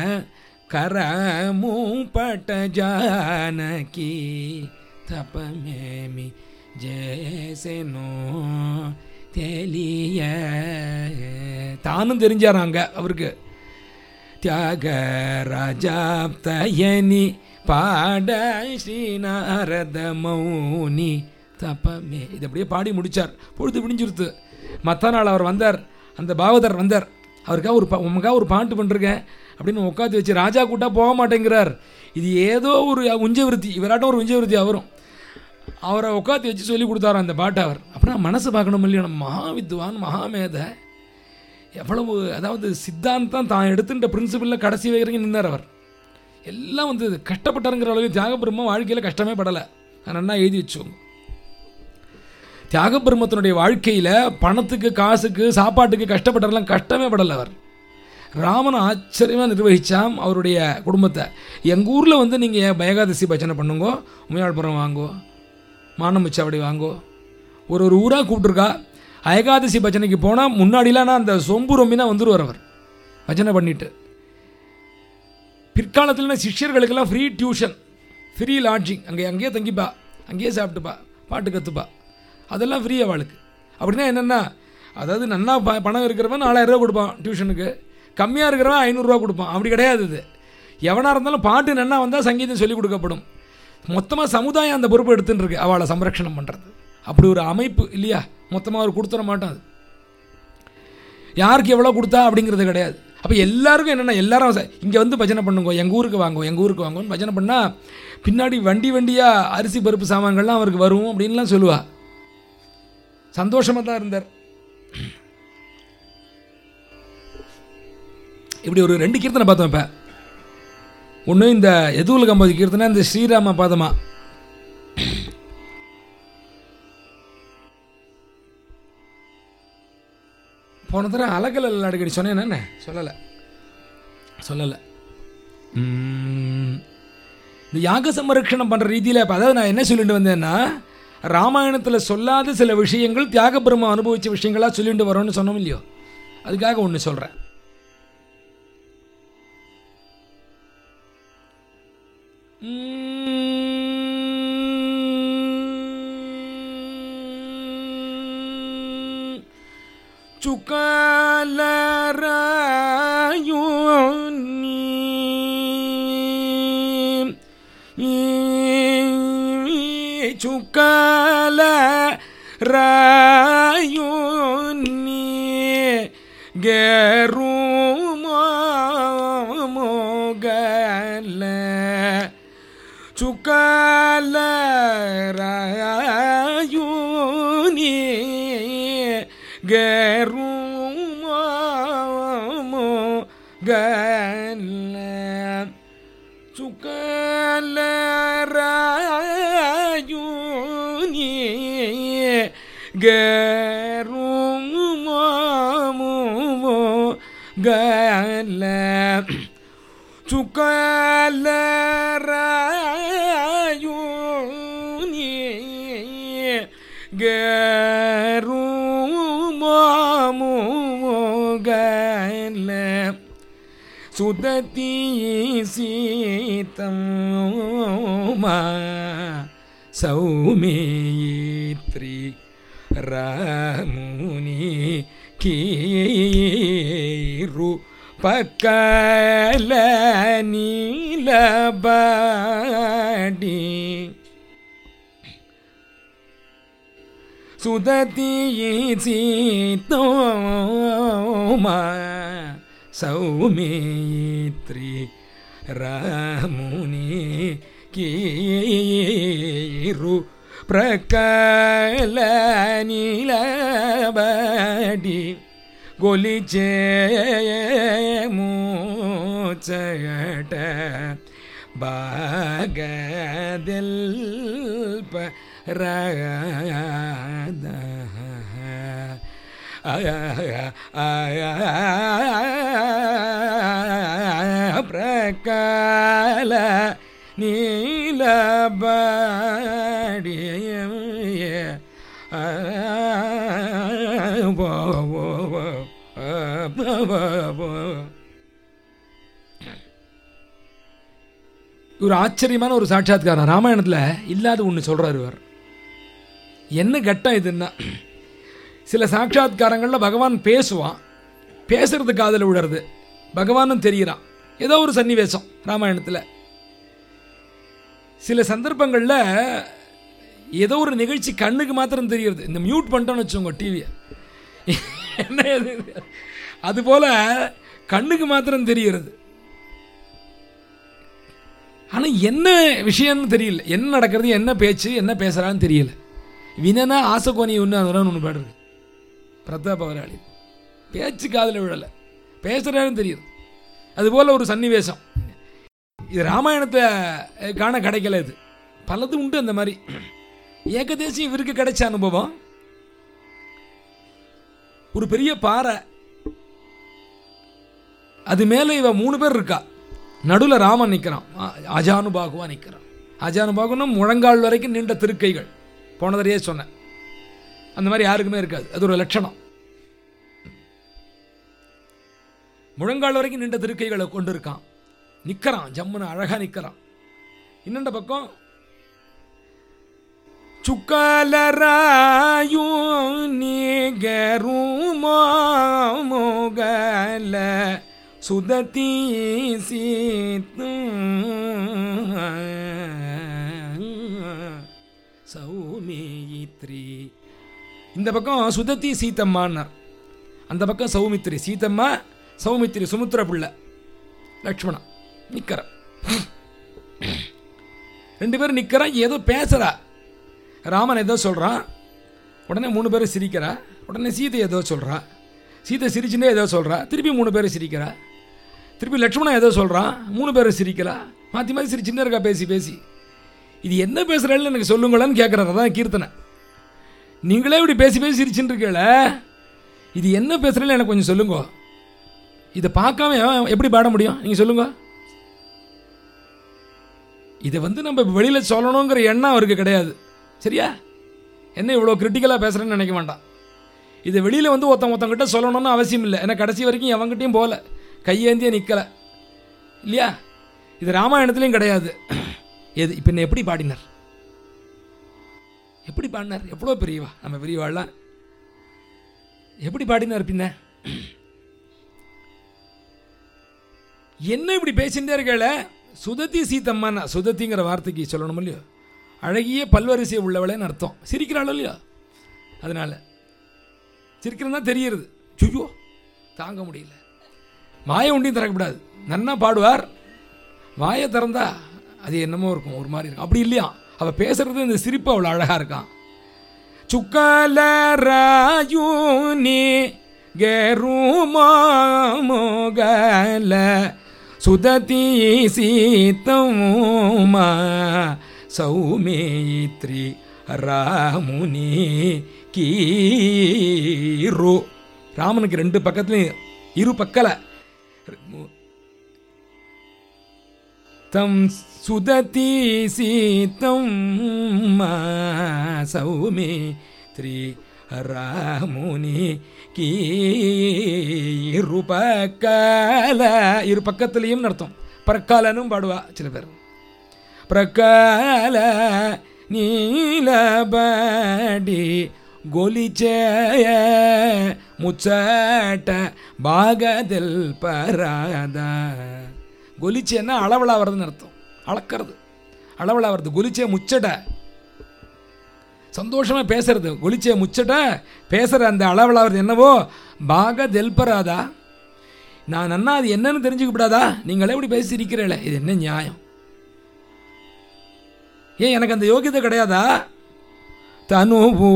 కరము పట జానకి తపమేమి చేసెనో தெளிய தானும் தெரிஞ்சாராங்க அவருக்கு தியாக ராஜாப்தயனி பாட ஸ்ரீநாரத மௌனி தப்பமே இது அப்படியே பாடி முடிச்சார் பொழுது விடிஞ்சிருத்து மற்ற நாள் அவர் வந்தார் அந்த பாவதர் வந்தார் அவருக்காக ஒரு பா உமக்காக ஒரு பாட்டு பண்ணிருக்கேன் அப்படின்னு உட்காந்து வச்சு ராஜா கூட்டா போக மாட்டேங்கிறார் இது ஏதோ ஒரு உஞ்சவிருத்தி இவராட்டம் ஒரு உஞ்சவிருத்தி அவரும் அவரை உட்காந்து வச்சு சொல்லி கொடுத்தாரு அந்த பாட்டை அவர் அப்படின்னா மனசு பார்க்கணும் இல்லையா நம்ம மகாவித்வான் மகாமேத எவ்வளவு அதாவது சித்தாந்தம் தான் எடுத்துட்ட பிரின்சிபலில் கடைசி வரைக்கும் நின்னார் அவர் எல்லாம் வந்து கஷ்டப்பட்டாருங்கிற அளவுக்கு தியாகபிரம்மம் வாழ்க்கையில் கஷ்டமே படலை நான் நல்லா எழுதி வச்சோங்க தியாகபிரம்மத்தினுடைய வாழ்க்கையில் பணத்துக்கு காசுக்கு சாப்பாட்டுக்கு கஷ்டப்பட்டாரெல்லாம் கஷ்டமே படலை அவர் ராமன் ஆச்சரியமாக நிர்வகிச்சாம் அவருடைய குடும்பத்தை எங்கள் ஊரில் வந்து நீங்கள் பயகாதசி பஜனை பண்ணுங்கோ உமையாள்புரம் வாங்கோ மானமுச்சாவடி வாங்கோ ஒரு ஒரு ஊராக கூப்பிட்ருக்கா ஏகாதசி பஜனைக்கு போனால் முன்னாடிலாம் நான் அந்த சொம்பு ரொம்பினா வந்துடுவார் அவர் பஜனை பண்ணிட்டு பிற்காலத்தில் சிஷ்யர்களுக்கெல்லாம் ஃப்ரீ டியூஷன் ஃப்ரீ லாட்ஜிங் அங்கே அங்கேயே தங்கிப்பா அங்கேயே சாப்பிட்டுப்பா பாட்டு கற்றுப்பா அதெல்லாம் ஃப்ரீ அவளுக்கு அப்படின்னா என்னென்னா அதாவது நன்னா ப பணம் இருக்கிறவன் நாலாயிரரூவா கொடுப்பான் டியூஷனுக்கு கம்மியாக இருக்கிறவன் ஐநூறுரூவா கொடுப்பான் அப்படி கிடையாது இது எவனாக இருந்தாலும் பாட்டு நன்னா வந்தால் சங்கீதம் சொல்லிக் கொடுக்கப்படும் மொத்தமாக சமுதாயம் அந்த பொறுப்பு எடுத்துன்னு இருக்கு அவளை சம்ரக்ஷணம் பண்ணுறது அப்படி ஒரு அமைப்பு இல்லையா மொத்தமாக அவர் கொடுத்துட மாட்டான் அது யாருக்கு எவ்வளோ கொடுத்தா அப்படிங்கிறது கிடையாது அப்போ எல்லாருக்கும் என்னென்னா எல்லாரும் இங்கே வந்து பஜனை பண்ணுங்க எங்கள் ஊருக்கு வாங்குவோம் எங்கள் ஊருக்கு வாங்குவோம் பஜனை பண்ணால் பின்னாடி வண்டி வண்டியாக அரிசி பருப்பு சாமான்கள்லாம் அவருக்கு வரும் அப்படின்லாம் சொல்லுவா சந்தோஷமாக தான் இருந்தார் இப்படி ஒரு ரெண்டு கீர்த்தனை பார்த்தோம் இப்போ ஒன்று இந்த எதுவுல கம்பதி கீர்த்தனை இந்த ஸ்ரீராம பாதமா போன தடவை அழகல் அடிக்கடி சொன்னேன் என்ன சொல்லலை சொல்லலை இந்த யாக சம்ரக்ஷணம் பண்ணுற ரீதியில் இப்போ அதாவது நான் என்ன சொல்லிட்டு வந்தேன்னா ராமாயணத்தில் சொல்லாத சில விஷயங்கள் தியாக பிரம்ம அனுபவித்த விஷயங்களாக சொல்லிட்டு வரோன்னு சொன்னோம் இல்லையோ அதுக்காக ஒன்று சொல்கிறேன் சுகலராயுனி சுகல ராயுனி கருமோகல சுகல ராயுனி கருமோகல சுகல ராயுனி கருமோகல சுகல ராயுனி கருமோகல சுததி சீதம் சௌமேத்ரி ராமுனி கீரு பக்கல நீலபாடி சுததி சீதோமா சௌமேத்ரி ராமுனி கீரு பிரகல நீலபடி గొలిచేము ಮುಚ್ಚಟ ಭಾಗದೆಲ್ ಪರಾದ ಪ್ರಕಾಲ ನೀಲ ಬಾಡಿಯ ஒரு ஆச்சரியமான ஒரு சாட்சாத்காரம் ராமாயணத்தில் இல்லாத ஒன்று சொல்கிறார் இவர் என்ன கட்டம் இதுன்னா சில சாட்சாத்காரங்களில் பகவான் பேசுவான் பேசுறது காதில் விடுறது பகவானும் தெரிகிறான் ஏதோ ஒரு சன்னிவேசம் ராமாயணத்தில் சில சந்தர்ப்பங்களில் ஏதோ ஒரு நிகழ்ச்சி கண்ணுக்கு மாத்திரம் தெரியுது இந்த மியூட் பண்ணிட்டோன்னு வச்சுக்கோங்க டிவியை என்ன இது? அதுபோல் கண்ணுக்கு மாத்திரம் தெரிகிறது ஆனால் என்ன விஷயம்னு தெரியல என்ன நடக்கிறது என்ன பேச்சு என்ன பேசுகிறான்னு தெரியல வினனா ஆசைக்கோனி ஒன்று அதெல்லாம் ஒன்று பாடுறது பிரதாப அவராளி பேச்சு காதில் விழலை பேசுகிறான்னு தெரியுது அதுபோல் ஒரு சன்னிவேசம் இது ராமாயணத்தை காண கிடைக்கல இது பலது உண்டு அந்த மாதிரி ஏகதேசம் இவருக்கு கிடைச்ச அனுபவம் ஒரு பெரிய பாறை அது மேலே இவ மூணு பேர் இருக்கா நடுவில் ராமன் நிற்கிறான் அஜானுபாகுவா நிற்கிறான் அஜானுபாகுன்னா முழங்கால் வரைக்கும் நீண்ட திருக்கைகள் போனதரையே சொன்னேன் அந்த மாதிரி யாருக்குமே இருக்காது அது ஒரு லட்சணம் முழங்கால் வரைக்கும் நீண்ட திருக்கைகளை கொண்டு இருக்கான் நிற்கிறான் ஜம்முன்னு அழகாக நிற்கிறான் இன்னொண்ட பக்கம் சுக்காலராயு நீகருமோகல சுததி சீத்து சௌமித்ரி இந்த பக்கம் சுதத்தி சீத்தம்மான்னார் அந்த பக்கம் சௌமித்ரி சீத்தம்மா சௌமித்ரி சுமுத்திர பிள்ளை லக்ஷ்மணா நிற்கிற ரெண்டு பேரும் நிற்கிறான் ஏதோ பேசுகிறா ராமன் ஏதோ சொல்கிறான் உடனே மூணு பேரும் சிரிக்கிறா உடனே சீதை ஏதோ சொல்கிறா சீதை சிரிச்சுனே ஏதோ சொல்கிறா திருப்பி மூணு பேரும் சிரிக்கிறா திருப்பி லக்ஷ்மணன் ஏதோ சொல்கிறான் மூணு பேரும் சிரிக்கிறா மாற்றி மாற்றி சிரிச்சுன்னே இருக்கா பேசி பேசி இது என்ன பேசுகிறாள்னு எனக்கு சொல்லுங்களேன்னு கேட்குறாரு அதான் கீர்த்தனை நீங்களே இப்படி பேசி பேசி சிரிச்சுன்னு இருக்கல இது என்ன பேசுகிறேன்னு எனக்கு கொஞ்சம் சொல்லுங்க இதை பார்க்காம எவன் எப்படி பாட முடியும் நீங்கள் சொல்லுங்க இதை வந்து நம்ம வெளியில் சொல்லணுங்கிற எண்ணம் அவருக்கு கிடையாது சரியா என்ன இவ்வளோ கிரிட்டிக்கலாக பேசுகிறேன்னு நினைக்க வேண்டாம் இதை வெளியில் வந்து ஒருத்தன் ஒருத்தங்கிட்ட சொல்லணும்னு அவசியம் இல்லை ஏன்னா கடைசி வரைக்கும் எவங்கிட்டையும் போகல கையேந்தியே நிற்கலை இல்லையா இது ராமாயணத்துலேயும் கிடையாது எது இப்போ என்ன எப்படி பாடினார் எப்படி பாடினார் எவ்வளோ பெரியவா நம்ம பெரியவாள்லாம் எப்படி பாடினார் பின்ன என்ன இப்படி பேசிகிட்டே இருக்கல சுதத்தி சீத்தம்மானா சுதத்திங்கிற வார்த்தைக்கு சொல்லணும் இல்லையோ அழகிய பல்வரிசை உள்ளவளேன்னு அர்த்தம் சிரிக்கிறாளோ இல்லையோ அதனால சிரிக்கிறதா தெரியுறது சுய்யோ தாங்க முடியல வாயை உண்டியும் திறக்கக்கூடாது நன்னா பாடுவார் வாயை திறந்தா அது என்னமோ இருக்கும் ஒரு மாதிரி இருக்கும் அப்படி இல்லையா அவள் பேசுறது இந்த சிரிப்பு அவ்வளோ அழகாக இருக்கான் சுக்கல ராயுனி கெருமாமோகல சுததி சீத்தமுமா சௌமேத்ரி ராமுனி கீரு ராமனுக்கு ரெண்டு பக்கத்துலையும் இரு பக்கல தம் சுததி சீத்தம் சௌமே த்ரி ராமுனி கீ இரு பக்கல இரு பக்கத்துலேயும் அர்த்தம் பரக்காலனும் பாடுவா சில பேர் பிரகால நீலபடி கொலிச்சேய முச்சட்ட பாகதில் பராத கொலிச்சேன்னா அளவலா வருதுன்னு அர்த்தம் அளக்கிறது அளவலா வருது கொலிச்சே முச்சட சந்தோஷமாக பேசுறது கொலிச்சே முச்சட பேசுகிற அந்த அளவலா வருது என்னவோ பாக தெல்பராதா நான் நன்னா அது என்னன்னு தெரிஞ்சுக்கப்படாதா நீங்களே இப்படி பேசி இருக்கிறீங்களே இது என்ன நியாயம் ஏன் எனக்கு அந்த யோகியதை கிடையாதா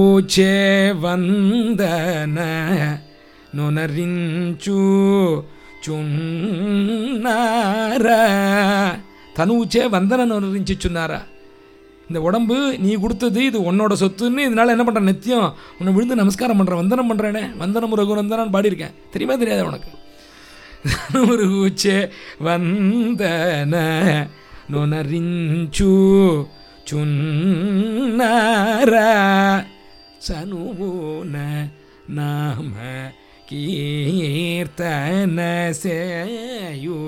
తనువూచే వందన నునరించు చున్నారా தனுச்சே வந்தனன் சொன்னாரா இந்த உடம்பு நீ கொடுத்தது இது உன்னோட சொத்துன்னு இதனால என்ன பண்ணுறேன் நித்தியம் உன்னை விழுந்து நமஸ்காரம் பண்ணுறேன் வந்தனம் பண்ணுறேனே வந்தனம் ரகுநந்தனான்னு பாடியிருக்கேன் தெரியுமா தெரியாது உனக்கு ஒரு ஊச்சே வந்தன நொனரிஞ்சு చున్నారా చనువున నామ కీర్తన సేయు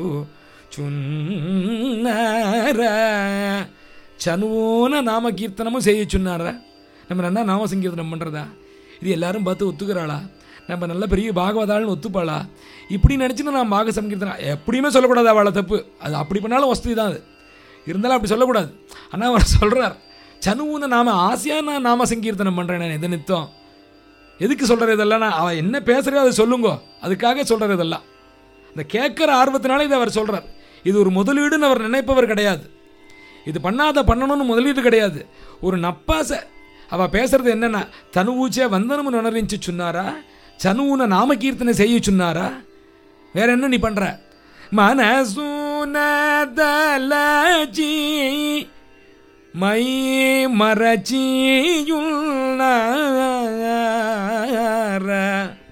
చున్నారా చనువున నామ కీర్తనము చేయుచున్నారా நம்ம நல்லா நாம சங்கீர்த்தனம் பண்ணுறதா இது எல்லாரும் பார்த்து ஒத்துக்கிறாளா நம்ம நல்ல பெரிய பாகவதாள்னு ஒத்துப்பாளா இப்படி நினச்சினா நான் பாக சங்கீர்த்தனம் எப்படியுமே சொல்லக்கூடாது அவளை தப்பு அது அப்படி பண்ணாலும் வசதி தான் அது இருந்தாலும் அப்படி சொல்லக்கூடாது ஆனால் அவர் சொல்கிறார் சனுவுன்னு நாம ஆசையாக நான் நாம சங்கீர்த்தனம் பண்ணுறேன் நான் எது நித்தம் எதுக்கு சொல்கிற இதெல்லாம் நான் அவன் என்ன பேசுகிறோ அதை சொல்லுங்கோ அதுக்காக சொல்கிற இதெல்லாம் இந்த கேட்குற ஆர்வத்தினால இதை அவர் சொல்கிறார் இது ஒரு முதலீடுன்னு அவர் நினைப்பவர் கிடையாது இது பண்ணாத பண்ணணும்னு முதலீடு கிடையாது ஒரு நப்பாசை அவள் பேசுறது என்னன்னா தனுவூச்சே வந்தனము நுணరించి சொன்னாரா చనువున నామకీర్తన చేయుచున్నారా వేற என்ன நீ பண்ற మనసున దలచి మై మరచియున్నారా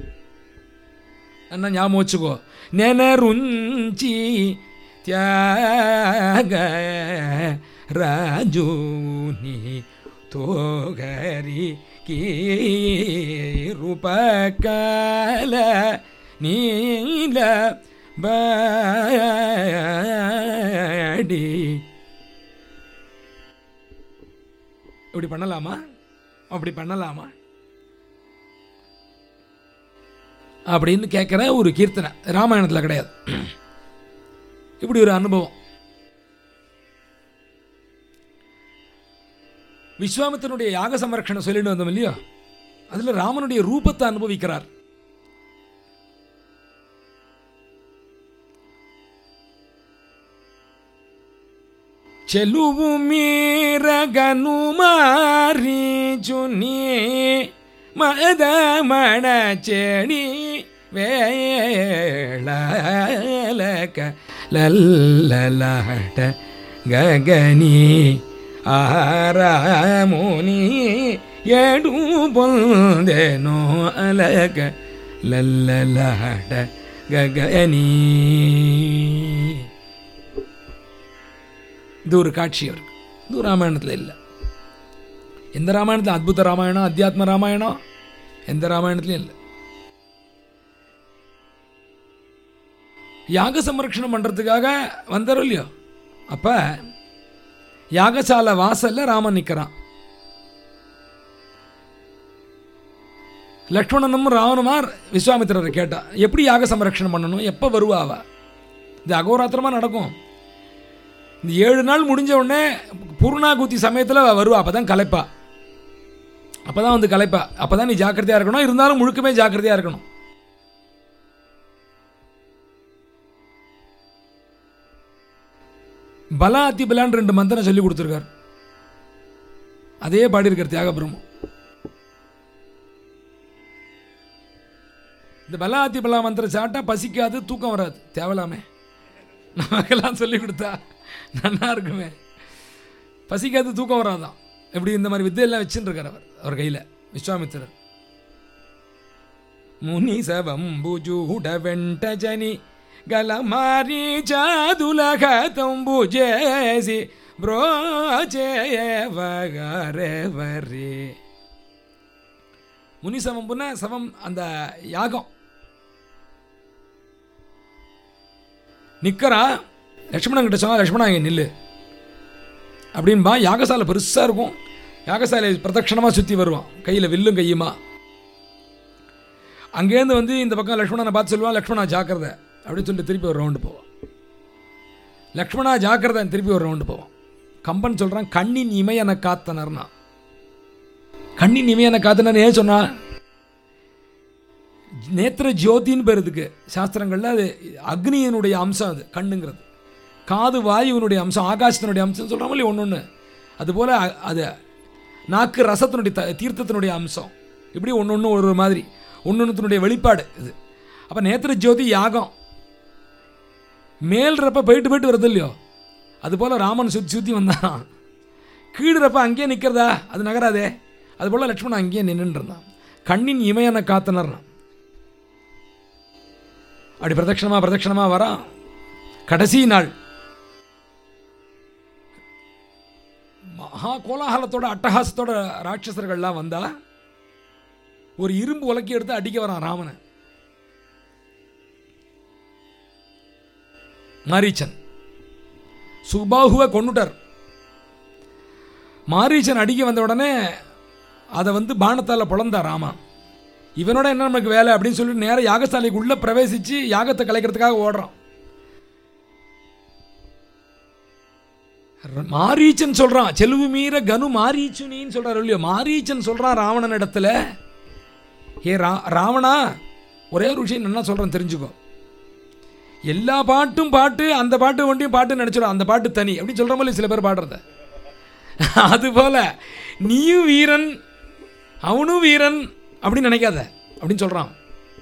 అన్న ஞாபகம் வச்சுக்கோ నెనరుంచి త్యాగ రాజుని తోగరి రూపకాల నీల బాడి இப்படி பண்ணலாமா அப்படி பண்ணலாமா அப்படின்னு கேட்குற ஒரு கீர்த்தனை ராமாயணத்தில் கிடையாது இப்படி ஒரு அனுபவம் விஸ்வாமித்தனுடைய யாக சம்ரக்ஷணம் சொல்லிட்டு வந்தோம் இல்லையோ அதில் ராமனுடைய ரூபத்தை அனுபவிக்கிறார் చెలువు మీరగను మారీచుని మదమణ చెడి వేళలక లల్లలాట గగని ఆరాముని ఎడు పొందెనో అలక లల్లలాట గగని இது ஒரு காட்சி அவருக்கு இது ராமாயணத்தில் இல்லை எந்த ராமாயணத்தில் அத்புத ராமாயணம் அத்தியாத்ம ராமாயணம் எந்த ராமாயணத்துலையும் இல்லை யாக சம்ரக்ஷணம் பண்ணுறதுக்காக வந்தாரோ இல்லையோ அப்போ யாகசாலை வாசல்ல ராமன் நிற்கிறான் லக்ஷ்மணனும் ராவணுமார் விஸ்வாமித்திரரை கேட்டா எப்படி யாக சம்ரக்ஷணம் பண்ணணும் எப்போ வருவா அவ இது அகோராத்திரமாக நடக்கும் இந்த ஏழு நாள் முடிஞ்ச உடனே பூர்ணாகுத்தி சமயத்தில் வருவா அப்போ தான் கலைப்பா அப்போ தான் வந்து கலைப்பா அப்போ தான் நீ ஜாக்கிரதையாக இருக்கணும் இருந்தாலும் முழுக்கமே ஜாக்கிரதையாக இருக்கணும் பலா அத்தி பலான்னு ரெண்டு மந்திரம் சொல்லி கொடுத்துருக்கார் அதே பாடியிருக்கார் தியாக பிரம்மம் இந்த பலா அத்தி பலா மந்திரம் சாப்பிட்டா பசிக்காது தூக்கம் வராது தேவலாமே நமக்கெல்லாம் சொல்லி கொடுத்தா நல்லா இருக்குமே பசிக்காது தூக்கம் வராதான் எப்படி இந்த மாதிரி வித்தையெல்லாம் வச்சுட்டு இருக்கார் அவர் அவர் கையில் விஸ்வாமித்திரர் ముని సవంబుజూడ వెంట జని గల మారి చాదుల తంబు చేసి బ్రోచేవగరెవరి முனி சவம்புனா சவம் அந்த யாகம் நிற்கிறா லக்ஷ்மணன் கிட்ட சொன்னா லக்ஷ்மணா இங்கே நில்லு அப்படின்பா யாகசாலை பெருசாக இருக்கும் யாகசாலை பிரதட்சணமாக சுற்றி வருவான் கையில் வில்லும் கையுமா அங்கேருந்து வந்து இந்த பக்கம் லக்ஷ்மணனை பார்த்து சொல்லுவான் லக்ஷ்மணா ஜாக்கிரதை அப்படின்னு சொல்லிட்டு திருப்பி ஒரு ரவுண்டு போவான் லக்ஷ்மணா ஜாக்கிரதை திருப்பி ஒரு ரவுண்டு போவான் கம்பன் சொல்கிறான் கண்ணின் இமையனை காத்தனர்னா கண்ணின் இமையனை காத்தனர் ஏன் சொன்னா நேத்திர ஜோதின்னு பேர் இதுக்கு சாஸ்திரங்களில் அது அக்னியினுடைய அம்சம் அது கண்ணுங்கிறது காது வாயுவினுடைய அம்சம் ஆகாசத்தினுடைய அம்சம் சொல்கிறோம் இல்லையா ஒன்று ஒன்று அதுபோல் அ- அது நாக்கு ரசத்தினுடைய த தீர்த்தத்தினுடைய அம்சம் இப்படி ஒன்று ஒன்று ஒரு ஒரு மாதிரி ஒன்று ஒன்றுத்தினுடைய வெளிப்பாடு இது அப்போ நேத்திர ஜோதி யாகம் மேல்றப்ப போயிட்டு போயிட்டு வருது இல்லையோ அதுபோல் ராமன் சுற்றி சுற்றி வந்தான் கீழுறப்ப அங்கேயே நிற்கிறதா அது நகராதே அதுபோல் லட்சுமணன் அங்கேயே நின்றுட்டு இருந்தான் கண்ணின் இமையனை காத்தனர்னான் அப்படி பிரதட்சணமா பிரதட்சணமா வரான் கடைசி நாள் மகா கோலாகலத்தோட அட்டகாசத்தோட ராட்சசர்கள்லாம் வந்தா ஒரு இரும்பு உலக்கி எடுத்து அடிக்க வரான் ராமனை மாரீச்சன் சுபாகுவை கொண்டுட்டார் மாரீச்சன் அடிக்க வந்த உடனே அதை வந்து பானத்தால் பிளந்தா ராமா இவனோட என்ன நமக்கு வேலை அப்படின்னு சொல்லிட்டு நேரம் யாகசாலைக்கு உள்ள பிரவேசிச்சு யாகத்தை கலைக்கிறதுக்காக ஓடுறான் மாரீச்சன் சொல்றான் செலுவு மீற கனு மாரீச்சுனின்னு சொல்றாரு இல்லையோ மாரீச்சன் சொல்றான் ராவணன் இடத்துல ஏ ரா ராவணா ஒரே ஒரு விஷயம் என்ன சொல்றேன் தெரிஞ்சுக்கோ எல்லா பாட்டும் பாட்டு அந்த பாட்டு வண்டியும் பாட்டு நினைச்சிடும் அந்த பாட்டு தனி அப்படின்னு சொல்ற மாதிரி சில பேர் பாடுறத அதுபோல நீயும் வீரன் அவனும் வீரன் அப்படின்னு நினைக்காத அப்படின்னு சொல்றான்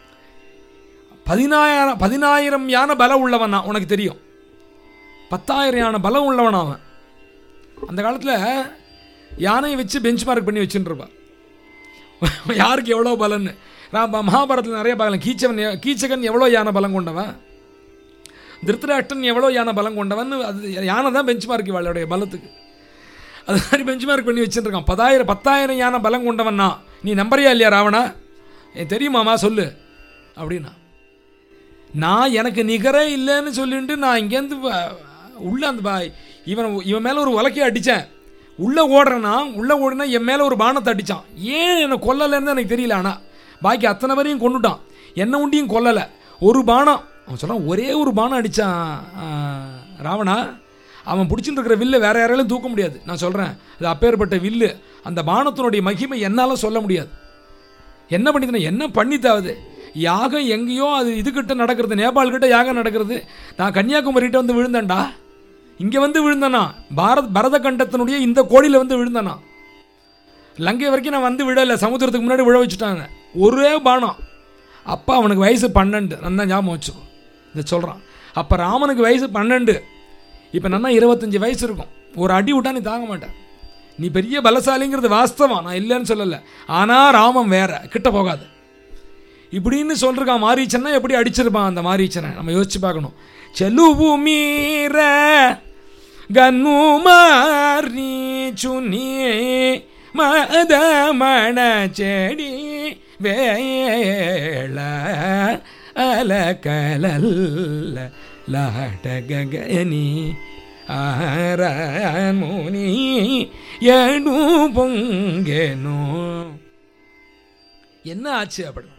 பதினாயிரம் பதினாயிரம் யானை பலம் உள்ளவன் நான் உனக்கு தெரியும் பத்தாயிரம் யானை பலம் உள்ளவன் அவன் அந்த காலத்தில் யானையை வச்சு பெஞ்ச் மார்க் பண்ணி வச்சுட்டு இருப்பான் யாருக்கு எவ்வளோ பலன்னு நான் மகாபாரதத்தில் நிறைய பார்க்கலாம் கீச்சவன் எ- கீச்சகன் எவ்வளோ யானை பலம் கொண்டவன் திருத்தராஷ்டன் எவ்வளோ யானை பலம் கொண்டவன் அது யானை தான் பெஞ்ச் மார்க் இவளுடைய பலத்துக்கு அது மாதிரி பெஞ்ச் மார்க் பண்ணி வச்சுருக்கான் பத்தாயிரம் பத்தாயிரம் யானை பலம் கொண்டவன் நான் நீ நம்புறியா இல்லையா ராவணா எனக்கு தெரியுமாமா சொல்லு அப்படின்னா நான் எனக்கு நிகரே இல்லைன்னு சொல்லிட்டு நான் இங்கேருந்து வ- உள்ள அந்த பா- இவன் இவன் மேலே ஒரு உலக்கையை அடித்தேன் உள்ளே ஓடுறேன்னா உள்ளே ஓடினா என் மேலே ஒரு பானத்தை அடித்தான் ஏன் என்னை கொல்லலைன்னு எனக்கு தெரியல ஆனால் பாக்கி அத்தனை பேரையும் கொண்டுட்டான் என்னை உண்டியும் கொல்லலை ஒரு பானம் அவன் சொல்கிறான் ஒரே ஒரு பானம் அடித்தான் ராவணா அவன் பிடிச்சிட்டு இருக்கிற வில்லை வேற யாராலையும் தூக்க முடியாது நான் சொல்கிறேன் அது அப்பேற்பட்ட வில்லு அந்த பானத்தினுடைய மகிமை என்னால் சொல்ல முடியாது என்ன பண்ணித்தன என்ன பண்ணித்தாவது யாகம் எங்கேயோ அது இதுகிட்ட நடக்கிறது நேபாள் கிட்ட யாகம் நடக்கிறது நான் கன்னியாகுமரிகிட்ட வந்து விழுந்தேன்டா இங்கே வந்து விழுந்தேனா பாரத் பரத கண்டத்தினுடைய இந்த கோடியில் வந்து விழுந்தேனா லங்கை வரைக்கும் நான் வந்து விடலை சமுத்திரத்துக்கு முன்னாடி விழ வச்சுட்டாங்க ஒரே பானம் அப்பா அவனுக்கு வயசு பன்னெண்டு நல்லா ஞாபகம் வச்சுக்கோ இதை சொல்கிறான் அப்போ ராமனுக்கு வயசு பன்னெண்டு இப்போ நன்னா இருபத்தஞ்சி வயசு இருக்கும் ஒரு அடி விட்டா நீ தாங்க மாட்டேன் நீ பெரிய பலசாலிங்கிறது வாஸ்தவம் நான் இல்லைன்னு சொல்லலை ஆனால் ராமன் வேற கிட்ட போகாது இப்படின்னு சொல்றான் மாரீச்சன்னா எப்படி அடிச்சிருப்பான் அந்த மாரீச்சனை நம்ம யோசிச்சு பார்க்கணும் చెలువు మీర గన్ను మారీచుని మదమణ చెడి వేళ అలకలల్ల లాటగని ఆరముని ఎడు పొంగెను என்ன ஆச்சு அப்படி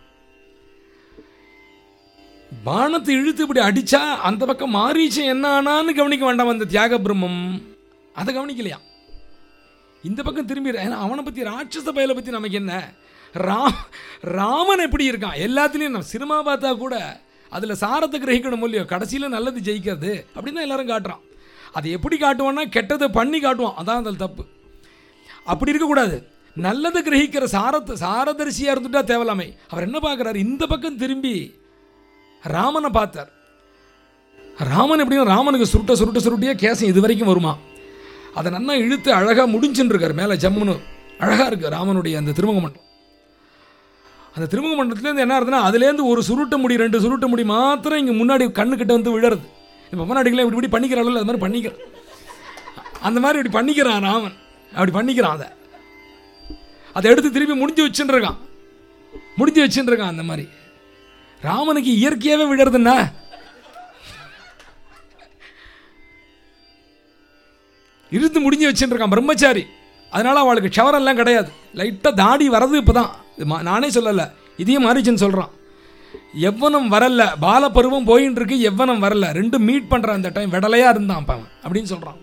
பானத்தை இழுத்து இப்படி அடிச்சா அந்த பக்கம் மாரீச்சு என்ன ஆனான்னு கவனிக்க வேண்டாம் அந்த தியாக பிரம்மம் அதை கவனிக்கலையா இந்த பக்கம் திரும்பி ஏன்னா அவனை பற்றி ராட்சச பயலை பற்றி நமக்கு என்ன ரா ராமன் எப்படி இருக்கான் எல்லாத்துலேயும் நம்ம சினிமா பார்த்தா கூட அதில் சாரத்தை கிரகிக்கணும் இல்லையோ கடைசியில் நல்லது ஜெயிக்கிறது அப்படின்னு தான் எல்லாரும் காட்டுறான் அதை எப்படி காட்டுவான்னா கெட்டதை பண்ணி காட்டுவான் அதான் அதில் தப்பு அப்படி இருக்கக்கூடாது நல்லதை கிரகிக்கிற சாரத்தை சாரதரிசியாக இருந்துட்டா தேவலாமை அவர் என்ன பார்க்குறாரு இந்த பக்கம் திரும்பி ராமனை பார்த்தார் ராமன் எப்படியும் ராமனுக்கு சுருட்ட சுருட்ட சுருட்டியே கேசம் இது வரைக்கும் வருமா அதை நல்லா இழுத்து அழகாக முடிச்சுன்னு இருக்கார் மேலே ஜம்முன்னு அழகாக இருக்குது ராமனுடைய அந்த திருமுக மண்டலம் அந்த திருமுக மண்டலத்துலேருந்து என்ன ஆகுதுன்னா அதுலேருந்து ஒரு சுருட்ட முடி ரெண்டு சுருட்ட முடி மாத்திரம் இங்கே முன்னாடி கண்ணுக்கிட்ட வந்து விழறது இப்போ பொம்மநாடிகளை இப்படி இப்படி பண்ணிக்கிறாள் அது மாதிரி பண்ணிக்கிறான் அந்த மாதிரி இப்படி பண்ணிக்கிறான் ராமன் அப்படி பண்ணிக்கிறான் அதை அதை எடுத்து திருப்பி முடிஞ்சு வச்சுன்னு இருக்கான் முடிஞ்சு வச்சுன்னு இருக்கான் அந்த மாதிரி ராமனுக்கு இயற்கையாகவே விடுறதுன்னா இருந்து முடிஞ்சு வச்சுட்டு இருக்கான் பிரம்மச்சாரி அதனால அவளுக்கு ஷவரெல்லாம் கிடையாது லைட்டாக தாடி வரது இப்போ தான் நானே சொல்லலை இதையும் மாறிச்சுன்னு சொல்கிறான் எவ்வனம் வரல பாலப்பருவம் போயின்னு இருக்கு எவ்வனம் வரல ரெண்டும் மீட் பண்ணுறான் அந்த டைம் விடலையாக இருந்தான் அப்ப அவன் அப்படின்னு சொல்கிறான்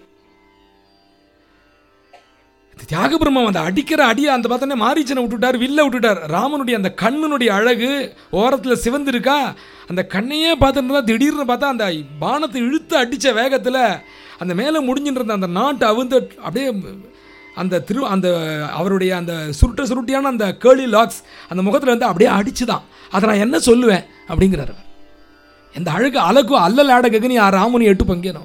தியாக பிரம்மம் அந்த அடிக்கிற அடியை அந்த பார்த்தோன்னே மாரீச்சனை விட்டுட்டார் வில்ல விட்டுட்டார் ராமனுடைய அந்த கண்ணுனுடைய அழகு ஓரத்தில் சிவந்திருக்கா அந்த கண்ணையே பார்த்துட்டு இருந்தா திடீர்னு பார்த்தா அந்த பானத்தை இழுத்து அடித்த வேகத்தில் அந்த மேலே முடிஞ்சுட்டு இருந்த அந்த நாட்டை அவுந்து அப்படியே அந்த திரு அந்த அவருடைய அந்த சுருட்ட சுருட்டியான அந்த கேர்லி லாக்ஸ் அந்த முகத்தில் வந்து அப்படியே அடிச்சுதான் அதை நான் என்ன சொல்லுவேன் அப்படிங்கிறார் அவர். இந்த அழகு அழகு அல்லல் ஆடகனி ஆ ராமுனி எட்டு பங்கேனும்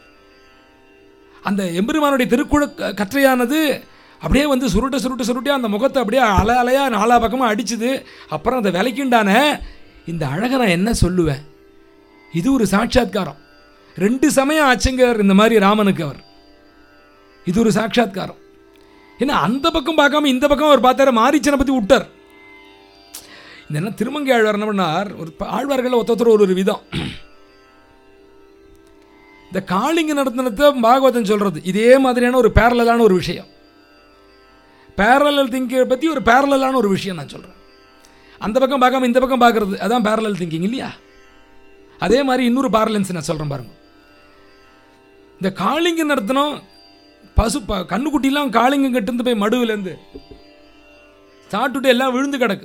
அந்த எம்பெருமானுடைய திருக்குழ க- கற்றையானது அப்படியே வந்து சுருட்ட சுருட்ட சுருட்டியா அந்த முகத்தை அப்படியே அல அலையா நாலா பக்கமாக அடிச்சுது அப்புறம் அந்த விலைக்குண்டான இந்த அழகை நான் என்ன சொல்லுவேன் இது ஒரு சாட்சாத்காரம் ரெண்டு சமயம் ஆச்சுங்கர் இந்த மாதிரி ராமனுக்கு அவர் இது ஒரு சாட்சாத்காரம் ஏன்னா அந்த பக்கம் பார்க்காம இந்த பக்கம் அவர் பார்த்தாரு மாரிச்சனை பற்றி விட்டார் இந்த என்ன திருமங்கை ஆழ்வார் என்ன பண்ணார் ஒரு ப- ஆழ்வார்கள் ஒருத்தர் ஒரு ஒரு விதம் இந்த காளிங்க நடத்தினத்தை பாகவதன் சொல்றது இதே மாதிரியான ஒரு பேரலான ஒரு விஷயம் பேரலல் திங்கிங் பற்றி ஒரு பேரலான ஒரு விஷயம் நான் சொல்கிறேன் அந்த பக்கம் பார்க்காம இந்த பக்கம் பார்க்கறது அதான் பேரலல் திங்கிங் இல்லையா அதே மாதிரி இன்னொரு பேரலன்ஸ் நான் சொல்கிறேன் பாருங்க இந்த காளிங்க நடத்தினோம் பசு ப கண்ணுக்குட்டிலாம் காளிங்க கட்டிருந்து போய் மடுவிலேருந்து சாப்பிட்டுட்டு எல்லாம் விழுந்து கிடக்கு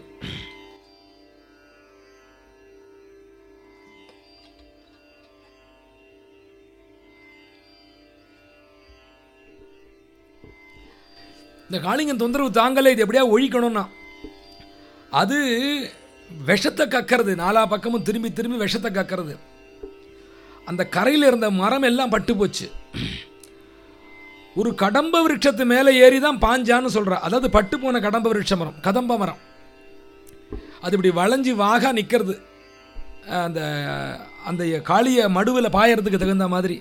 இந்த காளிங்கன் தொந்தரவு தாங்கலை இது எப்படியா ஒழிக்கணும்னா அது விஷத்தை கக்கிறது நாலா பக்கமும் திரும்பி திரும்பி விஷத்தை கக்கிறது அந்த கரையில் இருந்த மரம் எல்லாம் பட்டு போச்சு ஒரு கடம்ப விருட்சத்து மேலே ஏறி தான் பாஞ்சான்னு சொல்கிறா அதாவது பட்டு போன கடம்ப விருட்ச மரம் கதம்ப மரம் அது இப்படி வளைஞ்சு வாகா நிற்கிறது அந்த அந்த காளிய மடுவில் பாயறதுக்கு தகுந்த மாதிரி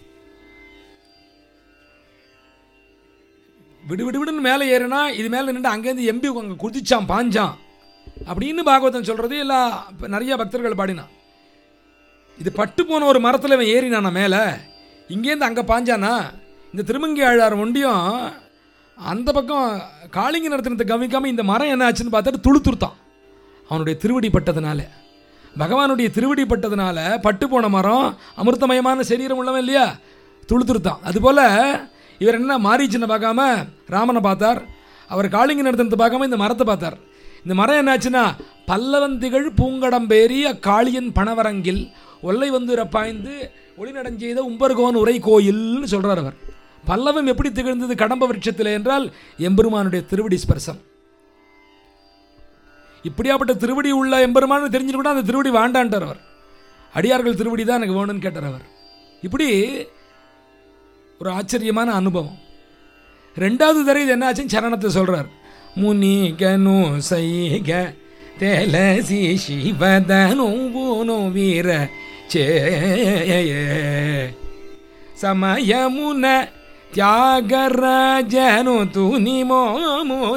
விடு விடு விடுன்னு மேலே ஏறினா இது மேலே நின்று அங்கேருந்து எம்பி அங்கே குதிச்சான் பாஞ்சான் அப்படின்னு பாகவதன் சொல்கிறது எல்லாம் இப்ப நிறைய பக்தர்கள் பாடினான் இது பட்டு போன ஒரு மரத்தில் இவன் ஏறினானா மேலே இங்கேருந்து அங்கே பாஞ்சானா இந்த திருமங்கி ஆழ்வார் ஒண்டியும் அந்த பக்கம் காளிங்க நடத்தினத்தை கவனிக்காமல் இந்த மரம் என்ன ஆச்சுன்னு பார்த்துட்டு துளுத்துருத்தான் அவனுடைய திருவடி பட்டதுனால பகவானுடைய திருவடி பட்டதுனால பட்டு போன மரம் அமிர்தமயமான சரீரம் உள்ளவன் இல்லையா துளுத்துருத்தான் அதுபோல் இவர் என்ன மாறிச்சுன்னு பார்க்காம ராமனை பார்த்தார் அவர் காளிங்க நடத்தினத்தை பார்க்காம இந்த மரத்தை பார்த்தார் இந்த மரம் என்னாச்சுன்னா பல்லவந்திகள் பூங்கடம்பேரி அக்காளியன் பணவரங்கில் ஒல்லை வந்து பாய்ந்து ஒளிநடஞ் செய்த உம்பர்கோன் உரை கோயில்னு சொல்றார் அவர் பல்லவம் எப்படி திகழ்ந்தது கடம்ப விருட்சத்தில் என்றால் எம்பெருமானுடைய திருவடி ஸ்பர்சம் இப்படியாப்பட்ட திருவடி உள்ள எம்பெருமான் தெரிஞ்சுட்டு கூட அந்த திருவடி வாண்டான்ட்டார் அவர் அடியார்கள் திருவடி தான் எனக்கு வேணும்னு கேட்டார் அவர் இப்படி ஒரு ஆச்சரியமான அனுபவம் ரெண்டாவது தடவை இது என்ன ஆச்சுன்னு சரணத்தை சொல்றார் முனி கனு சைக தெலசி சிவதனு பூனு வீர சே సమయమున త్యాగరాజను తుని మోమున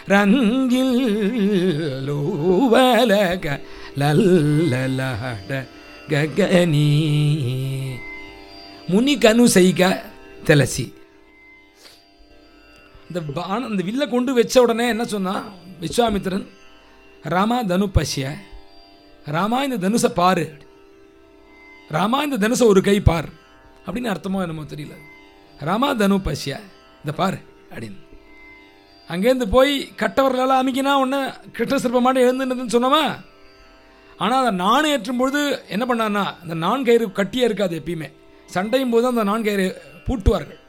రంగిల్లువలక లల్లలాడ గగనీ முனி கனு செய்க தெலசி இந்த பான அந்த வில்லை கொண்டு வச்ச உடனே என்ன சொன்னா விஸ்வாமித்திரன் ராமா தனு பசிய ராமா இந்த தனுசை பாரு ராமா இந்த தனுசை ஒரு கை பார் அப்படின்னு அர்த்தமோ என்னமோ தெரியல ராமா தனு பசிய இந்த பாரு அப்படின்னு அங்கேருந்து போய் கட்டவர்களெல்லாம் அமைக்கினா ஒன்று கிருஷ்ண சிற்பமாட்ட எழுந்துன்னு சொன்னவா ஆனால் அந்த நான் ஏற்றும் பொழுது என்ன பண்ணான்னா அந்த நான் கயிறு கட்டியே இருக்காது எப்பயுமே சண்டையும் போது அந்த நான் கயிறு பூட்டுவார்கள்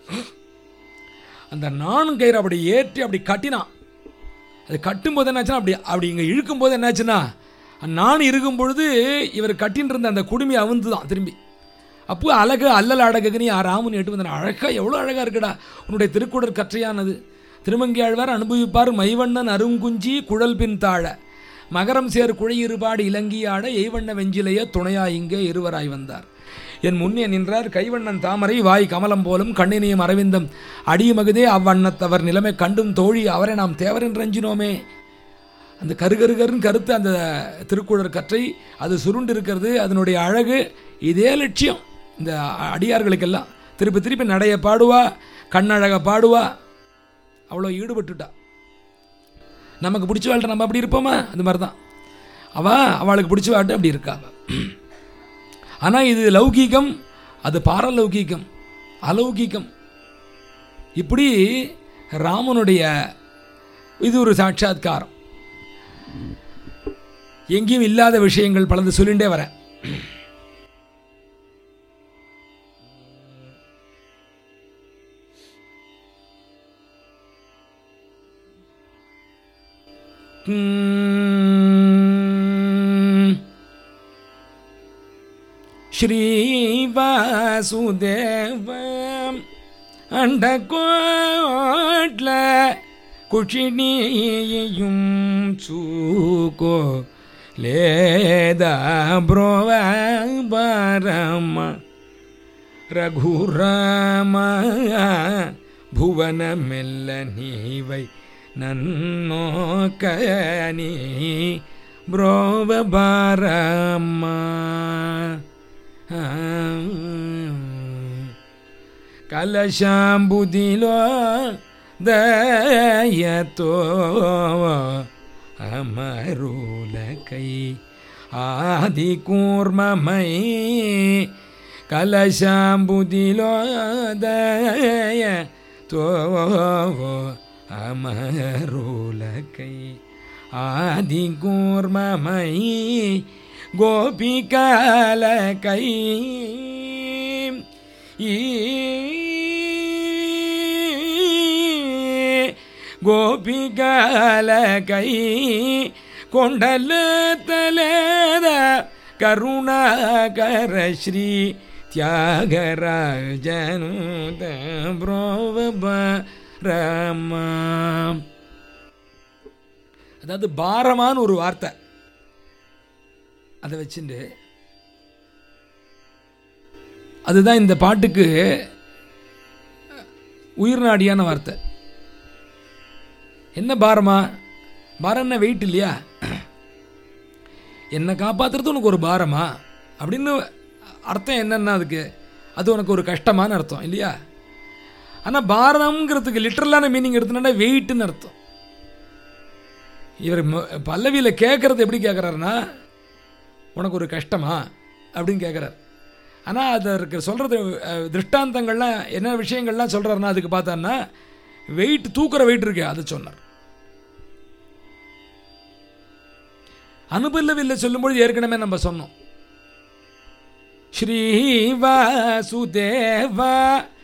அந்த நான் கயிறு அப்படி ஏற்றி அப்படி கட்டினான் அது கட்டும்போது என்னாச்சுன்னா அப்படி அப்படி இங்கே இழுக்கும்போது என்னாச்சுன்னா நான் இருக்கும் பொழுது இவர் கட்டின்னு இருந்த அந்த குடுமி அவுந்து தான் திரும்பி அப்போ அழகு அல்லல் அழகுன்னு யார் ராமன் எட்டு வந்தான் அழகாக எவ்வளோ அழகாக இருக்குடா உன்னுடைய திருக்குடர் கற்றையானது திருமங்கி ஆழ்வார் அனுபவிப்பார் மைவண்ணன் அருங்குஞ்சி குழல் பின் தாழ மகரம் சேர் குழையிருபாடு இலங்கியாட எய்வண்ண வெஞ்சிலைய துணையா இங்கே இருவராய் வந்தார் என் முன்னே நின்றார் கைவண்ணன் தாமரை வாய் கமலம் போலும் கண்ணினியும் அரவிந்தம் அடியுமகுதே அவ்வண்ணத்தவர் நிலைமை கண்டும் தோழி அவரை நாம் தேவரின் ரஞ்சினோமே அந்த கருகருகருன்னு கருத்து அந்த திருக்குழர் கற்றை அது சுருண்டு இருக்கிறது அதனுடைய அழகு இதே லட்சியம் இந்த அடியார்களுக்கெல்லாம் திருப்பி திருப்பி நடைய பாடுவா கண்ணழக பாடுவா அவ்வளோ ஈடுபட்டுட்டா நமக்கு பிடிச்ச வாழ்க்கை நம்ம அப்படி இருப்போமா அந்த மாதிரி தான் அவள் அவளுக்கு பிடிச்ச வாழ்க்கை அப்படி இருக்கா அவ ஆனால் இது லௌகீகம் அது பாரலௌகீகம் அலௌகீகம் இப்படி ராமனுடைய இது ஒரு சாட்சாத்காரம் எங்கேயும் இல்லாத விஷயங்கள் பலது சொல்லிண்டே வரேன் உம். ஸ்ரீவாசுதேவம் அண்டகோட்ல குஷினியும் சூகோ லேதா புரோவரம ரகுராம புவனமெல்ல நீவை நன்னோக்கனி புரோவபாரம்மா కలశాంబుదిలో దయతో అమరులకై ఆది కూర్మమై కలశాంబుదిలో దయతో అమరులకై ఆది కూర్మమై గోపికాలకై ఈ గోపికాలకై కొండల తలేద కరుణాకర శ్రీ త్యాగరాజను బ్రోవ రామ அதாவது பாரமான ஒரு வார்த்தை அதை வச்சுட்டு அதுதான் இந்த பாட்டுக்கு உயிர்நாடியான வார்த்தை என்ன பாரமா பாரம்னா வெயிட் இல்லையா என்னை காப்பாற்றுறது உனக்கு ஒரு பாரமா அப்படின்னு அர்த்தம் என்னென்னா அதுக்கு அது உனக்கு ஒரு கஷ்டமான அர்த்தம் இல்லையா ஆனால் பாரதம்ங்கிறதுக்கு லிட்டரலான மீனிங் எடுத்தோன்னா வெயிட்டுன்னு அர்த்தம் இவர் பல்லவியில் கேட்குறது எப்படி கேட்குறாருன்னா உனக்கு ஒரு கஷ்டமா அப்படின்னு கேட்குறாரு ஆனால் அதற்கு சொல்கிறது திருஷ்டாந்தங்கள்லாம் என்ன விஷயங்கள்லாம் சொல்கிறாருன்னா அதுக்கு பார்த்தான்னா வெயிட் தூக்குற வெயிட் இருக்கு அதை சொன்னார் அனுபல்லவில்லை சொல்லும்பொழுது ஏற்கனவே நம்ம சொன்னோம் ஸ்ரீவாசுதேவா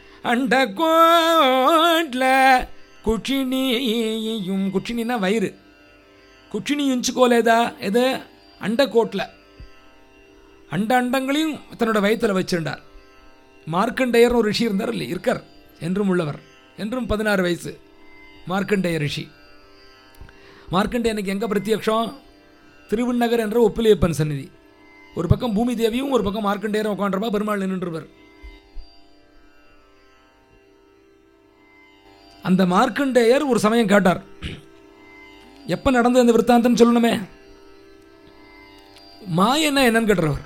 அண்டகோட்ல குச்சினியும் குச்சினின்னா வயிறு குச்சினி ఉంచుకోలేదా எது அண்டக்கோட்டில் அண்ட அண்டங்களையும் தன்னோட வயத்தில் வச்சிருந்தார் மார்க்கண்டேயர் ஒரு ரிஷி இருந்தார் இல்லை இருக்கார் என்றும் உள்ளவர் என்றும் பதினாறு வயசு மார்க்கண்டேய ரிஷி மார்க்கண்டேயனுக்கு எங்கே பிரத்யக்ஷம் திருவிண்ணகர் என்ற ஒப்பிலியப்பன் சந்நிதி ஒரு பக்கம் பூமி தேவியும் ஒரு பக்கம் மார்க்கண்டேயரும் உட்காந்துருப்பா பெருமாள் நின்றுவர் அந்த மார்க்கண்டேயர் ஒரு சமயம் கேட்டார் எப்போ நடந்தது அந்த விற்த்தாந்தம் சொல்லணுமே மாயன்னா என்னன்னு கேட்டுறவர்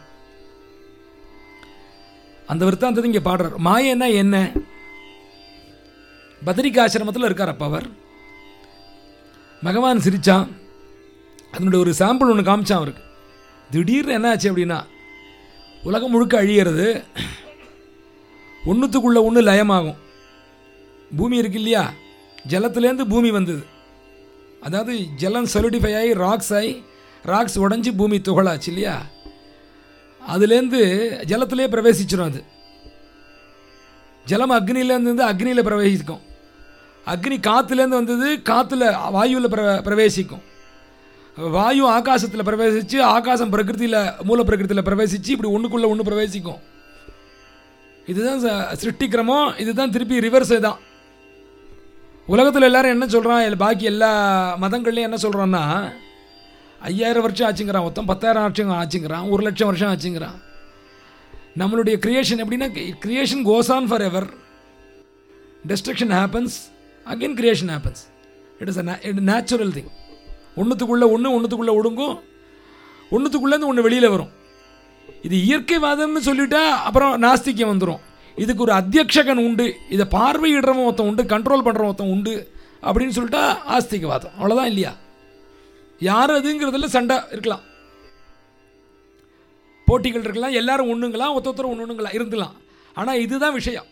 அந்த விற்த்தாந்தத்தை இங்கே பாடுறார் மாயன்னா என்ன பத்ரிகாசிரமத்தில் இருக்கார் அப்போ அவர் பகவான் சிரிச்சான் அதனுடைய ஒரு சாம்பிள் ஒன்று காமிச்சான் அவருக்கு திடீர்னு என்ன ஆச்சு அப்படின்னா உலகம் முழுக்க அழியிறது ஒன்றுத்துக்குள்ளே ஒன்று லயமாகும் பூமி இருக்கு இல்லையா ஜலத்துலேருந்து பூமி வந்தது அதாவது ஜலம் சொலிடிஃபை ஆகி ராக்ஸ் ஆகி ராக்ஸ் உடஞ்சி பூமி துகளாச்சு இல்லையா அதுலேருந்து ஜலத்திலே பிரவேசிச்சிடும் அது ஜலம் அக்னியிலேருந்து வந்து அக்னியில் பிரவேசிக்கும் அக்னி காற்றுலேருந்து வந்தது காற்றுல வாயுவில் பிர பிரவேசிக்கும் வாயு ஆகாசத்தில் பிரவேசித்து ஆகாசம் பிரகிருதியில் மூல பிரகிருதியில் பிரவேசித்து இப்படி ஒன்றுக்குள்ளே ஒன்று பிரவேசிக்கும் இதுதான் சிருஷ்டிக்கிரமம் இதுதான் திருப்பி ரிவர்ஸே தான் உலகத்தில் எல்லாரும் என்ன சொல்கிறான் பாக்கி எல்லா மதங்கள்லையும் என்ன சொல்கிறான்னா ஐயாயிரம் வருஷம் ஆச்சுங்கிறான் மொத்தம் பத்தாயிரம் வருஷம் ஆச்சுங்கிறான் ஒரு லட்சம் வருஷம் ஆச்சுங்கிறான் நம்மளுடைய கிரியேஷன் எப்படின்னா creation goes on forever destruction happens again creation happens it is a natural thing ஒன்றுத்துக்குள்ளே ஒன்று ஒன்றுத்துக்குள்ளே ஒடுங்கும் ஒன்றுத்துக்குள்ளேருந்து ஒன்று வெளியில் வரும் இது இயற்கைவாதம்னு சொல்லிட்டா அப்புறம் நாஸ்திக்கம் வந்துடும் இதுக்கு ஒரு அத்தியக்ஷகன் உண்டு இதை பார்வையிடுறவன் ஒருத்தன் உண்டு கண்ட்ரோல் பண்ணுறவன் ஒருத்தன் உண்டு அப்படின்னு சொல்லிட்டா ஆஸ்திகவாதம் அவ்வளோதான் இல்லையா யார் அதுங்கிறதுல சண்டை இருக்கலாம் போட்டிகள் இருக்கலாம் எல்லாரும் ஒன்றுங்களாம் ஒருத்தர் ஒன்று ஒன்றுங்களா இருந்துலாம் ஆனால் இதுதான் விஷயம்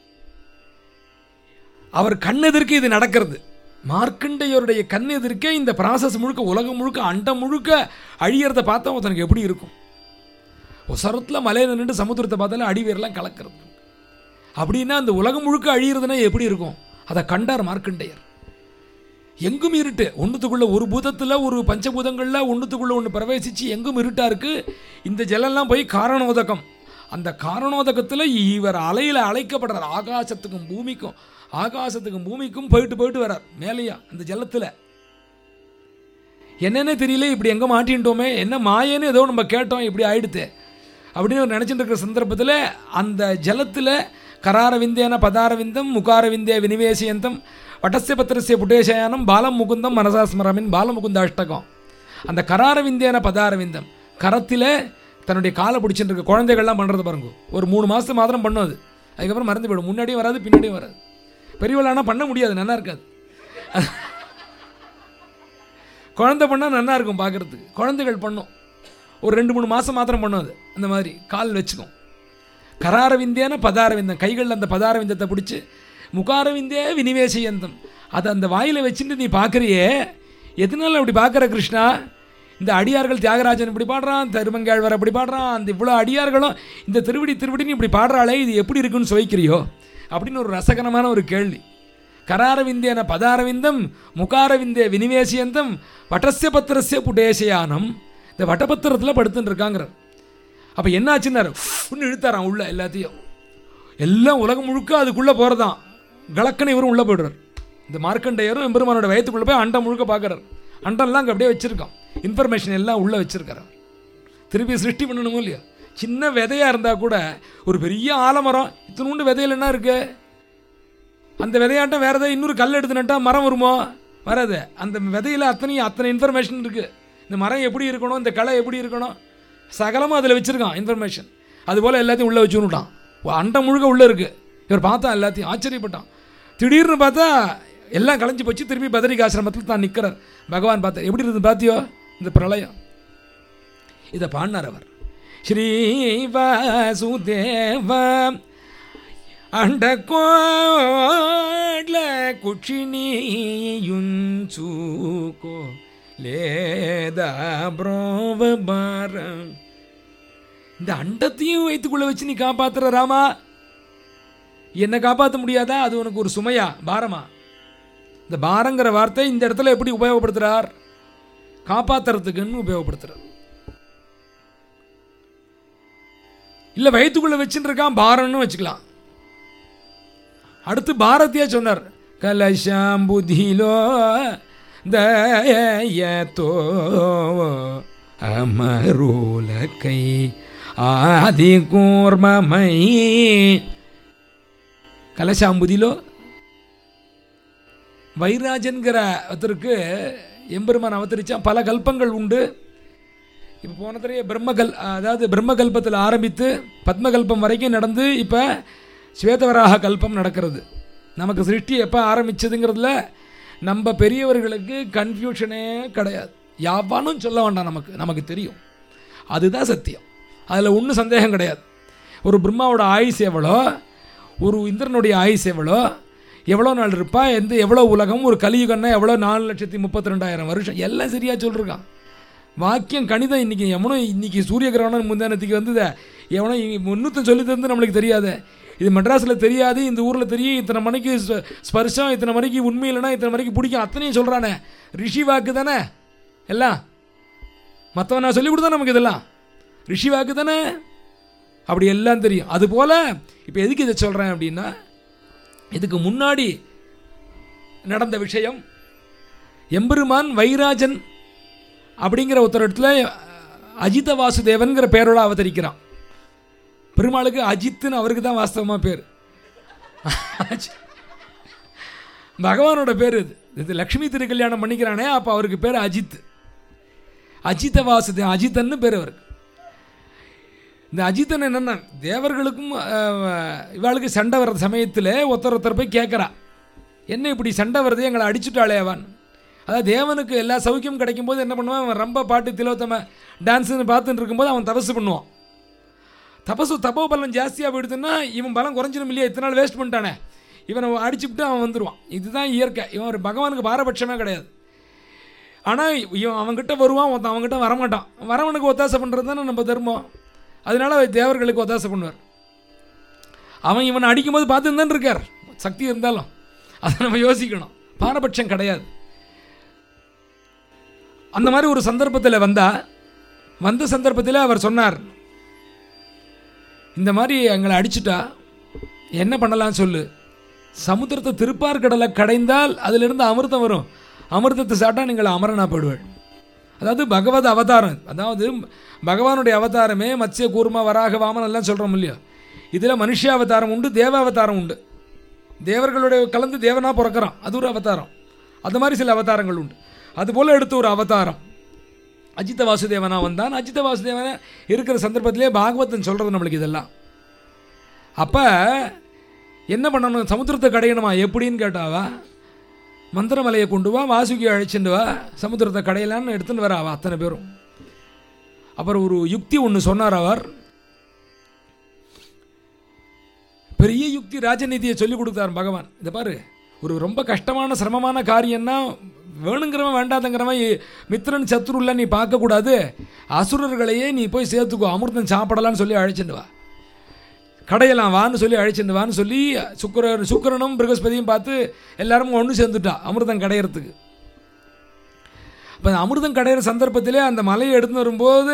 அவர் கண்ணெதிர்க்கு இது நடக்கிறது மார்க்கண்டையருடைய கண் எதிர்க்கே இந்த ப்ராசஸ் முழுக்க உலகம் முழுக்க அண்டம் முழுக்க அழியறத பார்த்தா ஒருத்தனுக்கு எப்படி இருக்கும் ஒசரத்தில் மலையில் நின்று சமுத்திரத்தை பார்த்தாலும் அடிவேரெல்லாம் கலக்கிறது அப்படின்னா அந்த உலகம் முழுக்க அழியிறதுனா எப்படி இருக்கும் அதை கண்டார் மார்க்கண்டையர் எங்கும் இருட்டு ஒன்றுத்துக்குள்ளே ஒரு பூதத்தில் ஒரு பஞ்சபூதங்களில் ஒன்றுத்துக்குள்ளே ஒன்று பிரவேசித்து எங்கும் இருட்டாக இருக்குது இந்த ஜலம்லாம் போய் காரணோதகம் அந்த காரணோதகத்தில் இவர் அலையில் அழைக்கப்படுறார் ஆகாசத்துக்கும் பூமிக்கும் ஆகாசத்துக்கும் பூமிக்கும் போயிட்டு போயிட்டு வரார் மேலேயா அந்த ஜலத்தில் என்னென்ன தெரியல இப்படி எங்கே மாட்டின்ட்டோமே என்ன மாயேன்னு ஏதோ நம்ம கேட்டோம் இப்படி ஆயிடுத்து அப்படின்னு அவர் நினச்சிட்டு இருக்கிற சந்தர்ப்பத்தில் அந்த ஜலத்தில் கரார விந்தேன பதார விந்தம் முகார விந்தே வினிவேசியந்தம் வட்டசிய பத்திரசிய புட்டேசயானம் பாலம் முகுந்தம் மனசா ஸ்மரமின் பாலமுகுந்த அஷ்டகம் அந்த கரார விந்தேன பதார விந்தம் கரத்தில் தன்னுடைய காலை பிடிச்சிட்டு இருக்க குழந்தைகள்லாம் பண்ணுறது பாருங்க ஒரு மூணு மாதத்து மாத்திரம் பண்ணும் அது அதுக்கப்புறம் மறந்து போயிடும் முன்னாடியும் வராது பின்னாடியும் வராது பெரியவளானா பண்ண முடியாது நல்லா இருக்காது குழந்தை பண்ணால் நல்லா இருக்கும் பார்க்குறதுக்கு குழந்தைகள் பண்ணும் ஒரு ரெண்டு மூணு மாதம் மாத்திரம் பண்ணும் அது அந்த மாதிரி கால் வச்சுக்கும் கராரவிந்தேன பதாரவிந்தம் கைகளில் அந்த பதாரவிந்தத்தை பிடிச்சி முகாரவிந்தே வினிவேசயந்தம் அதை அந்த வாயில் வச்சுட்டு நீ பார்க்குறியே எதனால அப்படி பார்க்குற கிருஷ்ணா இந்த அடியார்கள் தியாகராஜன் இப்படி பாடுறான் திருமங்காழ்வார் அப்படி பாடுறான் அந்த இவ்வளோ அடியார்களும் இந்த திருவடி திருவடின்னு இப்படி பாடுறாளே இது எப்படி இருக்குன்னு சுவைக்கிறியோ அப்படின்னு ஒரு ரசகரமான ஒரு கேள்வி கராரவிந்தேன பதாரவிந்தம் முகாரவிந்தே வினிவேசியந்தம் வட்டசிய பத்திரசிய புடேசயானம் இந்த வட்டபத்திரத்தில் படுத்துட்டு இருக்காங்கிறார் அப்போ என்னாச்சுன்னாரு ஒன்று இழுத்தாராம் உள்ள எல்லாத்தையும் எல்லாம் உலகம் முழுக்க அதுக்குள்ளே போகிறதான் கலக்கனை இவரும் உள்ளே போய்டுறார் இந்த மார்க்கண்டையரும் எம்பெருமானோட வயத்துக்குள்ளே போய் அண்டம் முழுக்க பார்க்குறார் அண்டம்லாம் அங்கே அப்படியே வச்சுருக்கோம் இன்ஃபர்மேஷன் எல்லாம் உள்ளே வச்சுருக்காரு திருப்பி சிருஷ்டி பண்ணணுமோ இல்லையா சின்ன விதையாக இருந்தால் கூட ஒரு பெரிய ஆலமரம் இத்தினூண்டு விதையில் என்ன இருக்குது அந்த விதையாட்டம் வேறு ஏதாவது இன்னொரு கல் எடுத்து நட்டா மரம் வருமோ வராது அந்த விதையில் அத்தனையும் அத்தனை இன்ஃபர்மேஷன் இருக்குது இந்த மரம் எப்படி இருக்கணும் இந்த களை எப்படி இருக்கணும் சகலமாக அதில் வச்சுருக்கான் இன்ஃபர்மேஷன் அதுபோல் எல்லாத்தையும் உள்ளே வச்சுன்னுட்டான் அண்டம் முழுக்க உள்ளே இருக்குது இவர் பார்த்தா எல்லாத்தையும் ஆச்சரியப்பட்டான் திடீர்னு பார்த்தா எல்லாம் களைஞ்சு போச்சு திருப்பி பதரிக ஆசிரமத்தில் தான் நிற்கிறார் பகவான் பார்த்தார் எப்படி இருக்குது பார்த்தியோ இந்த பிரளயம் இதை பாடினார் அவர் ஸ்ரீ வாசுதேவ అండకోడ్ల కుక్షిణీయుంచుకో లేదా బ్రోవ பாரம் இந்த அண்டத்தையும் வைத்துக்குள்ள வச்சு நீ காப்பாத்துற ராமா என்னை காப்பாற்ற முடியாதா அது உனக்கு ஒரு சுமையா பாரமா இந்த பாரங்கிற வார்த்தை இந்த இடத்துல எப்படி உபயோகப்படுத்துறார் காப்பாத்துறதுக்குன்னு உபயோகப்படுத்துறார் இல்லை வயிற்றுக்குள்ள வச்சுட்டு இருக்கான் பாரம்னு வச்சுக்கலாம் அடுத்து பாரதியா சொன்னார் கலசாம்புதிலோ தயத்தோ அமரோலக்கை ஆதி கூர்மமை கலசாம்புதிலோ வைராஜன்கிற ஒருத்தருக்கு எம்பெருமான் அவதரிச்சான் பல கல்பங்கள் உண்டு இப்போ போன தடவை பிரம்மகல் அதாவது பிரம்மகல்பத்தில் ஆரம்பித்து பத்மகல்பம் வரைக்கும் நடந்து இப்போ ஸ்வேதவராக கல்பம் நடக்கிறது நமக்கு சிருஷ்டி எப்போ ஆரம்பிச்சதுங்கிறதுல நம்ம பெரியவர்களுக்கு கன்ஃபியூஷனே கிடையாது யாவானும் சொல்ல வேண்டாம் நமக்கு நமக்கு தெரியும் அதுதான் சத்தியம் அதில் ஒன்றும் சந்தேகம் கிடையாது ஒரு பிரம்மாவோட ஆயுஸ் எவ்வளோ ஒரு இந்திரனுடைய ஆயுஸ் எவ்வளோ எவ்வளோ நாள் இருப்பா எந்த எவ்வளோ உலகம் ஒரு கலியுகம்னா எவ்வளோ நாலு லட்சத்தி முப்பத்தி ரெண்டாயிரம் வருஷம் எல்லாம் சரியாக சொல்லிருக்கான் வாக்கியம் கணிதம் இன்றைக்கி எவனோ இன்றைக்கி சூரிய கிரகணம் முந்தானத்துக்கு வந்தது எவனோ முன்னூத்தம் சொல்லி தந்து நம்மளுக்கு தெரியாது இது மெட்ராஸில் தெரியாது இந்த ஊரில் தெரியும் இத்தனை மணிக்கு ஸ்ப- ஸ்பர்ஷம் இத்தனை மணிக்கு உண்மை இல்லைன்னா இத்தனை மணிக்கு பிடிக்கும் அத்தனையும் சொல்கிறானே ரிஷி வாக்கு தானே எல்லாம் மற்றவன் நான் சொல்லி கொடுத்தா நமக்கு இதெல்லாம் ரிஷி வாக்கு தானே அப்படி எல்லாம் தெரியும் அதுபோல் இப்போ எதுக்கு இதை சொல்கிறேன் அப்படின்னா இதுக்கு முன்னாடி நடந்த விஷயம் எம்பெருமான் வைராஜன் அப்படிங்கிற ஒருத்தர் இடத்துல அஜித வாசுதேவன்கிற பேரோட அவதரிக்கிறான் பெருமாளுக்கு அஜித்துன்னு அவருக்கு தான் வாஸ்தவமாக பேர் பகவானோட பேர் இது இது லக்ஷ்மி திருக்கல்யாணம் பண்ணிக்கிறானே அப்போ அவருக்கு பேர் அஜித் அஜித வாசுதே அஜித்தன்னு பேர் அவருக்கு இந்த அஜித்தன் என்னென்னா தேவர்களுக்கும் அஹ், இவாளுக்கு சண்டை வர்ற சமயத்தில் ஒருத்தர் ஒருத்தர் போய் கேட்குறா என்ன இப்படி சண்டை வருது எங்களை அடிச்சுட்டாளே அவன் அதாவது தேவனுக்கு எல்லா சௌக்கியம் கிடைக்கும் போது என்ன பண்ணுவான் அவன் ரொம்ப பாட்டு திலோத்தம டான்ஸுன்னு பார்த்துட்டு இருக்கும்போது அவன் தபசு பண்ணுவான் தபசு தபோ பலம் ஜாஸ்தியாக போயிடுதுன்னா இவன் பலம் குறைஞ்சிடும் இல்லையா இத்தனை நாள் வேஸ்ட் பண்ணிட்டானே இவனை அடிச்சுவிட்டு அவன் வந்துடுவான் இதுதான் இயற்கை இவன் ஒரு பகவானுக்கு பாரபட்சமே கிடையாது ஆனால் இவன் அவன்கிட்ட வருவான் ஒருத்தன் அவன்கிட்ட வரமாட்டான் வரவனுக்கு ஒத்தாசை பண்ணுறது தானே நம்ம தர்மம் அதனால அவர் தேவர்களுக்கு ஒத்தாசை பண்ணுவார் அவன் இவனை அடிக்கும்போது பார்த்துன்னு தான் இருக்கார் சக்தி இருந்தாலும் அதை நம்ம யோசிக்கணும் பாரபட்சம் கிடையாது அந்த மாதிரி ஒரு சந்தர்ப்பத்தில் வந்தா வந்த சந்தர்ப்பத்தில் அவர் சொன்னார் இந்த மாதிரி எங்களை அடிச்சிட்டா என்ன பண்ணலாம் சொல்லு சமுத்திரத்தை திருப்பார் கடலை கடைந்தால் அதிலிருந்து அமிர்தம் வரும் அமிர்தத்தை சாப்பிட்டா நீங்கள் அமரனா போயிடுவாள் அதாவது பகவத் அவதாரம் அதாவது பகவானுடைய அவதாரமே மத்ஸ்ய கூர்ம வராக வாமன் எல்லாம் சொல்கிறோம் இல்லையா இதில் மனுஷ அவதாரம் உண்டு தேவ அவதாரம் உண்டு தேவர்களுடைய கலந்து தேவனாக பிறக்கிறான் அது ஒரு அவதாரம் அது மாதிரி சில அவதாரங்கள் உண்டு அதுபோல் எடுத்த ஒரு அவதாரம் அஜித்த வாசுதேவனா வந்தான் அஜித்த வாசுதேவனா இருக்கிற சந்தர்ப்பத்திலே பாகவதன் சொல்கிறது நம்மளுக்கு இதெல்லாம் அப்போ என்ன பண்ணணும் சமுத்திரத்தை கடையணுமா எப்படின்னு கேட்டாவா மந்திரமலையை கொண்டு வா வாசுகி அழைச்சிட்டு வா சமுத்திரத்தை கடையலான்னு எடுத்துன்னு வர அவ அத்தனை பேரும் அப்புறம் ஒரு யுக்தி ஒன்று சொன்னார் அவர் பெரிய யுக்தி ராஜநீதியை சொல்லி கொடுத்தார் பகவான் இதை பாரு ஒரு ரொம்ப கஷ்டமான சிரமமான காரியம்னா வேணுங்கிறவன் வேண்டாதங்கிறவன் இ- மித்திரன் சத்ருல்ல நீ பார்க்கக்கூடாது அசுரர்களையே நீ போய் சேர்த்துக்கோ அமிர்தம் சாப்பிடலான்னு சொல்லி அழைச்சிட்டு வா கடையெல்லாம் வான்னு சொல்லி அழைச்சிட்டு வான்னு சொல்லி சுக்கரன் சுக்கரனும் பிரகஸ்பதியும் பார்த்து எல்லாரும் ஒன்று சேர்ந்துட்டா அமிர்தம் கடையிறதுக்கு அப்போ அந்த அமிர்தம் கடையிற சந்தர்ப்பத்திலே அந்த மலையை எடுத்துன்னு வரும்போது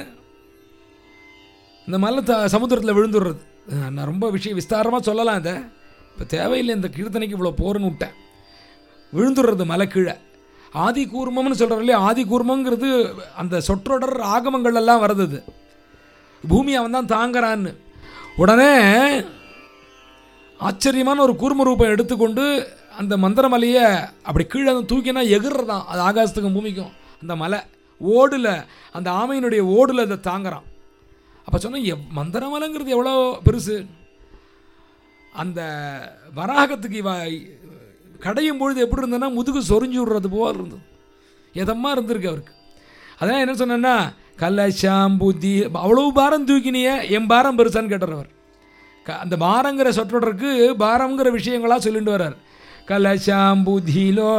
இந்த மலை த சமுத்திரத்தில் விழுந்துடுறது அஹ் நான் ரொம்ப விஷயம் விஸ்தாரமாக சொல்லலாம் இதை இப்போ தேவையில்லை இந்த கீர்த்தனைக்கு இவ்வளோ போர்னு விட்டேன் விழுந்துடுறது மலை கீழே ஆதி கூர்மம்னு சொல்கிறோம் இல்லையா ஆதி கூர்மங்கிறது அந்த சொற்றொடர் ஆகமங்கள் எல்லாம் வருது அது. பூமி அவன் தான் தாங்குறான்னு உடனே ஆச்சரியமான ஒரு கூர்ம ரூபம் எடுத்துக்கொண்டு அந்த மந்திரமலையை அப்படி கீழே வந்து தூக்கினா எகிறதான் அது ஆகாசத்துக்கும் பூமிக்கும் அந்த மலை ஓடில் அந்த ஆமையினுடைய ஓடில் அதை தாங்குறான் அப்போ சொன்ன எவ் மந்திரமலைங்கிறது எவ்வளோ பெருசு அந்த வராகத்துக்கு இவ கடையும் பொழுது எப்படி இருந்ததுன்னா முதுகு சொரிஞ்சு விடுறது போல் இருந்தது எதமாக இருந்திருக்கு அவருக்கு அதான் என்ன சொன்னேன்னா கலஷாம் புத்தி அவ்வளவு பாரம் தூக்கினிய என் பாரம் பெருசான்னு கேட்டார் அவர் க- அந்த பாரங்கிற சொற்றொடருக்கு பாரங்கிற விஷயங்களாக சொல்லிட்டு வர்றார் கலஷாம் புத்திலோ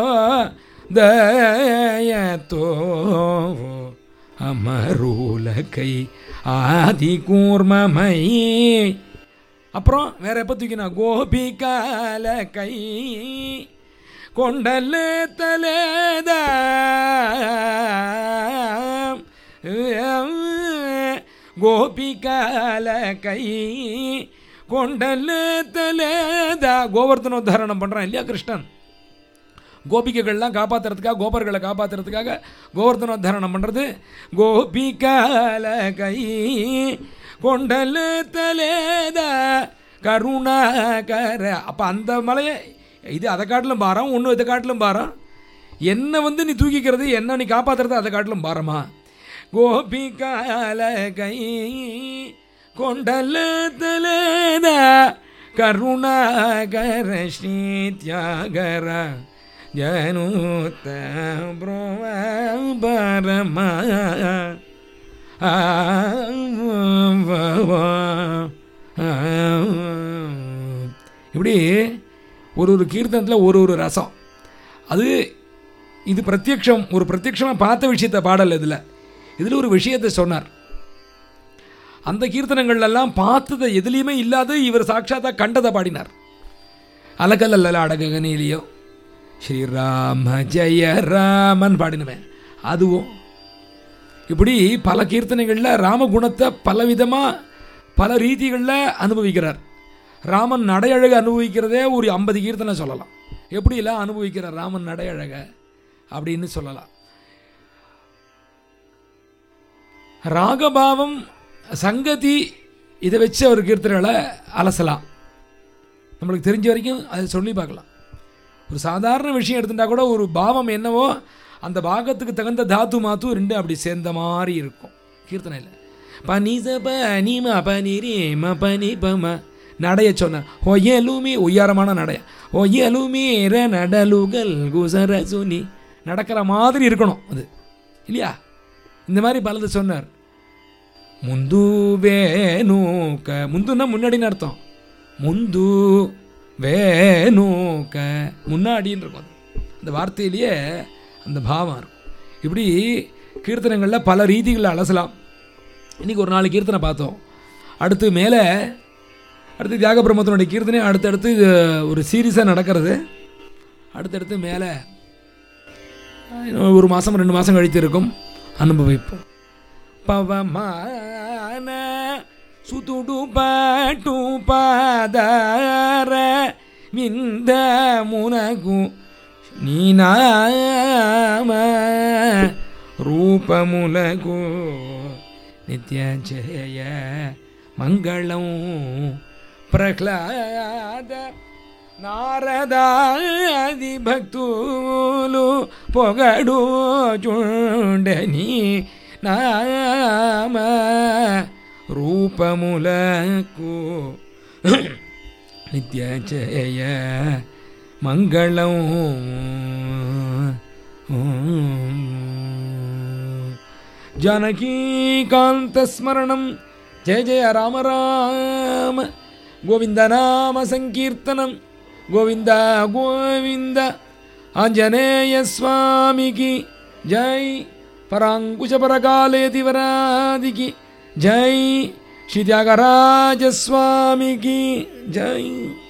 தயத்தோ அமரூலகை ஆதி கூர்மமை அப்புறம் வேற எப்போ தூக்கினா கோபிகால கை கொண்டல தலேத கோபிகால கை கொண்டல தலேத கோவர்த்தனோத்தாரணம் பண்ணுறான் இல்லையா கிருஷ்ணன் கோபிகைகள்லாம் காப்பாற்றுறதுக்காக கோபர்களை காப்பாற்றுறதுக்காக கோவர்த்தனோத்தாரணம் பண்ணுறது கோபிகால கை கொண்டல தலேத கருணாகர அப்போ அந்த மலையை இது அதை காட்டிலும் பாரம் ஒன்று இதை காட்டிலும் பாரம் என்னை வந்து நீ தூக்கிக்கிறது என்ன நீ காப்பாற்றுறது அதை காட்டிலும் பாரமா கோபிகால கை கொண்டல தலேத கருணாகர ஸ்ரீ தியாகர ஜனூத்த பரமா இப்படி ஒரு ஒரு கீர்த்தனத்தில் ஒரு ஒரு ரசம் அது இது பிரத்யக்ஷம் ஒரு பிரத்யக்ஷமாக பார்த்த விஷயத்தை பாடல் இதில் இதில் ஒரு விஷயத்தை சொன்னார் அந்த கீர்த்தனங்கள்லாம் பார்த்ததை எதுலேயுமே இல்லாத இவர் சாட்சாத்தா கண்டதை பாடினார் அலகல்லல்ல அடககனிலையோ ஸ்ரீராம ஜெய ராமன் பாடினவன் அதுவும் இப்படி பல கீர்த்தனைகளில் ராமகுணத்தை பலவிதமாக பல ரீதிகளில் அனுபவிக்கிறார் ராமன் நடையழக அனுபவிக்கிறதே ஒரு ஐம்பது கீர்த்தனை சொல்லலாம் எப்படிலாம் அனுபவிக்கிறார் ராமன் நடையழக அப்படின்னு சொல்லலாம் ராகபாவம் சங்கதி இதை வச்சு அவர் கீர்த்தனைகளை அலசலாம் நம்மளுக்கு தெரிஞ்ச வரைக்கும் அதை சொல்லி பார்க்கலாம் ஒரு சாதாரண விஷயம் எடுத்துட்டா கூட ஒரு பாவம் என்னவோ அந்த பாகத்துக்கு தகுந்த தாத்து மாத்து ரெண்டு அப்படி சேர்ந்த மாதிரி இருக்கும் கீர்த்தனையில் பனி ச ப நீ ம ப நீ ரீ ம ப நீ ப ம நடைய சொன்ன ஒயலுமி உயரமான நடைய ஒயலுமி ர நடலுகல் குசர சுனி நடக்கிற மாதிரி இருக்கணும் அது இல்லையா இந்த மாதிரி பலது சொன்னார் முந்து வேணுக்க முந்துன்னா முன்னாடின்னு அர்த்தம் முந்து வேணுக்க முன்னாடின்னு இருக்கும் அது. அந்த வார்த்தையிலேயே அந்த பாவம் இருக்கும் இப்படி கீர்த்தனங்களில் பல ரீதிகளில் அலசலாம் இன்றைக்கி ஒரு நாலு கீர்த்தனை பார்த்தோம் அடுத்து மேலே அடுத்து தியாக பிரம்மத்தினுடைய கீர்த்தனை அடுத்தடுத்து இது ஒரு சீரியஸாக நடக்கிறது அடுத்தடுத்து மேலே இன்னும் ஒரு மாதம் ரெண்டு மாதம் கழித்து இருக்கும் அனுபவிப்போம் பவமான సుతుడు పాటు పాదార విందమునకు నీ నామ రూపములకు నిత్యజయ మంగళం ప్రహ్లాద నారదాది భక్తులు పొగడు చుండని నామ రూపములకు నిత్యజయ మంగళం జానకీకాంతస్మరణం జయ జయ రామ రామ గోవిందనామ సంకీర్తనం గోవింద గోవింద ఆంజనేయ స్వామికి జై పరాంకుశ పరకాలేతి వరాదికి జై శ్రీ త్యాగరాజస్వామికి జై